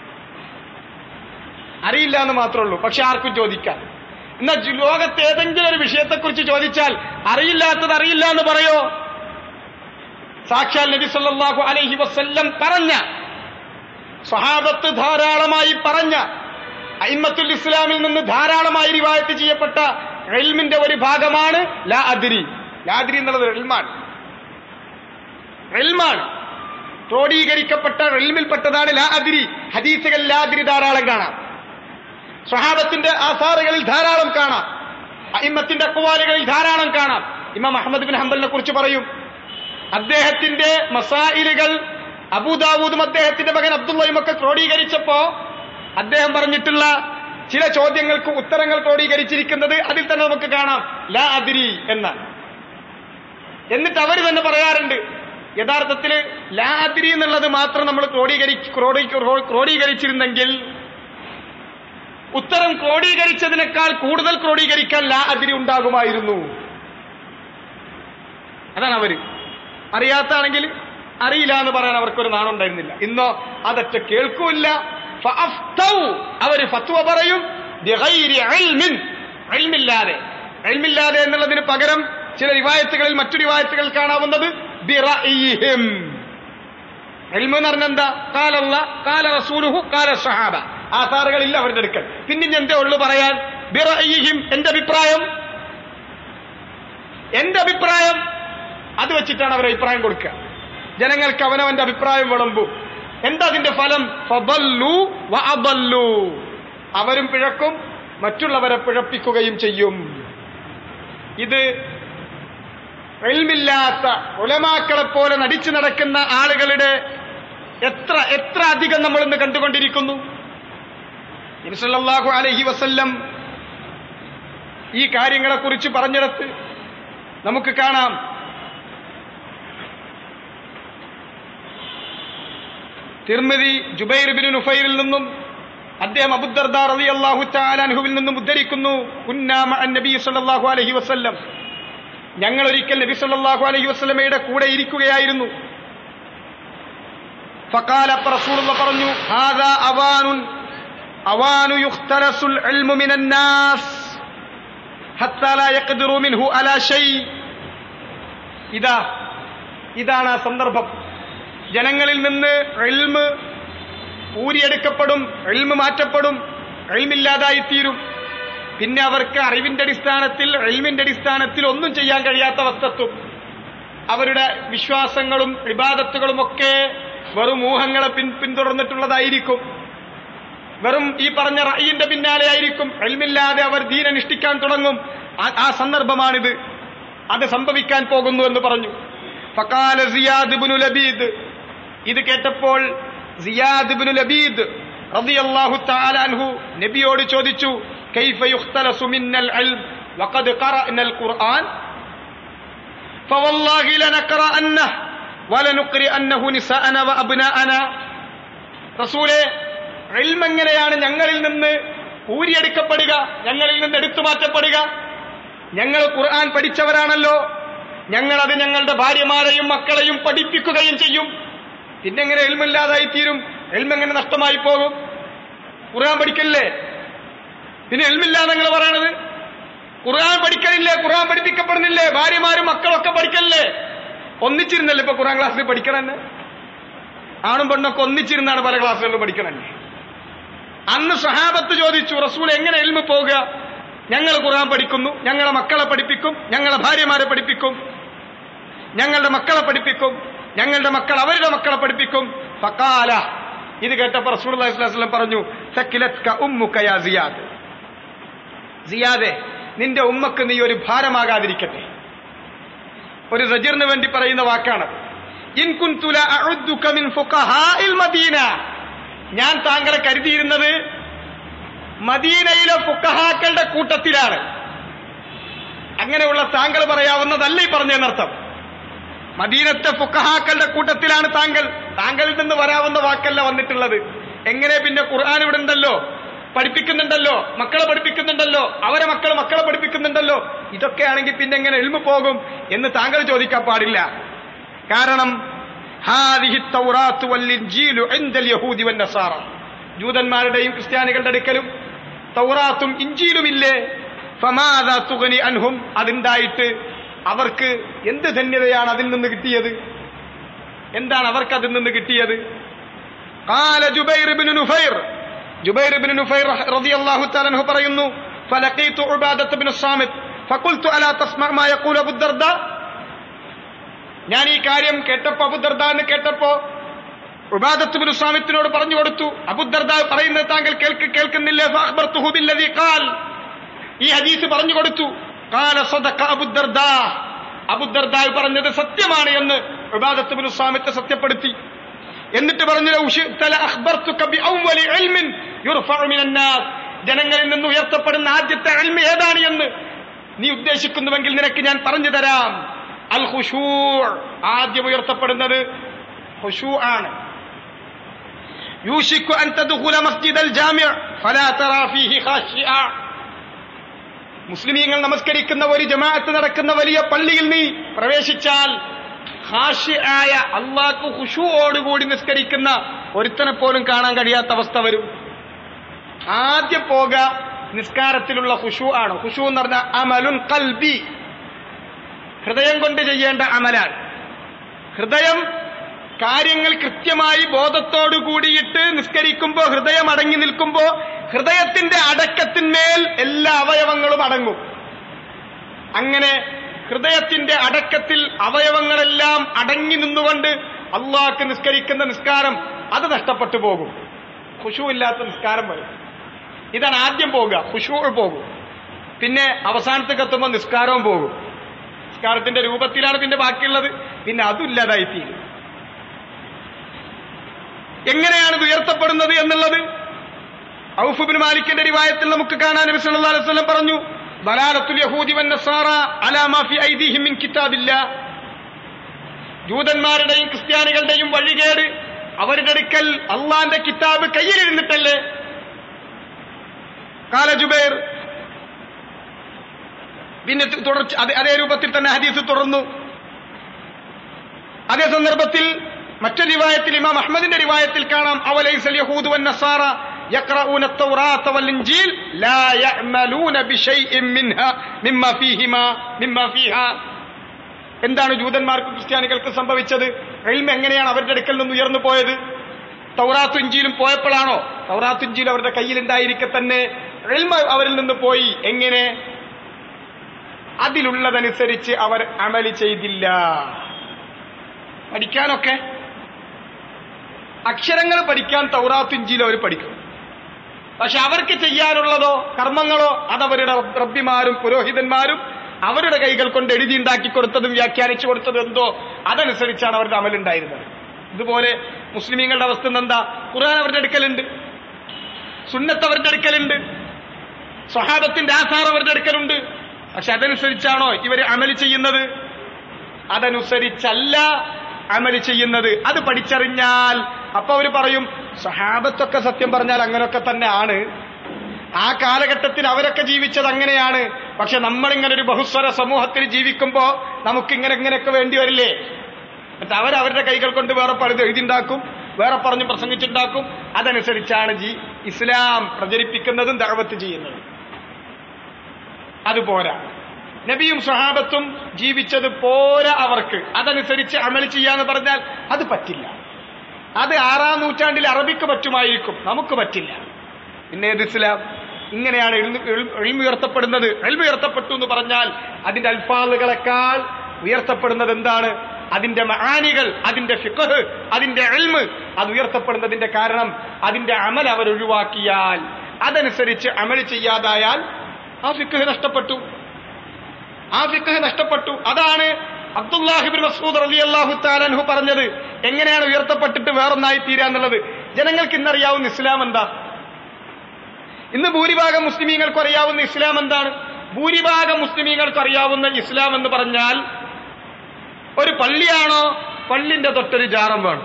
അറിയില്ല എന്ന് മാത്രമേ ഉള്ളൂ പക്ഷെ ആർക്കും ചോദിക്കാം എന്നാൽ ലോകത്ത് ഏതെങ്കിലും ഒരു വിഷയത്തെക്കുറിച്ച് ചോദിച്ചാൽ അറിയില്ലാത്തത് അറിയില്ല എന്ന് പറയോ സാക്ഷാൽ നബി സല്ലല്ലാഹു അലൈഹി വസല്ലം പറഞ്ഞ സ്വഹാബത്ത് ധാരാളമായി പറഞ്ഞ അയിമത്തുൽ ഇസ്ലാമിൽ നിന്ന് ധാരാളമായി റിവായത്ത് ചെയ്യപ്പെട്ട എൽമിന്റെ ഒരു ഭാഗമാണ് ലാ അദിരി ലാ അദിരി എന്നുള്ളത് എൽമാണ് എൽമാണ് ക്രോഡീകരിക്കപ്പെട്ട എൽമിൽപ്പെട്ടതാണ് ലാ അദിരി ഹദീസുകൾ ലാ അദിരി ധാരാളം കാണാം സ്വഹാബത്തിന്റെ ആസാറുകളിൽ ധാരാളം കാണാം അയിമത്തിന്റെ അക്വാലുകളിൽ ധാരാളം കാണാം ഇമാം അഹമ്മദ് ബിൻ ഹംബലിനെ കുറിച്ച് പറയും അദ്ദേഹത്തിന്റെ മസായിലുകൾ അബൂദാവൂദും അദ്ദേഹത്തിന്റെ മകൻ അബ്ദുള്ളയും ഒക്കെ ക്രോഡീകരിച്ചപ്പോ അദ്ദേഹം പറഞ്ഞിട്ടുള്ള ചില ചോദ്യങ്ങൾക്ക് ഉത്തരങ്ങൾ ക്രോഡീകരിച്ചിരിക്കുന്നത് അതിൽ തന്നെ നമുക്ക് കാണാം ലാ അതിരി എന്നാണ് എന്നിട്ട് അവർ തന്നെ പറയാറുണ്ട് യഥാർത്ഥത്തിൽ ലാ അതിരി എന്നുള്ളത് മാത്രം നമ്മൾ ക്രോഡീകരി ക്രോഡീ ക്രോഡീകരിച്ചിരുന്നെങ്കിൽ ഉത്തരം ക്രോഡീകരിച്ചതിനേക്കാൾ കൂടുതൽ ക്രോഡീകരിക്കാൻ ലാ അതിരി ഉണ്ടാകുമായിരുന്നു അതാണ് അവര് അറിയാത്താണെങ്കിൽ അറിയില്ല എന്ന് പറയാൻ അവർക്കൊരു നാണുണ്ടായിരുന്നില്ല ഇന്നോ അതൊറ്റ കേൾക്കൂല്ല ഫഅഫ്തൗ. അവര് ഫത്വ പറയും ബിഗൈരി ഇൽമിൻ. ഇൽമില്ലാതെ ഇൽമില്ലാതെ എന്നുള്ളതിന് പകരം ചില റിവായത്തുകളിൽ മറ്റു റിവായത്തുകൾ കാണാവുന്നത് ബിറഇഹിം. ഇൽമ് എന്ന് പറഞ്ഞ എന്താ കാലല്ല കാല റസൂലുഹു കാല സഹാബ ആധാറുകളില്ല അവരുടെ അടുക്കൽ പിന്നെ ഇനി എന്തേ ഉള്ളു പറയാൻ ബിറഇഹിം എന്റെ അഭിപ്രായം എന്റെ അഭിപ്രായം അത് വെച്ചിട്ടാണ് അവർ അഭിപ്രായം കൊടുക്കുക ജനങ്ങൾക്ക് അവനവന്റെ അഭിപ്രായം വിളമ്പും എന്താ അതിന്റെ ഫലം ഫദല്ലു വഅദല്ലു. അവരും പിഴക്കും മറ്റുള്ളവരെ പിഴപ്പിക്കുകയും ചെയ്യും ഇത് എൽമില്ലാത്ത ഉലമാക്കളെ പോലെ നടിച്ചു നടക്കുന്ന ആളുകളുടെ എത്ര എത്ര അധികം നമ്മൾ ഇന്ന് കണ്ടുകൊണ്ടിരിക്കുന്നു ഇൻസല്ലാഹു അലഹി വസല്ലം ഈ കാര്യങ്ങളെക്കുറിച്ച് പറഞ്ഞിടത്ത് നമുക്ക് കാണാം തിർമിതി ജുബൈർ ബിൻ നുഫൈറിൽ നിന്നും അദ്ദേഹം അബുദർദാർ അലി അള്ളാഹു ചാലാൻഹുവിൽ നിന്നും ഉദ്ധരിക്കുന്നു കുന്നാമ നബി സല്ലല്ലാഹു അലൈഹി വസല്ലം ഞങ്ങൾ ഒരിക്കൽ നബി സല്ലല്ലാഹു അലൈഹി വസല്ലമയുടെ കൂടെ ഇരിക്കുകയായിരുന്നു ഫഖാല അപ്പ റസൂലുള്ള പറഞ്ഞു ഹാദാ അവാനുൻ അവാനു യുഖ്തലസുൽ ഇൽമു മിനൻ നാസ് ഹത്താ ലാ യഖ്ദിറു മിൻഹു അലാ ഷൈ ഇതാ ഇതാണ് ആ സന്ദർഭം ജനങ്ങളിൽ നിന്ന് എൽമ് ഊരിയെടുക്കപ്പെടും എൽമ് മാറ്റപ്പെടും എൽമില്ലാതായിത്തീരും പിന്നെ അവർക്ക് അറിവിന്റെ അടിസ്ഥാനത്തിൽ എൽമിന്റെ അടിസ്ഥാനത്തിൽ ഒന്നും ചെയ്യാൻ കഴിയാത്ത അവസ്ഥത്തും അവരുടെ വിശ്വാസങ്ങളും വിവാദത്തുകളും ഒക്കെ വെറും ഊഹങ്ങളെ പിൻ പിന്തുടർന്നിട്ടുള്ളതായിരിക്കും വെറും ഈ പറഞ്ഞ റയ്യിന്റെ പിന്നാലെ ആയിരിക്കും എൽമില്ലാതെ അവർ ദീനനുഷ്ഠിക്കാൻ തുടങ്ങും ആ- ആ സന്ദർഭമാണിത് അത് സംഭവിക്കാൻ പോകുന്നു എന്ന് പറഞ്ഞു ഫക്കാല സിയാദ് ഇബ്നു ലബീദ് ഇത് കേട്ടപ്പോൾ സിയാദ് ഇബ്നു ലബീദ് റളിയല്ലാഹു തആല അൻഹു നബിയോട് ചോദിച്ചു കൈഫ യുഖ്തലസു മിന്നൽ ഇൽം വഖദ് ഖറഅനൽ ഖുർആൻ فوالله لنقرأنه ولنقرئنه نساءنا وأبناءنا റസൂലെ ഇൽം എങ്ങനെയാണ് ഞങ്ങളിൽ നിന്ന് ഊരിയെടുക്കപ്പെടുക ഞങ്ങളിൽ നിന്ന് എടുത്തു മാറ്റപ്പെടുക ഞങ്ങൾ ഖുർആൻ പഠിച്ചവരാണല്ലോ ഞങ്ങൾ അത് ഞങ്ങളുടെ ഭാര്യമാരെയും മക്കളെയും പഠിപ്പിക്കുകയും ചെയ്യും പിന്നെ എങ്ങനെ എൽമില്ലാതായി തീരും എൽമെങ്ങനെ നഷ്ടമായി പോകും ഖുർആൻ പഠിക്കല്ലേ പിന്നെ എൽമില്ലാതെ നിങ്ങൾ പറയണത് ഖുർആൻ പഠിക്കലില്ലേ ഖുർആൻ പഠിപ്പിക്കപ്പെടുന്നില്ലേ ഭാര്യമാരും മക്കളൊക്കെ പഠിക്കലില്ലേ ഒന്നിച്ചിരുന്നല്ലേ ഇപ്പൊ ഖുർആൻ ക്ലാസ്സിൽ പഠിക്കണമെന്ന് ആണും പെണ്ണൊക്കെ ഒന്നിച്ചിരുന്നാണ് പല ക്ലാസ്സുകളിലും പഠിക്കണല്ലേ അന്ന് സഹാബത്ത് ചോദിച്ചു റസൂൽ എങ്ങനെ എൽമ പോകുക ഞങ്ങൾ ഖുർആൻ പഠിക്കുന്നു ഞങ്ങളെ മക്കളെ പഠിപ്പിക്കും ഞങ്ങളെ ഭാര്യമാരെ പഠിപ്പിക്കും ഞങ്ങളുടെ മക്കളെ പഠിപ്പിക്കും ഞങ്ങളുടെ മക്കൾ അവരുടെ മക്കളെ പഠിപ്പിക്കും ഫക്കാല ഇത് കേട്ടപ്പോൾ റസൂൽ വസ്ലം പറഞ്ഞു "സക്കിലത്ക ഉമ്മുക യാ സിയാദ് സിയാദെ നിന്റെ ഉമ്മക്ക് നീ ഒരു ഭാരമാകാതിരിക്കട്ടെ ഒരു റജറിന് വേണ്ടി പറയുന്ന വാക്കാണ് ഇൻ കുൻതു ല അഉദ്ദുക മിൻ ഫുഖഹാഇൽ മദീന ഞാൻ താങ്കളെ കരുതിയിരുന്നത് മദീനയിലെ ഫുക്കഹാക്കളുടെ കൂട്ടത്തിലാണ് അങ്ങനെയുള്ള താങ്കൾ പറയാവുന്നതല്ല ഈ പറഞ്ഞതിനർത്ഥം മദീനത്തെ ഫുക്കഹാക്കളുടെ കൂട്ടത്തിലാണ് താങ്കൾ താങ്കളിൽ നിന്ന് വരാവുന്ന വാക്കല്ല വന്നിട്ടുള്ളത് എങ്ങനെ പിന്നെ ഖുർആൻ ഇവിടെ ഉണ്ടല്ലോ പഠിപ്പിക്കുന്നുണ്ടല്ലോ മക്കളെ പഠിപ്പിക്കുന്നുണ്ടല്ലോ അവരെ മക്കൾ മക്കളെ പഠിപ്പിക്കുന്നുണ്ടല്ലോ ഇതൊക്കെ ആണെങ്കിൽ പിന്നെ എങ്ങനെ എൽമ പോകും എന്ന് താങ്കൾ ചോദിക്കാൻ പാടില്ല കാരണം ഹാദിഹി തൗറാത്ത് വല്ലിൻജീലു ഇൻദൽ യഹൂദി വന്നസാറ ജൂതന്മാരുടെയും ക്രിസ്ത്യാനികളുടെ അടുക്കലും തൗറാത്തും ഇഞ്ചിയിലുമില്ലേ ഫമാദാ തുഗനി അൻഹും അതുണ്ടായിട്ട് അവർക്ക് എന്ത് ധന്യതയാണ് അതിൽ നിന്ന് കിട്ടിയത് എന്താണ് അവർക്ക് അതിൽ നിന്ന് കിട്ടിയത് قال جبير بن نفير جبير بن نفير رضي الله تعالى عنه പറയുന്നു فلقيت عبادة بن الصامت فقلت ألا تسمع ما يقول أبو الدرداء ഞാൻ ഈ കാര്യം കേട്ടപ്പോ അബുദർദ എന്ന് കേട്ടപ്പോ ഉബാദത്തുബിന് സ്വാമിത്തിനോട് പറഞ്ഞു കൊടുത്തു അബുദർദ പറയുന്നത് താങ്കൾ കേൾക്ക് കേൾക്കുന്നില്ലേ ഫഅഖ്ബർതുഹു ബില്ലദീ ഖാൽ ഈ ഹദീസ് പറഞ്ഞു കൊടുത്തു ഖാല സദഖ അബുദർദ അബുദർദ പറഞ്ഞത് സത്യമാണ് എന്ന് ഉബാദത്തുബിന് സ്വാമിത്തെ സത്യപ്പെടുത്തി എന്നിട്ട് പറഞ്ഞു "ലൗ ശിഅ്ത ലഅഖ്ബർതുക ബിഅവ്വലി ഇൽമിൻ യുർഫഉ മിനൻ നാസ് ജനങ്ങളിൽ നിന്ന് ഉയർത്തപ്പെടുന്ന ആദ്യത്തെ ഇൽമ് ഏതാണ് എന്ന് നീ ഉദ്ദേശിക്കുന്നുവെങ്കിൽ നിനക്ക് ഞാൻ പറഞ്ഞു തരാം അൽ ഖുശൂ ആദ്യം ഉയർത്തപ്പെടുന്നത് ഖുശൂ ആണ് യൂഷിക്കു അൻ തദ്ഖുല മസ്ജിദൽ ജാമിഅ ഫലാ തറാ ഫീഹി ഖാശിഅ മുസ്ലിമീങ്ങൾ നമസ്കരിക്കുന്ന ഒരു ജമാഅത്ത് നടക്കുന്ന വലിയ പള്ളിയിൽ നീ പ്രവേശിച്ചാൽ ഹാഷിയായ അള്ളാഹ്ക്ക് ഹുഷുവോടുകൂടി നിസ്കരിക്കുന്ന ഒരുത്തനെ പോലും കാണാൻ കഴിയാത്ത അവസ്ഥ വരും ആദ്യം പോക നിസ്കാരത്തിലുള്ള ഹുഷു ആണ് ഹുഷു എന്ന് പറഞ്ഞ അമലുൻ കൽബി ഹൃദയം കൊണ്ട് ചെയ്യേണ്ട അമലാണ് ഹൃദയം കാര്യങ്ങൾ കൃത്യമായി ബോധത്തോടു കൂടിയിട്ട് നിസ്കരിക്കുമ്പോൾ ഹൃദയം അടങ്ങി നിൽക്കുമ്പോൾ ഹൃദയത്തിന്റെ അടക്കത്തിന്മേൽ എല്ലാ അവയവങ്ങളും അടങ്ങും അങ്ങനെ ഹൃദയത്തിന്റെ അടക്കത്തിൽ അവയവങ്ങളെല്ലാം അടങ്ങി നിന്നുകൊണ്ട് അള്ളാഹ്ക്ക് നിസ്കരിക്കുന്ന നിസ്കാരം അത് നഷ്ടപ്പെട്ടു പോകും ഖുഷു ഇല്ലാത്ത നിസ്കാരം വരും ഇതാണ് ആദ്യം പോകുക ഖുഷു പോകും പിന്നെ അവസാനത്തേക്ക് എത്തുമ്പോൾ നിസ്കാരവും പോകും നിസ്കാരത്തിന്റെ രൂപത്തിലാണ് പിന്നെ ബാക്കിയുള്ളത് പിന്നെ അതും ഇല്ലാതായിത്തീരും എങ്ങനെയാണ് ഇത് ഉയർത്തപ്പെടുന്നത് എന്നുള്ളത് ഔഫുബിൻ മാലിക്കിന്റെ റിവായത്തിൽ നമുക്ക് കാണാൻ നബി സല്ലല്ലാഹു അലൈഹി വസല്ലം പറഞ്ഞു ദലാലത്തുൽ യഹൂദി വൻ നസാറ അലാ മാ ഫി ഐദിഹിം മിൻ കിതാബില്ല ജൂതന്മാരുടെയും ക്രിസ്ത്യാനികളുടെയും വഴികേട് അവരുടെ അടുക്കൽ അള്ളാന്റെ കിതാബ് കയ്യിലിരുന്നിട്ടല്ലേ കാല ജുബൈർ പിന്നെ തുടർച്ച അതേ- അതേ രൂപത്തിൽ തന്നെ ഹദീസ് തുടർന്നു അതേ സന്ദർഭത്തിൽ മറ്റൊരു റിവായത്തിൽ ഇമാം അഹ്മദിന്റെ റിവായത്തിൽ കാണാം അവലൈസൽ യഹൂദു വൻ നസാറ يقرؤون التوراة والإنجيل لا يعملون بشيء منها مما فيهما مما فيها എന്താണ് ജൂതന്മാർക്കും ക്രിസ്ത്യാനികൾക്ക് സംഭവിച്ചത് എൽമ എങ്ങനെയാണ് അവരുടെ അടുക്കൽ നിന്ന് ഉയർന്നു പോയത് തൗറാത്തും ഇഞ്ചിയിലും പോയപ്പോഴാണോ തൗറാത്തും ഇഞ്ചിയിലും അവരുടെ കയ്യിലുണ്ടായിരിക്കെ തന്നെ എൽമ അവരിൽ നിന്ന് പോയി എങ്ങനെ അതിലുള്ളതനുസരിച്ച് അവർ അമലി ചെയ്തില്ല പഠിക്കാനൊക്കെ അക്ഷരങ്ങൾ പഠിക്കാൻ തൗറാത്തും ഇഞ്ചിയിലും അവർ പഠിക്കും പക്ഷെ അവർക്ക് ചെയ്യാനുള്ളതോ കർമ്മങ്ങളോ അതവരുടെ റബ്ബിമാരും പുരോഹിതന്മാരും അവരുടെ കൈകൾ കൊണ്ട് എഴുതിയുണ്ടാക്കി കൊടുത്തതും വ്യാഖ്യാനിച്ചു കൊടുത്തതും എന്തോ അതനുസരിച്ചാണ് അവരുടെ അമലുണ്ടായിരുന്നത് ഇതുപോലെ മുസ്ലിമീങ്ങളുടെ അവസ്ഥ എന്താ ഖുർആൻ അവരുടെ അടുക്കലുണ്ട് സുന്നത്ത് അവരുടെ അടുക്കലുണ്ട് സ്വഹാബത്തിന്റെ ആധാർ അവരുടെ അടുക്കലുണ്ട് പക്ഷെ അതനുസരിച്ചാണോ ഇവർ അമല് ചെയ്യുന്നത് അതനുസരിച്ചല്ല അമല് ചെയ്യുന്നത് അത് പഠിച്ചറിഞ്ഞാൽ അപ്പൊ അവർ പറയും സഹാബത്തൊക്കെ സത്യം പറഞ്ഞാൽ അങ്ങനെയൊക്കെ തന്നെ ആണ് ആ കാലഘട്ടത്തിൽ അവരൊക്കെ ജീവിച്ചത് അങ്ങനെയാണ് പക്ഷെ നമ്മളിങ്ങനെ ഒരു ബഹുസ്വര സമൂഹത്തിൽ ജീവിക്കുമ്പോ നമുക്ക് ഇങ്ങനെ ഇങ്ങനെയൊക്കെ വേണ്ടി വരില്ലേ എന്നിട്ട് അവരവരുടെ കൈകൾ കൊണ്ട് വേറെ പലത് എഴുതിണ്ടാക്കും വേറെ പറഞ്ഞ് പ്രസംഗിച്ചുണ്ടാക്കും അതനുസരിച്ചാണ് ജി ഇസ്ലാം പ്രചരിപ്പിക്കുന്നതും ദഴവത്ത് ചെയ്യുന്നതും അതുപോരാ നബിയും സ്വഹാബത്തും ജീവിച്ചത് പോരാ അവർക്ക് അതനുസരിച്ച് അമൽ ചെയ്യാന്ന് പറഞ്ഞാൽ അത് പറ്റില്ല അത് ആറാം നൂറ്റാണ്ടിൽ അറബിക്ക് പറ്റുമായിരിക്കും നമുക്ക് പറ്റില്ല പിന്നെ ഏത് ഇസ്ലാം ഇങ്ങനെയാണ് എഴുന്ന- എഴു- എഴുമ ഉയർത്തപ്പെടുന്നത് എഴുമ ഉയർത്തപ്പെട്ടു എന്ന് പറഞ്ഞാൽ അതിന്റെ അൽഫാദുകളെക്കാൾ ഉയർത്തപ്പെടുന്നത് എന്താണ് അതിന്റെ മഹാനികൾ അതിന്റെ ഫിഖഹ് അതിന്റെ എൽമ് അത് ഉയർത്തപ്പെടുന്നതിന്റെ കാരണം അതിന്റെ അമൽ അവർ ഒഴിവാക്കിയാൽ അതനുസരിച്ച് അമൽ ചെയ്യാതായാൽ ആ ഫിഖഹ് നഷ്ടപ്പെട്ടു ആ ഫിഖഹ് നഷ്ടപ്പെട്ടു അതാണ് അബ്ദുല്ലാഹിബിൻ മസൂദ് അലി അള്ളാഹു താലൻഹു പറഞ്ഞത് എങ്ങനെയാണ് ഉയർത്തപ്പെട്ടിട്ട് വേറൊന്നായി തീരാന്നുള്ളത് ജനങ്ങൾക്ക് ഇന്നറിയാവുന്ന ഇസ്ലാം എന്താ ഇന്ന് ഭൂരിഭാഗം മുസ്ലിമീങ്ങൾക്ക് അറിയാവുന്ന ഇസ്ലാം എന്താണ് ഭൂരിഭാഗം മുസ്ലിമീങ്ങൾക്ക് അറിയാവുന്ന ഇസ്ലാം എന്ന് പറഞ്ഞാൽ ഒരു പള്ളിയാണോ പള്ളിന്റെ തൊട്ടൊരു ജാറം വേണം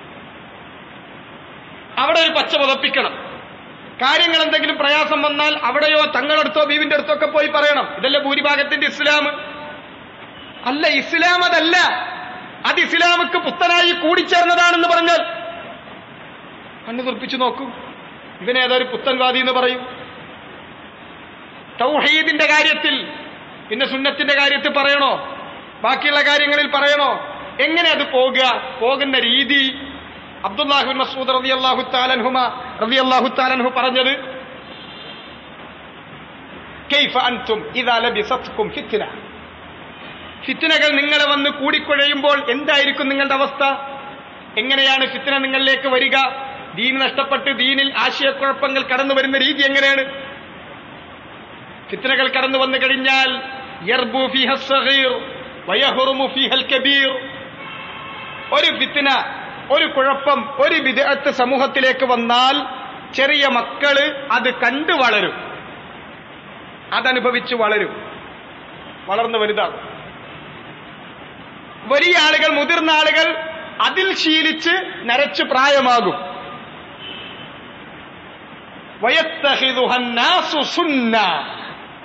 അവിടെ ഒരു പച്ച പുതപ്പിക്കണം കാര്യങ്ങൾ എന്തെങ്കിലും പ്രയാസം വന്നാൽ അവിടെയോ തങ്ങളടുത്തോ ബീവിന്റെ അടുത്തോ ഒക്കെ പോയി പറയണം ഇതല്ലേ ഭൂരിഭാഗത്തിന്റെ ഇസ്ലാം അല്ല ഇസ്ലാം അതല്ല അത് ഇസ്ലാമുക്ക് പുത്തനായി കൂടിച്ചേർന്നതാണെന്ന് പറഞ്ഞാൽ കണ്ണു തുറപ്പിച്ചു നോക്കൂ ഇവനേതൊരു പുത്തൻവാദി എന്ന് പറയും തൗഹീദിന്റെ കാര്യത്തിൽ പിന്നെ സുന്നത്തിന്റെ കാര്യത്തിൽ പറയണോ ബാക്കിയുള്ള കാര്യങ്ങളിൽ പറയണോ എങ്ങനെ അത് പോകുക പോകുന്ന രീതി അബ്ദുല്ലാഹുബിൻ മസൂദ് റതി അള്ളാഹു താലൻഹുമ റതി അള്ളാഹു താലൻഹു പറഞ്ഞത് കൈഫ അൻതും ഇദാ ലബിസത്കും ഫിത്ന ഫിത്നകൾ നിങ്ങളെ വന്ന് കൂടിക്കുഴയുമ്പോൾ എന്തായിരിക്കും നിങ്ങളുടെ അവസ്ഥ എങ്ങനെയാണ് ഫിത്ന നിങ്ങളിലേക്ക് വരിക ദീൻ നഷ്ടപ്പെട്ട് ദീനിൽ ആശയക്കുഴപ്പങ്ങൾ കടന്നു വരുന്ന രീതി എങ്ങനെയാണ് ഫിത്നകൾ കടന്നു വന്നു കഴിഞ്ഞാൽ യർബു ഫിഹ സഗീർ വയഹുറുമു ഫിഹൽ കബീർ ഒരു ഫിത്ന ഒരു കുഴപ്പം ഒരു വിദഗ്ധ സമൂഹത്തിലേക്ക് വന്നാൽ ചെറിയ മക്കള് അത് കണ്ടു വളരും അതനുഭവിച്ച് വളരും വളർന്നു വലുതാകും വലിയ ആളുകൾ മുതിർന്ന ആളുകൾ അതിൽ ശീലിച്ച് നരച്ചു പ്രായമാകും വയത്തഹിദുഹന്നാസു സുന്ന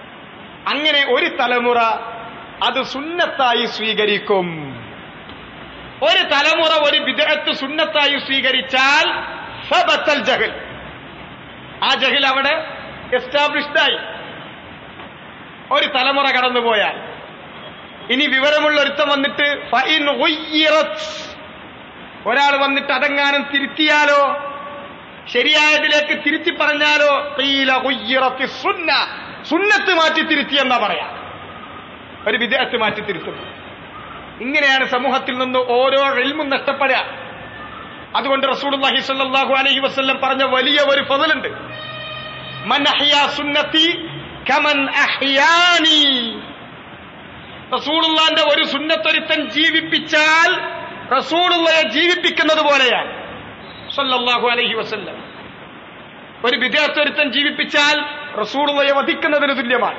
അങ്ങനെ ഒരു തലമുറ അത് സുന്നത്തായി സ്വീകരിക്കും ഒരു തലമുറ ഒരു വിദഗ്ധ സുന്നത്തായി സ്വീകരിച്ചാൽ സബത്തൽ ജഹൽ ആ ജഹിൽ അവിടെ എസ്റ്റാബ്ലിഷ്ഡ് ആയി ഒരു തലമുറ കടന്നുപോയാൽ ഇനി വിവരമുള്ള ഒരുത്തം വന്നിട്ട് ഫൈൻ ഉയ്യിറത്ത് ഒരാൾ വന്നിട്ട് അതെങ്ങാനും തിരുത്തിയാലോ ശരിയായതിലേക്ക് തിരുത്തി പറഞ്ഞാലോ ഖീല ഉയ്യിറത്തി സുന്ന സുന്നത്ത് മാറ്റി തിരുത്തി എന്നാ പറയാം ഒരു വിദേഹത്ത് മാറ്റി തിരുത്തും ഇങ്ങനെയാണ് സമൂഹത്തിൽ നിന്ന് ഓരോ എൽമും നഷ്ടപ്പെടുക അതുകൊണ്ട് റസൂലുള്ളാഹി സ്വല്ലല്ലാഹു അലൈഹി വസല്ലം പറഞ്ഞ വലിയ ഒരു ഫضലുണ്ട് മൻ അഹ്യാ സുന്നത്തി കമൻ അഹ്യാനി റസൂലുള്ളാന്റെ ഒരു സുന്നത്തൊരുത്തൻ ജീവിപ്പിച്ചാൽ റസൂലുള്ളയെ ജീവിപ്പിക്കുന്നത് പോലെയാണ് സല്ലല്ലാഹു അലൈഹി വസല്ലം ഒരു വിദ്യാർത്ഥൊരുത്തൻ ജീവിപ്പിച്ചാൽ റസൂലുള്ളയെ വധിക്കുന്നതിന് തുല്യമാണ്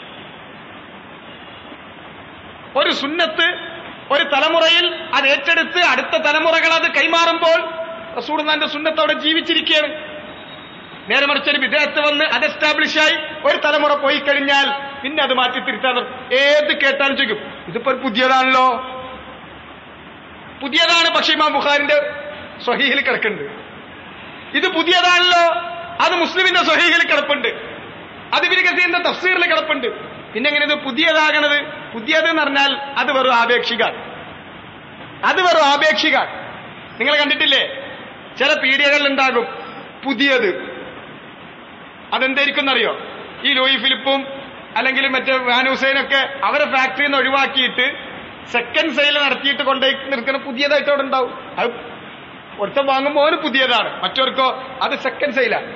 ഒരു സുന്നത്ത് ഒരു തലമുറയിൽ അത് ഏറ്റെടുത്ത് അടുത്ത തലമുറകൾ അത് കൈമാറുമ്പോൾ റസൂലുള്ളാന്റെ സുന്നത്ത് അവിടെ ജീവിച്ചിരിക്കുകയാണ് നേരെ മറിച്ച് ഒരു വിദേഹത്ത് വന്ന് അത് എസ്റ്റാബ്ലിഷ് ആയി ഒരു തലമുറ പോയി കഴിഞ്ഞാൽ പിന്നെ അത് മാറ്റി തിരുത്താൻ തുടങ്ങും. ഏത് കേട്ടാലും ചോദിക്കും ഇതിപ്പോ ഒരു പുതിയതാണല്ലോ പുതിയതാണ് പക്ഷെ ഇമാം ബുഖാരിന്റെ സ്വഹീഹിൽ കിടക്കുന്നുണ്ട് ഇത് പുതിയതാണല്ലോ അത് മുസ്ലിമിന്റെ സ്വഹീഹിൽ കിടപ്പുണ്ട് അത് ഇവര് കസീറിന്റെ തഫ്സീറിൽ കിടപ്പുണ്ട് പിന്നെ എങ്ങനെ ഇത് പുതിയതാകണത് പുതിയത് എന്ന് പറഞ്ഞാൽ അത് വെറും ആപേക്ഷിക അത് വെറും ആപേക്ഷിക നിങ്ങൾ കണ്ടിട്ടില്ലേ ചില പീഡിയകളിൽ ഉണ്ടാകും പുതിയത് അതെന്തായിരിക്കും എന്നറിയോ ഈ ലൂയി ഫിലിപ്പും അല്ലെങ്കിൽ മറ്റേ വാൻ ഹുസൈനൊക്കെ അവരെ ഫാക്ടറിയിൽ നിന്ന് ഒഴിവാക്കിയിട്ട് സെക്കൻഡ് സെയിൽ നടത്തിയിട്ട് കൊണ്ടുപോയി നിൽക്കുന്ന പുതിയതായിട്ട് അവിടെ ഉണ്ടാവും അത് ഒരുത്തം വാങ്ങുമ്പോൾ അവന് പുതിയതാണ് മറ്റവർക്കോ അത് സെക്കൻഡ് സെയിലാണ്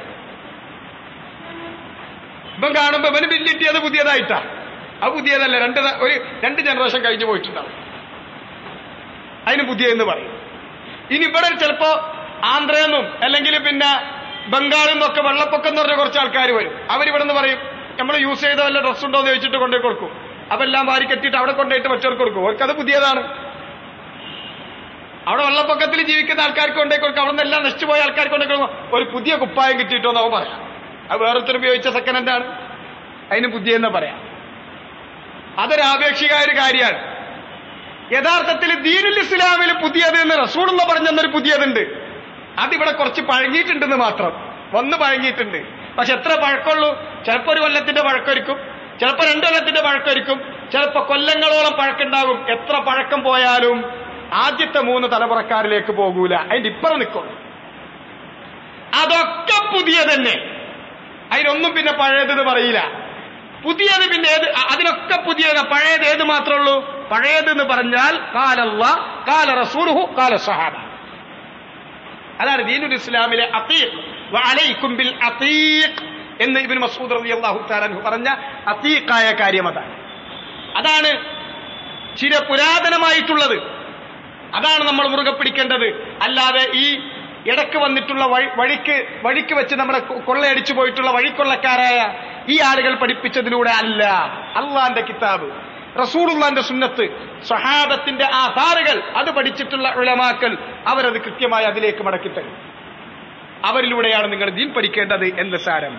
ഇപ്പം കാണുമ്പോ ഇവന് ബില്ല് കിട്ടിയത് പുതിയതായിട്ടാ അത് പുതിയതല്ല രണ്ട് ത- ഒരു രണ്ട് ജനറേഷൻ കഴിഞ്ഞു പോയിട്ടുണ്ടാവും അതിന് പുതിയതെന്ന് പറയും ഇനി ഇവിടെ ചിലപ്പോ ആന്ധ്രയെന്നും അല്ലെങ്കിൽ പിന്നെ ബംഗാളിൽ നിന്നൊക്കെ വെള്ളപ്പൊക്കം എന്ന് പറഞ്ഞ കുറച്ച് ആൾക്കാർ വരും അവരിവിടെ നിന്ന് പറയും നമ്മൾ യൂസ് ചെയ്ത വല്ല ഡ്രസ് ഉണ്ടോ എന്ന് ചോദിച്ചിട്ട് കൊണ്ടുപോയി കൊടുക്കും അപ്പൊ എല്ലാം വാരി കെട്ടിയിട്ട് അവിടെ കൊണ്ടുപോയിട്ട് മറ്റവർക്ക് കൊടുക്കും അവർക്കത് പുതിയതാണ് അവിടെ വെള്ളപ്പൊക്കത്തിൽ ജീവിക്കുന്ന ആൾക്കാർക്ക് കൊണ്ടുപോയി കൊടുക്കും അവിടെ നിന്നെല്ലാം നശിച്ചു പോയ ആൾക്കാർക്ക് കൊണ്ടുപോയി കൊടുക്കും ഒരു പുതിയ കുപ്പായം കിട്ടിയിട്ടോ എന്നവ പറയാം അത് വേറൊരുത്തർ ഉപയോഗിച്ച സെക്കൻഡ് ഹാൻഡ് ആണ് അതിന് പുതിയെന്ന് പറയാം അതൊരു ആപേക്ഷികമായ ഒരു കാര്യമാണ് യഥാർത്ഥത്തിൽ ദീനുൽ ഇസ്ലാമിൽ പുതിയത് എന്ന് റസൂളെന്ന് പറഞ്ഞെന്നൊരു പുതിയതുണ്ട് അതിവിടെ കുറച്ച് പഴങ്ങിയിട്ടുണ്ടെന്ന് മാത്രം വന്ന് പഴങ്ങിയിട്ടുണ്ട് പക്ഷെ എത്ര പഴക്കമുള്ളൂ ചിലപ്പോൾ ഒരു കൊല്ലത്തിന്റെ പഴക്കമായിരിക്കും ചിലപ്പോൾ രണ്ടു കൊല്ലത്തിന്റെ പഴക്കമായിരിക്കും ചിലപ്പോൾ കൊല്ലങ്ങളോളം പഴക്കുണ്ടാകും എത്ര പഴക്കം പോയാലും ആദ്യത്തെ മൂന്ന് തലമുറക്കാരിലേക്ക് പോകൂല അതിന്റെ ഇപ്പുറം നിൽക്കും അതൊക്കെ പുതിയ തന്നെ അതിനൊന്നും പിന്നെ പഴയതെന്ന് പറയില്ല പുതിയത് പിന്നെ ഏത് അ- അതിനൊക്കെ പുതിയത് പഴയത് ഏത് മാത്രമേ ഉള്ളൂ പഴയതെന്ന് പറഞ്ഞാൽ കാലല്ല കാല റസൂലുഹു കാല സഹാബ അതാണ് ദീനുൽ ഇസ്ലാമിലെ അത്തീഖ് വഅലൈക്കും ബിൽ അത്തീഖ് എന്ന് ഇബ്നു മസ്ഊദ് റളിയല്ലാഹു തആല അൻഹു പറഞ്ഞ അത്തീഖായ കാര്യം അതാണ് അതാണ് ചിര പുരാതനമായിട്ടുള്ളത് അതാണ് നമ്മൾ മുറുകെ പിടിക്കേണ്ടത് അല്ലാതെ ഈ ഇടക്ക് വന്നിട്ടുള്ള വഴി- വഴിക്ക് വഴിക്ക് വെച്ച് നമ്മുടെ കൊ- കൊള്ളയടിച്ചു പോയിട്ടുള്ള വഴിക്കൊള്ളക്കാരായ ഈ ആളുകൾ പഠിപ്പിച്ചതിലൂടെ അല്ല അള്ളാന്റെ കിതാബ് റസൂലുള്ളാന്റെ സുന്നത്ത് സഹാബത്തിന്റെ ആധാറുകൾ അത് പഠിച്ചിട്ടുള്ള ഉലമാക്കൽ അവരത് കൃത്യമായി അതിലേക്ക് മടക്കിത്തരും അവരിലൂടെയാണ് നിങ്ങൾ ദീൻ പഠിക്കേണ്ടത് എന്ന് സാരം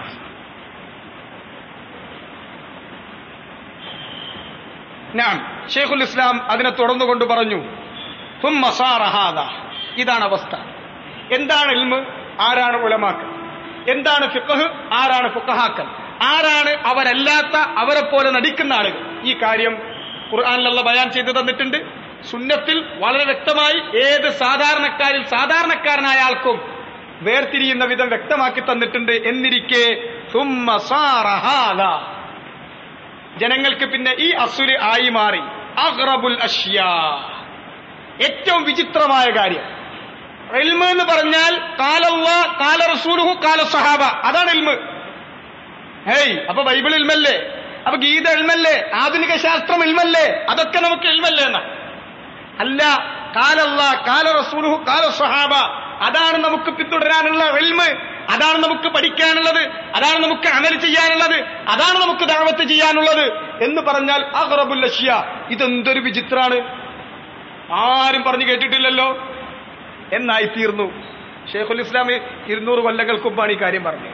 ഞാൻ ഷെയ്ഖുൽ ഇസ്ലാം അതിനെ തുടർന്നുകൊണ്ട് പറഞ്ഞു "സുമ്മ സാറ ഹാദ." ഇതാണ് അവസ്ഥ എന്താണ് ഇൽമ് ആരാണ് ഉലമാക്കൽ എന്താണ് ഫിഖഹ് ആരാണ് ഫുഖഹാക്കൽ ആരാണ് അവരല്ലാത്ത അവരെ പോലെ നടിക്കുന്ന ആളുകൾ ഈ കാര്യം ഖുർആാനിലുള്ള ബയാൻ ചെയ്തു തന്നിട്ടുണ്ട് സുന്നത്തിൽ വളരെ വ്യക്തമായി ഏത് സാധാരണക്കാരിൽ സാധാരണക്കാരനായ ആൾക്കും വേർതിരിയുന്ന വിധം വ്യക്തമാക്കി തന്നിട്ടുണ്ട് എന്നിരിക്കെ സുമ്മ സാറ ഹാദ ജനങ്ങൾക്ക് പിന്നെ ഈ അസുര് ആയി മാറി അഹ്റബുൽ അഷ്യാ ഏറ്റവും വിചിത്രമായ കാര്യം ഇൽമ് എന്ന് പറഞ്ഞാൽ കാലല്ല കാല റസൂലുഹു കാല സഹാബ അതാണ് ഇൽമ് ഹേയ് അപ്പൊ ബൈബിൾ ഇൽമല്ലേ അപ്പൊ ഗീത ഇൽമല്ലേ ആധുനിക ശാസ്ത്രം ഇൽമല്ലേ അതൊക്കെ നമുക്ക് ഇൽമല്ലേ എന്നാ അല്ല കാലല്ല കാല റസൂലുഹു കാല സഹാബ അതാണ് നമുക്ക് പിന്തുടരാനുള്ള ഇൽമ് അതാണ് നമുക്ക് പഠിക്കാനുള്ളത് അതാണ് നമുക്ക് അമൽ ചെയ്യാനുള്ളത് അതാണ് നമുക്ക് ദാവത്ത് ചെയ്യാനുള്ളത് എന്ന് പറഞ്ഞാൽ അഹ്റബുൽ അഷ്യ ഇതെന്തൊരു വിചിത്രാണ് ആരും പറഞ്ഞു കേട്ടിട്ടില്ലല്ലോ എന്നായി തീർന്നു ഷെയ്ഖുൽ ഇസ്ലാം ഇരുന്നൂറ് കൊല്ലങ്ങൾക്ക് മുമ്പാണ് ഈ കാര്യം പറഞ്ഞത്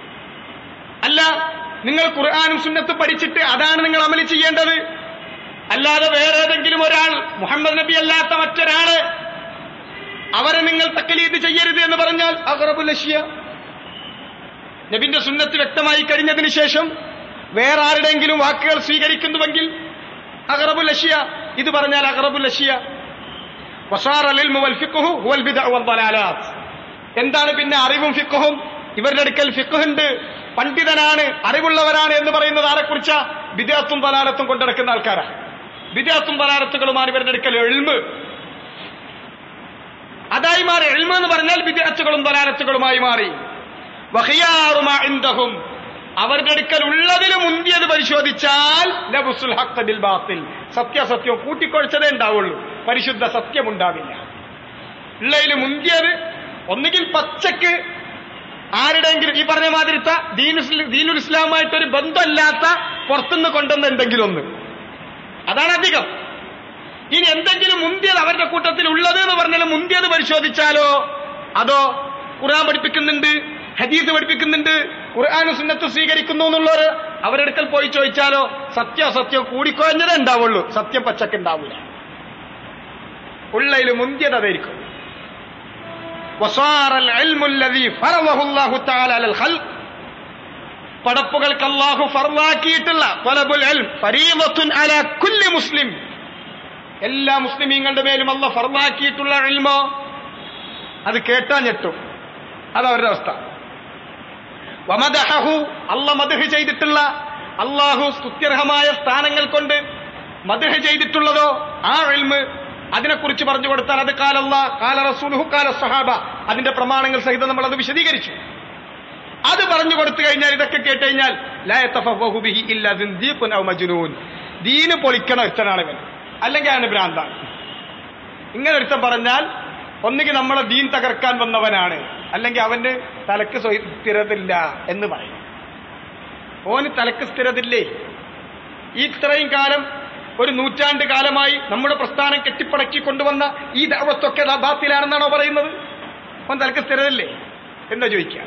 അല്ല നിങ്ങൾ ഖുർആാനും സുന്നത്ത് പഠിച്ചിട്ട് അതാണ് നിങ്ങൾ അമല് ചെയ്യേണ്ടത് അല്ലാതെ വേറെ ഏതെങ്കിലും ഒരാൾ മുഹമ്മദ് നബി അല്ലാത്ത മറ്റൊരാള് അവരെ നിങ്ങൾ തക്കലീത് ചെയ്യരുത് എന്ന് പറഞ്ഞാൽ അഹറബുൽ ലഷ്യ നബിന്റെ സുന്നത്ത് വ്യക്തമായി കഴിഞ്ഞതിന് ശേഷം വേറെ ആരുടെയെങ്കിലും വാക്കുകൾ സ്വീകരിക്കുന്നുവെങ്കിൽ അഹറബുൽ ലഷ്യ ഇത് പറഞ്ഞാൽ അഹറബുൽ ലഷ്യ വസാർ അലിൽ മുവൽ ഫിഖുഹു ഹുവൽ ബിദ്അ വൽ ദലാലാത്ത് എന്താണ് പിന്നെ അറിവും ഫിഖുഹും ഇവരുടെ അടുക്കൽ ഫിഖുണ്ട് പണ്ഡിതനാണ് അറിവുള്ളവരാണ് എന്ന് പറയുന്നത് ആരെക്കുറിച്ച വിദ്യാത്തും പലാലത്തും കൊണ്ടിടക്കുന്ന ആൾക്കാരാണ് വിദ്യാത്തും പലാലത്തുകളുമാണ് ഇവരുടെ അടുക്കൽ എൽമ് അതായി മാറി എൽമ എന്ന് പറഞ്ഞാൽ വിദ്യാർത്ഥികളും പലാലത്തുകളുമായി മാറി വഹിയാറുമാ ഇന്ദഹും അവരുടെ അടുക്കൽ ഉള്ളതിൽ മുന്തിയത് പരിശോധിച്ചാൽ ലബുസുൽ ഹഖ് ബിൽ ബാത്തിൽ സത്യാസത്യം കൂട്ടിക്കൊഴിച്ചതേ ഉണ്ടാവുള്ളൂ പരിശുദ്ധ സത്യം ഉണ്ടാവില്ല ഉള്ളതിൽ മുന്തിയത് ഒന്നുകിൽ പച്ചക്ക് ആരുടെയെങ്കിലും ഈ പറഞ്ഞ മാതിരിത്ത ദീനുൽ ദീനുൽ ഇസ്ലാമായിട്ടൊരു ബന്ധമല്ലാത്ത പുറത്തുനിന്ന് കൊണ്ടുവന്ന എന്തെങ്കിലും ഒന്ന് അതാണ് അധികം ഇനി എന്തെങ്കിലും മുന്തിയത് അവരുടെ കൂട്ടത്തിൽ ഉള്ളത് എന്ന് പറഞ്ഞാൽ മുന്തിയത് പരിശോധിച്ചാലോ അതോ ഖുർആൻ പഠിപ്പിക്കുന്നുണ്ട് ഹദീസ് പഠിപ്പിക്കുന്നുണ്ട് ഖുർആൻ സുന്നത്ത് സ്വീകരിക്കുന്നു എന്നുള്ളവർ അവരുടെ അടുക്കൽ പോയി ചോദിച്ചാലോ സത്യം സത്യം കൂടിക്കുറഞ്ഞതേ ഉണ്ടാവുള്ളൂ സത്യം പച്ചക്ക് ഉണ്ടാവില്ല ഉള്ളതിൽ മുന്തിയത് അതായിരിക്കും وصار العلم الذي فرضه الله تعالى على الخلق പടപ്പുകൾക്ക് അള്ളാഹു ഫർവാക്കിയിട്ടുള്ള തൊലബുൽ ഇൽം ഫരീദത്തുൻ അലാ കുല്ലി മുസ്ലിം എല്ലാ മുസ്ലിമീങ്ങളുടെ മേലും അല്ല ഫർവാക്കിയിട്ടുള്ള ഇൽമോ അത് കേട്ടാ ഞെട്ടും അതവരുടെ അവസ്ഥ വമദഹു അല്ല മദഹ് ചെയ്തിട്ടുള്ള അള്ളാഹു സ്തുത്യർഹമായ സ്ഥാനങ്ങൾ കൊണ്ട് മദഹ് ചെയ്തിട്ടുള്ളതോ ആ ഇൽമ് അതിനെക്കുറിച്ച് പറഞ്ഞു കൊടുത്താൽ അത് കാലല്ല കാല റസൂലുഹു കാല സഹാബ അതിന്റെ പ്രമാണങ്ങൾ സഹിതം നമ്മൾ അത് വിശദീകരിച്ചു അത് പറഞ്ഞു കൊടുത്തു കഴിഞ്ഞാൽ ഇതൊക്കെ കേട്ട് കഴിഞ്ഞാൽ ലാ യതഫവഹു ബിഹി ഇല്ലാ സിന്ദീഖുൻ ഔ മജ്നൂൻ ദീന് പൊളിക്കണ ഒരുത്തനാണ് ഇവൻ അല്ലെങ്കിൽ അവന് ഭ്രാന്താണ് ഇങ്ങനെ ഒരുത്തൻ പറഞ്ഞാൽ ഒന്നുകിൽ നമ്മളെ ദീൻ തകർക്കാൻ വന്നവനാണ് അല്ലെങ്കിൽ അവന് തലക്ക് സ്വയ- സ്ഥിരതില്ല എന്ന് പറയും ഓന് തലക്ക് സ്ഥിരതില്ലേ ഈ ഇത്രയും കാലം ഒരു നൂറ്റാണ്ട് കാലമായി നമ്മുടെ പ്രസ്ഥാനം കെട്ടിപ്പടക്കി കൊണ്ടുവന്ന ഈ ദാവത്തൊക്കെ ദാ ബാത്തിലാണെന്നാണോ പറയുന്നത് അവൻ തലക്ക് സ്ഥിരതല്ലേ എന്താ ചോദിക്കുക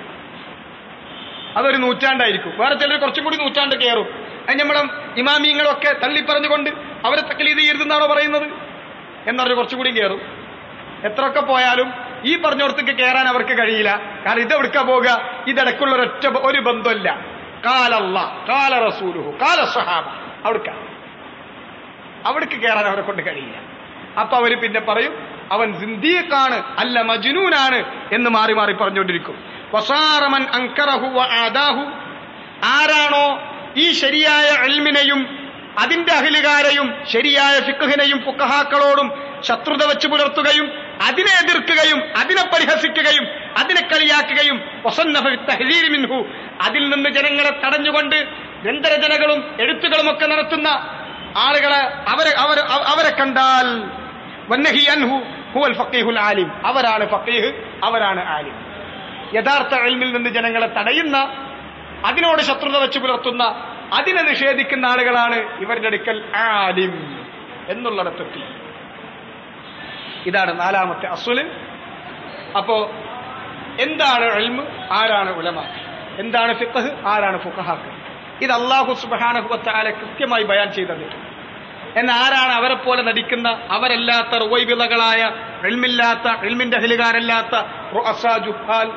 അതൊരു നൂറ്റാണ്ടായിരിക്കും വേറെ ചിലർ കുറച്ചും കൂടി നൂറ്റാണ്ട് കയറും അത് നമ്മളെ ഇമാമിയങ്ങളൊക്കെ തള്ളിപ്പറഞ്ഞുകൊണ്ട് അവരെ തക്കലീത് ചെയ്യരുതെന്നാണോ പറയുന്നത് എന്നറിഞ്ഞ് കുറച്ചും കൂടി കയറും എത്രയൊക്കെ പോയാലും ഈ പറഞ്ഞോടത്തേക്ക് കയറാൻ അവർക്ക് കഴിയില്ല കാരണം ഇത് എവിടുക്ക പോവുക ഇതിടക്കുള്ള ഒരൊറ്റ ബ- ഒരു ബന്ധമില്ല കാലല്ല കാല റസൂലുഹു കാല സഹാബ അവിടുക്ക അവിടേക്ക് കയറാൻ അവരെ കൊണ്ട് കഴിയില്ല അപ്പൊ അവര് പിന്നെ പറയും അവൻ സിന്ദീഖാണ് അല്ല മജ്നൂനാണ് എന്ന് മാറി മാറി പറഞ്ഞുകൊണ്ടിരിക്കും വസാറമൻ അങ്കറഹു വ ആദാഹു ആരാണോ ഈ ശരിയായ അൽമിനെയും അതിന്റെ അഹിലുകാരെയും ശരിയായ ഫിക്കുഹിനെയും ഫുക്കഹാക്കളോടും ശത്രുത വെച്ച് പുലർത്തുകയും അതിനെ എതിർക്കുകയും അതിനെ പരിഹസിക്കുകയും അതിനെ കളിയാക്കുകയും വസന്നഫ തഹ്ലീൽ മിൻഹു അതിൽ നിന്ന് ജനങ്ങളെ തടഞ്ഞുകൊണ്ട് ഗ്രന്ഥരചനകളും എഴുത്തുകളും ഒക്കെ നടത്തുന്ന ആളുകളെ അവരെ അവരെ അവരെ കണ്ടാൽ വന്നഹി അൻഹു ഹുവൽ ഫക്കീഹുൽ ആലിം അവരാണ് ഫക്കീഹ് അവരാണ് ആലിം യഥാർത്ഥ അൽമിൽ നിന്ന് ജനങ്ങളെ തടയുന്ന അതിനോട് ശത്രുത വെച്ച് പുലർത്തുന്ന അതിനെ നിഷേധിക്കുന്ന ആളുകളാണ് ഇവരുടെ അടുക്കൽ ആലിം എന്നുള്ളിടത്തെത്തി ഇതാണ് നാലാമത്തെ അസുല് അപ്പോ എന്താണ് എൽമ് ആരാണ് ഉലമ എന്താണ് ഫിഖഹ് ആരാണ് ഫുഖഹാക്ക് ഇത് അള്ളാഹു സുബാനഹുവത്താലെ കൃത്യമായി ബയാൻ ചെയ്തത് എന്നാൽ ആരാണ് അവരെ പോലെ നടിക്കുന്ന അവരല്ലാത്ത റുവൈബിളകളായ എൽമില്ലാത്ത എൽമിന്റെ അഹിലുകാരല്ലാത്ത റുഅസാ ജുഹാൽ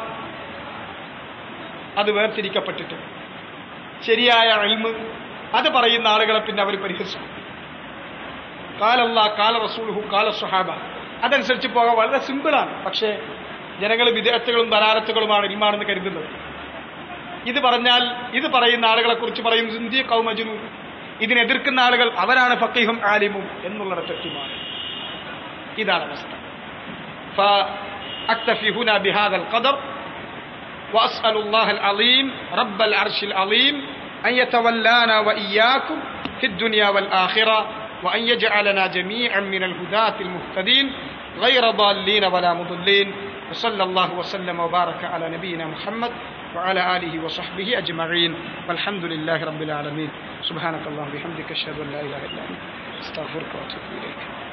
അത് വേർതിരിക്കപ്പെട്ടിട്ടുണ്ട് ശരിയായ എൽമ് അത് പറയുന്ന ആളുകളെ പിന്നെ അവർ പരിഹസിക്കും കാലല്ല കാല റസൂലുഹു കാല സുഹാബ അതനുസരിച്ച് പോകാൻ വളരെ സിമ്പിളാണ് പക്ഷേ ജനങ്ങൾ വിദേഹത്തുകളും ധാരാളത്തുകളുമാണ് ഇൽമാണെന്ന് കരുതുന്നത് ഇത് പറഞ്ഞാൽ ഇത് പറയുന്ന ആളുകളെ കുറിച്ച് പറയും സിന്ദി കൗമജുനു ഇതിനെതിർക്കുന്ന ആളുകൾ അവരാണ് ഫക്കീഹും ആലിമും എന്നുള്ളിടത്തെത്തിമാണ് ഇതാണ് അവസ്ഥ فأكتفي هنا بهذا القدر وأسأل الله العظيم رب العرش العظيم أن يتولانا وإياكم في الدنيا والآخرة وأن يجعلنا جميعا من الهداة المهتدين غير ضالين ولا مضلين وصلى الله وسلم وبارك على نبينا محمد وعلى آله وصحبه أجمعين والحمد لله رب العالمين سبحانك اللهم وبحمدك أشهد أن لا إله إلا أنت أستغفرك وأتوب إليك